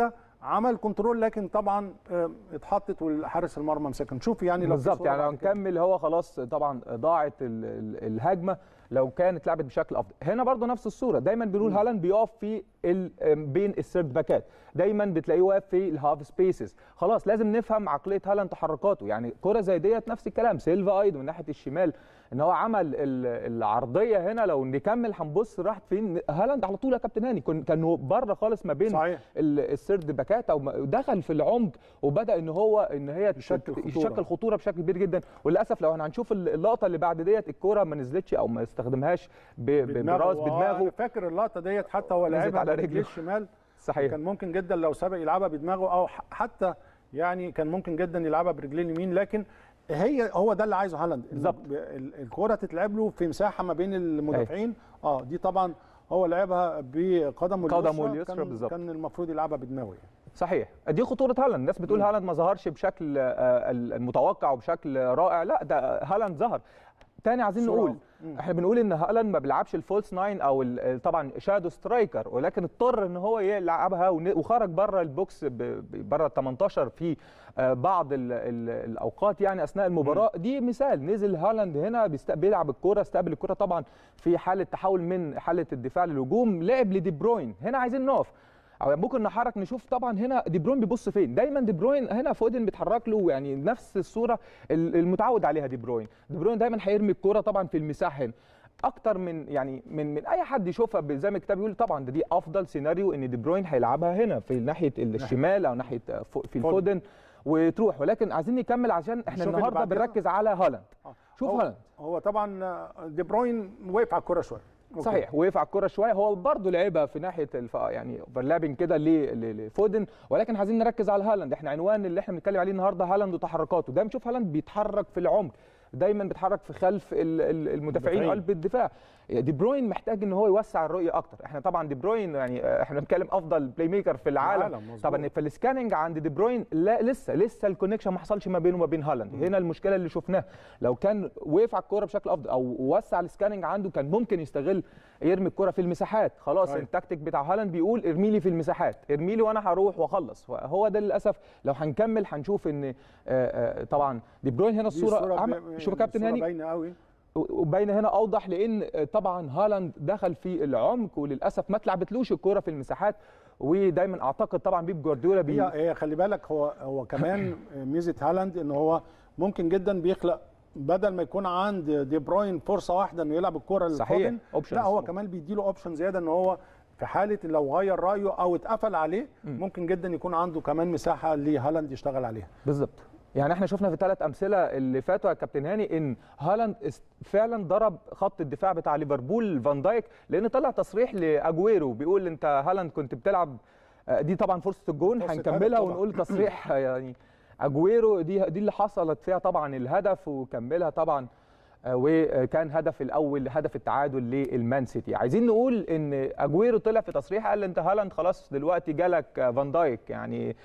عمل كنترول لكن طبعا آه، اتحطت والحارس المرمى مسكها نشوف يعني لو في بالظبط صورة يعني لو بعد كده. نكمل هو خلاص طبعا ضاعت ال- ال- الهجمه لو كانت لعبت بشكل افضل هنا برضو نفس الصوره دايما بنقول هالاند بيقف في ال- بين السيرد باكات دايما بتلاقيه واقف في الهاف سبيسز خلاص لازم نفهم عقليه هالاند تحركاته يعني كره زي ديت نفس الكلام سيلفا ايضا من ناحيه الشمال ان هو عمل ال- العرضيه هنا لو نكمل هنبص راحت فين هالاند على طول يا كابتن هاني كن- كان بره خالص ما بين صحيح. ال- السيرد باكات او ما- دخل في العمق وبدا ان هو ان هي يشكل خطورة. يشكل خطوره بشكل كبير جدا وللاسف لو احنا هنشوف اللقطه اللي بعد ديت الكوره ما نزلتش او ما استخدمهاش ب- بدماغه. براس آه، بدماغه أنا فاكر اللقطه ديت حتى هو نزلت لعبها على على رجليه رجله. الشمال صحيح كان ممكن جدا لو سبق يلعبها بدماغه او ح- حتى يعني كان ممكن جدا يلعبها برجليه اليمين لكن هي هو ده اللي عايزه هالاند إن بالظبط. ال- الكره تتلعب له في مساحه ما بين المدافعين اه دي طبعا هو لعبها بقدمه قدمه اليسرى اليسرى كان, بالظبط. كان المفروض يلعبها بدماغه يعني. صحيح دي خطوره هالاند الناس بتقول هالاند ما ظهرش بشكل آه، المتوقع وبشكل رائع لا ده هالاند ظهر تاني عايزين صورة. نقول احنا بنقول ان هالاند ما بيلعبش الفولس ناين او ال- طبعا شادو سترايكر ولكن اضطر ان هو يلعبها ون- وخرج بره البوكس بره ال 18 في آه، بعض ال ال الاوقات يعني اثناء المباراه دي مثال نزل هالاند هنا بيست- بيلعب الكوره استقبل الكوره طبعا في حاله تحول من حاله الدفاع للهجوم لعب لدي بروين هنا عايزين نقف او ممكن نحرك نشوف طبعا هنا دي بروين بيبص فين دايما دي بروين هنا فودن بيتحرك له يعني نفس الصوره ال- المتعود عليها دي بروين دي بروين دايما هيرمي الكوره طبعا في المساحه هنا اكتر من يعني من من اي حد يشوفها ب- زي ما الكتاب بيقول طبعا ده دي افضل سيناريو ان دي بروين هيلعبها هنا في ناحيه الشمال او ناحيه فو- في فودن. الفودن وتروح ولكن عايزين نكمل عشان احنا نشوف اللي النهارده بعد كده. بنركز على هالاند آه. شوف هو- هالاند هو طبعا دي بروين وقف على الكره شويه أوكي. صحيح وقف على الكره شويه هو برضه لعبها في ناحيه الف... يعني اوفرلابنج كده ل- ل- لفودن ولكن عايزين نركز على هالاند احنا عنوان اللي احنا بنتكلم عليه النهارده هالاند وتحركاته دايما بنشوف هالاند بيتحرك في العمق دايما بيتحرك في خلف ال- ال- المدافعين المدافعين. قلب الدفاع دي بروين محتاج ان هو يوسع الرؤيه اكتر احنا طبعا دي بروين يعني احنا بنتكلم افضل بلاي ميكر في العالم, العالم، مظبوط. طبعا في السكاننج عند دي بروين لا لسه لسه الكونكشن ما حصلش ما بينه وما بين هالاند هنا المشكله اللي شفناها لو كان وقف على الكوره بشكل افضل او وسع السكاننج عنده كان ممكن يستغل يرمي الكوره في المساحات خلاص أيوة. التكتيك بتاع هالاند بيقول ارمي لي في المساحات ارمي لي وانا هروح واخلص هو ده للاسف لو هنكمل هنشوف ان آه، آه، طبعا دي بروين هنا دي الصوره ب- عم- شوف يا كابتن الصورة هاني باينه قوي وباينه هنا اوضح لان طبعا هالاند دخل في العمق وللاسف ما اتلعبتلوش الكوره في المساحات ودايما اعتقد طبعا بيب جوارديولا بي هي هي خلي بالك هو هو كمان ميزه هالاند ان هو ممكن جدا بيخلق بدل ما يكون عند دي بروين فرصه واحده انه يلعب الكره صحيح. للفودن Options. لا هو كمان بيديله اوبشن زياده ان هو في حاله لو غير رايه او اتقفل عليه ممكن جدا يكون عنده كمان مساحه لهالاند يشتغل عليها بالظبط يعني احنا شفنا في الثلاث امثله اللي فاتوا يا كابتن هاني ان هالاند است- فعلا ضرب خط الدفاع بتاع ليفربول فان دايك لان طلع تصريح لاجويرو بيقول انت هالاند كنت بتلعب آه، دي طبعا فرصه الجون فرصة هنكملها هدف طبعاً. ونقول تصريح يعني اجويرو دي دي اللي حصلت فيها طبعا الهدف وكملها طبعا آه، وكان هدف الاول هدف التعادل للمان سيتي عايزين نقول ان اجويرو طلع في تصريح قال انت هالاند خلاص دلوقتي جالك آه، فان دايك يعني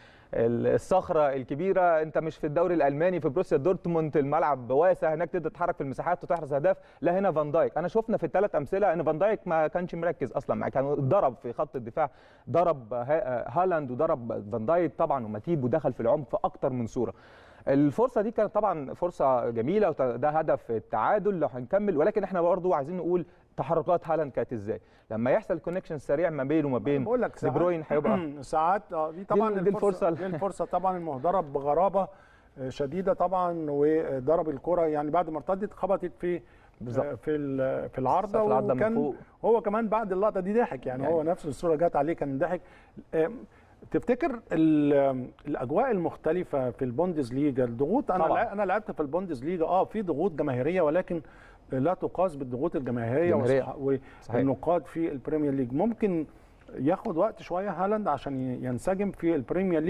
الصخره الكبيره انت مش في الدوري الالماني في بروسيا دورتموند الملعب واسع هناك تقدر تتحرك في المساحات وتحرز اهداف لا هنا فان دايك انا شفنا في الثلاث امثله ان فان دايك ما كانش مركز اصلا معاه كان ضرب في خط الدفاع ضرب ها- هالاند وضرب فان دايك طبعا وماتيب ودخل في العمق في اكتر من صوره الفرصه دي كانت طبعا فرصه جميله وده هدف التعادل لو هنكمل ولكن احنا برضو عايزين نقول تحركات هالاند كانت ازاي لما يحصل كونكشن سريع ما بينه وما بين بقول لك دي ساعات- بروين هيبقى ساعات آه، دي طبعا دي الفرصة الفرصه دي الفرصه طبعا المهدره بغرابه آه، شديده طبعا وضرب الكره يعني بعد ما ارتدت خبطت في بالظبط. آه، في ال- في العارضه في العارضة من وكان فوق. هو كمان بعد اللقطه دي ضحك يعني, يعني- هو نفس الصوره جت عليه كان ضحك آم، تفتكر ال- الاجواء المختلفه في البوندز ليجا الضغوط انا طبعاً. لع- انا لعبت في البوندز ليجا اه في ضغوط جماهيريه ولكن لا تقاس بالضغوط الجماهيريه جماهيرية. والصح- والنقاد في البريمير ليج ممكن ياخد وقت شويه هالاند عشان ي- ينسجم في البريمير ليج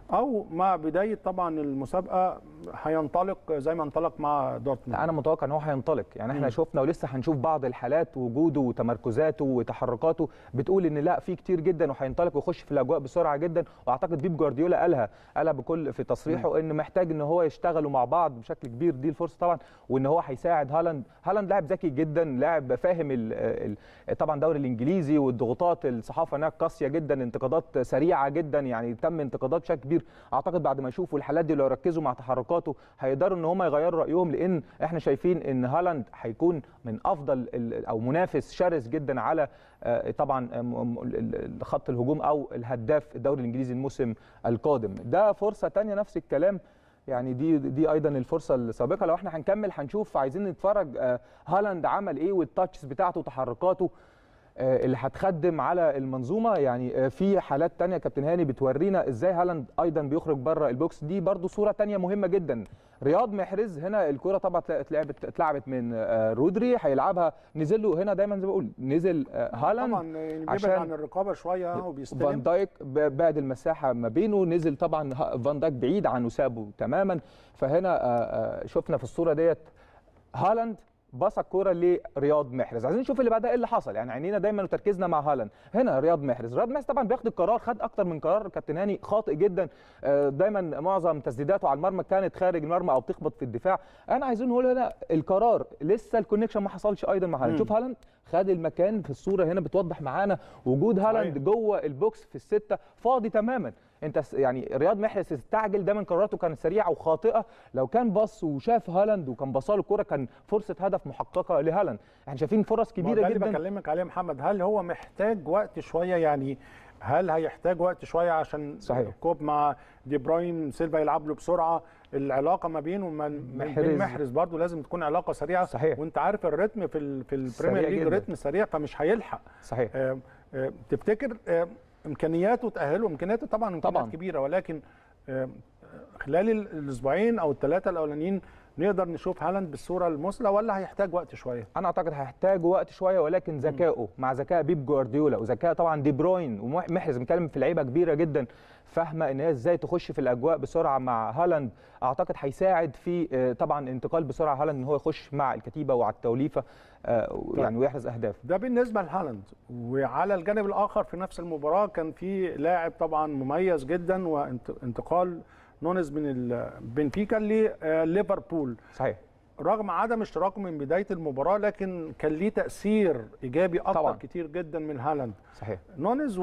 او مع بدايه طبعا المسابقه هينطلق زي ما انطلق مع دورتموند انا متوقع ان هو هينطلق يعني احنا مم. شفنا ولسه هنشوف بعض الحالات وجوده وتمركزاته وتحركاته بتقول ان لا في كتير جدا وهينطلق ويخش في الاجواء بسرعه جدا واعتقد بيب جوارديولا قالها قالها بكل في تصريحه ان محتاج ان هو يشتغلوا مع بعض بشكل كبير دي الفرصه طبعا وان هو هيساعد هالاند هالاند لاعب ذكي جدا لاعب فاهم ال ال طبعا الدوري الانجليزي والضغوطات الصحافه هناك قاسيه جدا انتقادات سريعه جدا يعني تم انتقادات بشكل كبير اعتقد بعد ما يشوفوا الحالات دي لو ركزوا مع تحركاته هيقدروا ان هم يغيروا رايهم لان احنا شايفين ان هالاند هيكون من افضل ال- او منافس شرس جدا على آه، طبعا آه، م- م- ال- ال- خط الهجوم او الهداف الدوري الانجليزي الموسم القادم ده فرصه تانية نفس الكلام يعني دي دي ايضا الفرصه السابقه لو احنا هنكمل هنشوف عايزين نتفرج آه، هالاند عمل ايه والتاتشز بتاعته وتحركاته آه، اللي هتخدم على المنظومه يعني آه، في حالات تانية كابتن هاني بتورينا ازاي هالاند ايضا بيخرج بره البوكس دي برضو صوره تانية مهمه جدا رياض محرز هنا الكره طبعا اتلعبت اتلعبت من آه، رودري هيلعبها نزل له هنا دايما زي ما بقول نزل آه، هالاند طبعا يعني بيبعد عشان عن الرقابه شويه فان وبيستلم دايك ب- بعد المساحه ما بينه نزل طبعا ه- فان دايك بعيد عن وسابه تماما فهنا آه، آه، شفنا في الصوره ديت هالاند بص الكوره لرياض محرز عايزين نشوف اللي بعدها ايه اللي حصل يعني عينينا دايما وتركيزنا مع هالاند هنا رياض محرز رياض محرز طبعا بياخد القرار خد اكتر من قرار كابتن هاني خاطئ جدا آه، دايما معظم تسديداته على المرمى كانت خارج المرمى او بتخبط في الدفاع انا عايزين نقول هنا القرار لسه الكونكشن ما حصلش ايضا مع هالاند مم. شوف هالاند خد المكان في الصوره هنا بتوضح معانا وجود هالاند صحيح. جوه البوكس في السته فاضي تماما انت س- يعني رياض محرز استعجل دايما قراراته كانت سريعه وخاطئه لو كان بص وشاف هالاند وكان بصاله الكوره كان فرصه هدف محققه لهالاند احنا شايفين فرص ما هو كبيره ده اللي جدا بكلمك عليه يا محمد هل هو محتاج وقت شويه يعني هل هيحتاج وقت شويه عشان صحيح. كوب مع دي بروين سيلفا يلعب له بسرعه العلاقه ما بينه وما بين محرز. محرز برضه لازم تكون علاقه سريعه صحيح. وانت عارف الريتم في ال في سريع البريمير ليج جدا. رتم سريع فمش هيلحق صحيح آه، آه، تفتكر آه، امكانياته تاهله امكانياته طبعا امكانيات طبعاً. كبيره ولكن آه، خلال ال- الاسبوعين او الثلاثه الاولانيين نقدر نشوف هالاند بالصوره المثلى ولا هيحتاج وقت شويه انا اعتقد هيحتاج وقت شويه ولكن ذكائه مع ذكاء بيب جوارديولا وذكاء طبعا دي بروين ومحرز بنتكلم في لعيبه كبيره جدا فاهمه ان هي ازاي تخش في الاجواء بسرعه مع هالاند اعتقد هيساعد في آه، طبعا انتقال بسرعه هالاند ان هو يخش مع الكتيبه وعلى التوليفه آه، يعني ويحرز اهداف ده بالنسبه لهالاند وعلى الجانب الاخر في نفس المباراه كان في لاعب طبعا مميز جدا وانتقال نونز من ال- بنفيكا لليفربول صحيح رغم عدم اشتراكه من بدايه المباراه لكن كان ليه تاثير ايجابي اكتر طبعاً. كتير جدا من هالاند صحيح نونز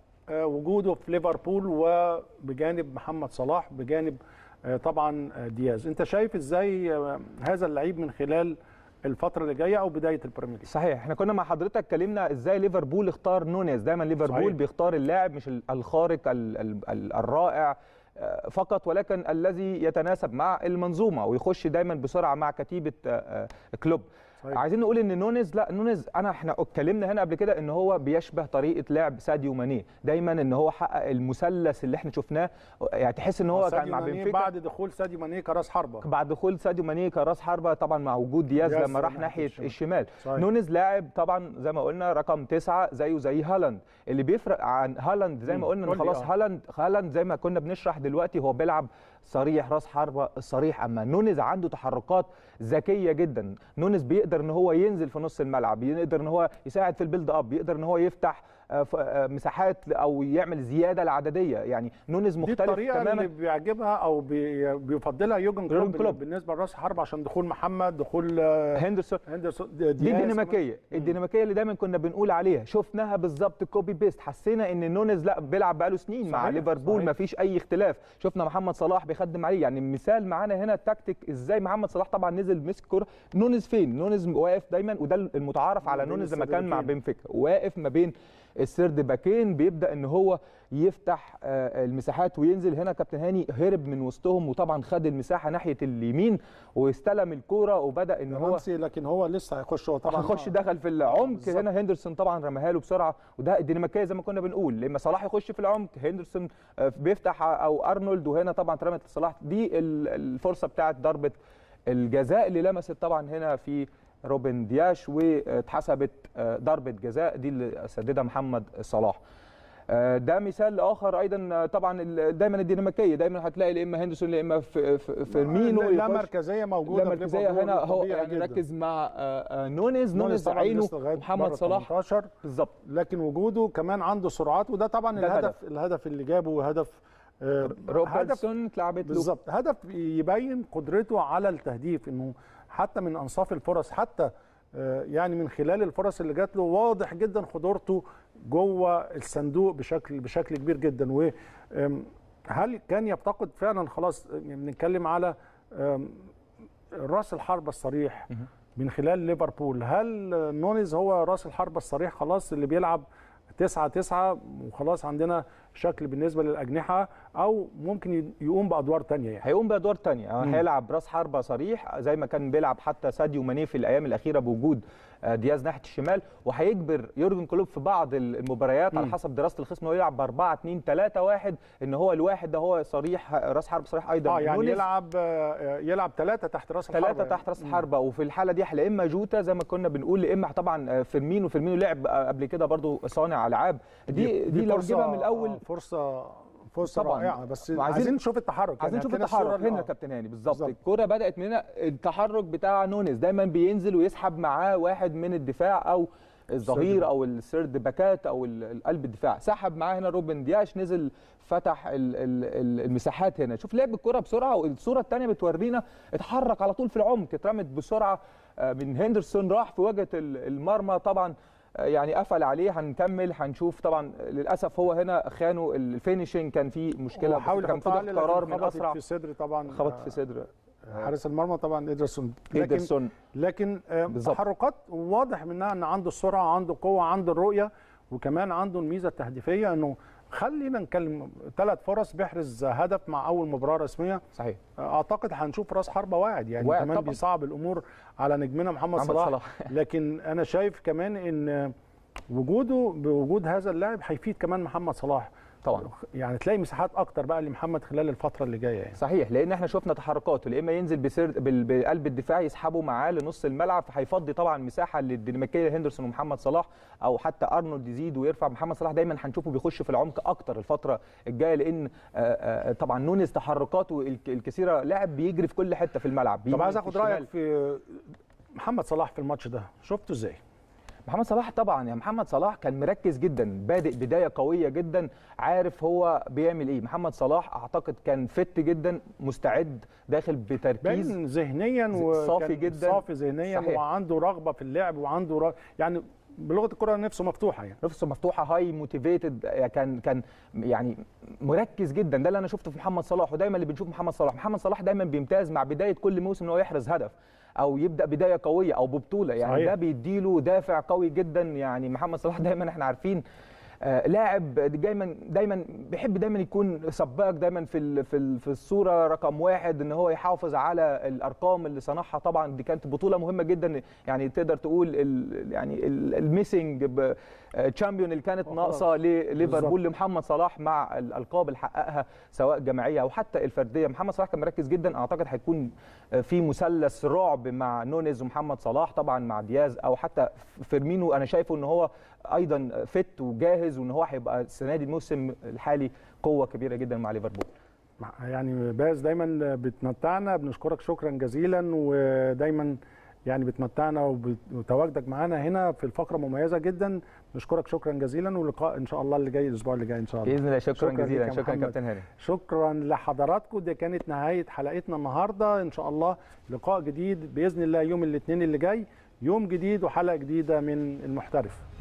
ووجوده في ليفربول وبجانب محمد صلاح بجانب آه، طبعا آه، دياز انت شايف ازاي آه، هذا اللعيب من خلال الفتره اللي جايه او بدايه البريمير ليج صحيح احنا كنا مع حضرتك اتكلمنا ازاي ليفربول اختار نونيز دايما ليفربول صحيح. بيختار اللاعب مش ال- الخارق ال- ال- ال- الرائع آه، فقط ولكن الذي يتناسب مع المنظومه ويخش دايما بسرعه مع كتيبه آه، آه، كلوب صحيح. عايزين نقول ان نونيز لا نونيز انا احنا اتكلمنا هنا قبل كده ان هو بيشبه طريقه لعب ساديو ماني دايما ان هو حقق المثلث اللي احنا شفناه يعني تحس ان هو كان ساديو مع ماني بنفيكا بعد دخول ساديو ماني كراس حربه بعد دخول ساديو ماني كراس حربه طبعا مع وجود دياز دياز لما راح ناحية ناحيه الشمال. الشمال, صحيح. نونيز لاعب طبعا زي ما قلنا رقم تسعة زيه زي هالاند اللي بيفرق عن هالاند زي ما مم. قلنا إن قول لي خلاص آه. هالاند هالاند زي ما كنا بنشرح دلوقتي هو بيلعب صريح راس حربه صريح اما نونيز عنده تحركات ذكيه جدا نونيز بيقدر ان هو ينزل في نص الملعب يقدر ان هو يساعد في البيلد اب يقدر ان هو يفتح آه، ف- آه، مساحات او يعمل زياده العدديه يعني نونيز دي مختلف الطريقه تماما اللي بيعجبها او بي بيفضلها يوجن يورجن كلوب, كلوب. بالنسبه لراس حرب عشان دخول محمد دخول آه، هندرسون هندرسون دي دياز الديناميكيه الديناميكيه اللي دايما كنا بنقول عليها شفناها بالظبط كوبي بيست حسينا ان نونيز لا بيلعب بقاله سنين مع صحيح، ليفربول صحيح. ما فيش اي اختلاف شفنا محمد صلاح بيخدم عليه يعني مثال معانا هنا التكتيك ازاي محمد صلاح طبعا نزل مسك كوره نونيز فين نونيز واقف دايما وده المتعارف على ما بين نونيز لما كان مع السردباكين. بنفيكا واقف ما بين السرد باكين بيبدا ان هو يفتح آه، المساحات وينزل هنا كابتن هاني هرب من وسطهم وطبعا خد المساحه ناحيه اليمين واستلم الكوره وبدا ان هو رومانسي لكن هو لسه هيخش هو طبعا هيخش آه. دخل في العمق بالظبط. هنا هندرسون طبعا رماها له بسرعه وده الديناميكيه زي ما كنا بنقول لما صلاح يخش في العمق هندرسون آه، بيفتح او ارنولد وهنا طبعا اترمت لصلاح دي ال- الفرصه بتاعت ضربه الجزاء اللي لمست طبعا هنا في روبن دياش واتحسبت آه، ضربه جزاء دي اللي سددها محمد صلاح آه، ده مثال اخر ايضا آه، طبعا ال- دايما الديناميكيه دايما هتلاقي يا اما هندرسون يا اما في- في- فيرمينو لا يخش. مركزيه موجوده لا في مركزيه ليفربول هنا هو طبيعي يعني جداً. ركز مع آه، آه، نونيز نونيز طبعاً عينه لسه لغاية محمد بره صلاح 18 بالظبط لكن وجوده كمان عنده سرعات وده طبعا ده الهدف الهدف اللي جابه هدف آه، هدف روبرتسون اتلعبت له بالظبط هدف يبين قدرته على التهديف انه حتى من انصاف الفرص حتى آه، يعني من خلال الفرص اللي جات له واضح جدا خطورته جوه الصندوق بشكل بشكل كبير جدا و آم، هل كان يفتقد فعلا خلاص يعني بنتكلم على آم، راس الحربة الصريح من خلال ليفربول هل نونيز هو راس الحربة الصريح خلاص اللي بيلعب تسعة تسعة وخلاص عندنا شكل بالنسبة للأجنحة أو ممكن يقوم بأدوار تانية يعني هيقوم بادوار تانية هيلعب راس حربة صريح زي ما كان بيلعب حتى ساديو ماني في الايام الاخيره بوجود آه، دياز ناحيه الشمال وهيجبر يورجن كلوب في بعض المباريات على حسب دراسه الخصم انه يلعب ب 4 2 3 1 ان هو الواحد ده هو صريح راس حرب صريح ايضا اه يعني نونيز يلعب آه، يلعب ثلاثة تحت راس الحربة ثلاثة تحت راس الحربة وفي الحالة دي لا إما جوتا زي ما كنا بنقول لا إما طبعا آه، فيرمينو فيرمينو لعب آه، قبل كده برضو صانع ألعاب دي دي, لو فرصة- جيبها من الأول آه، فرصة فرصة طبعاً. رائعة بس وعايزين- عايزين نشوف التحرك عايزين يعني نشوف هات لنا الصورة التحرك اللي- هنا آه. يا كابتن هاني بالظبط بالظبط. الكرة بدأت من هنا التحرك بتاع نونيز دايما بينزل ويسحب معاه واحد من الدفاع أو الظهير او السيرد باكات او ال- القلب الدفاع سحب معاه هنا روبن دياش نزل فتح ال- ال- ال- المساحات هنا شوف لعب الكرة بسرعه والصوره الثانيه بتورينا اتحرك على طول في العمق اترمت بسرعه آه، من هندرسون راح في واجهه ال- المرمى طبعا آه، يعني قفل عليه هنكمل هنشوف طبعا للاسف هو هنا خانوا الفينشنج كان فيه مشكله هو حاول كان يحطها في عليه قرار لكن من خبطت اسرع في صدر طبعا خبط في صدر آه، حارس المرمى طبعا ادرسون لكن هيدرسون لكن آه، بالظبط. تحركات واضح منها ان عنده السرعه عنده قوه عنده الرؤيه وكمان عنده الميزه التهديفيه انه خلينا نتكلم ثلاث فرص بيحرز هدف مع اول مباراه رسميه صحيح اعتقد هنشوف راس حربه واعد يعني واعد كمان طبعاً. بيصعب الامور على نجمنا محمد, محمد صلاح, صلاح. لكن انا شايف كمان ان وجوده بوجود هذا اللاعب هيفيد كمان محمد صلاح طبعا يعني تلاقي مساحات اكتر بقى لمحمد خلال الفتره اللي جايه يعني صحيح لان احنا شفنا تحركاته يا اما ينزل بسر بال- بقلب الدفاع يسحبه معاه لنص الملعب فهيفضي طبعا مساحه للديناميكيه هندرسون ومحمد صلاح او حتى ارنولد يزيد ويرفع محمد صلاح دايما هنشوفه بيخش في العمق اكتر الفتره الجايه لان آه، آه، طبعا نونز تحركاته الك- الكثيره لاعب بيجري في كل حته في الملعب طب بيمين، عايز في اخد الشمال. رايك في محمد صلاح في الماتش ده شفته ازاي محمد صلاح طبعا يا محمد صلاح كان مركز جدا بادئ بدايه قويه جدا عارف هو بيعمل ايه محمد صلاح اعتقد كان فت جدا مستعد داخل بتركيز باين ذهنيا صافي وكان جدا. صافي ذهنيا صحيح. وعنده رغبه في اللعب وعنده رغ... يعني بلغه الكره نفسه مفتوحه يعني نفسه مفتوحه هاي موتيفيتد كان كان يعني مركز جدا ده اللي انا شفته في محمد صلاح ودايما اللي بنشوف محمد صلاح محمد صلاح دايما بيمتاز مع بدايه كل موسم ان هو يحرز هدف او يبدا بدايه قويه او ببطوله يعني صحيح. ده بيديله دافع قوي جدا يعني محمد صلاح دايما احنا عارفين آه، لاعب دايما دايما بيحب دايما يكون سباك دايما في ال- في ال- في الصوره رقم واحد ان هو يحافظ على الارقام اللي صنعها طبعا دي كانت بطوله مهمه جدا يعني تقدر تقول ال يعني الميسنج تشامبيون اللي كانت آه، ناقصه بالظبط. لليفربول لمحمد صلاح مع الالقاب اللي حققها سواء جماعيه او حتى الفرديه محمد صلاح كان مركز جدا اعتقد هيكون في مثلث رعب مع نونيز ومحمد صلاح طبعا مع دياز او حتى فيرمينو انا شايفه ان هو ايضا فت وجاهز وان هو هيبقى السنه دي الموسم الحالي قوه كبيره جدا مع ليفربول يعني باز دايما بتمتعنا بنشكرك شكرا جزيلا ودايما يعني بتمتعنا وبت- وتواجدك معانا هنا في الفقره مميزه جدا نشكرك شكرا جزيلا ولقاء ان شاء الله اللي جاي الاسبوع اللي جاي ان شاء الله باذن الله شكرا, شكراً جزيلا ليك يا شكرا محمد. كابتن هاني شكرا لحضراتكم دي كانت نهايه حلقتنا النهارده ان شاء الله لقاء جديد باذن الله يوم الاثنين اللي جاي يوم جديد وحلقه جديده من المحترف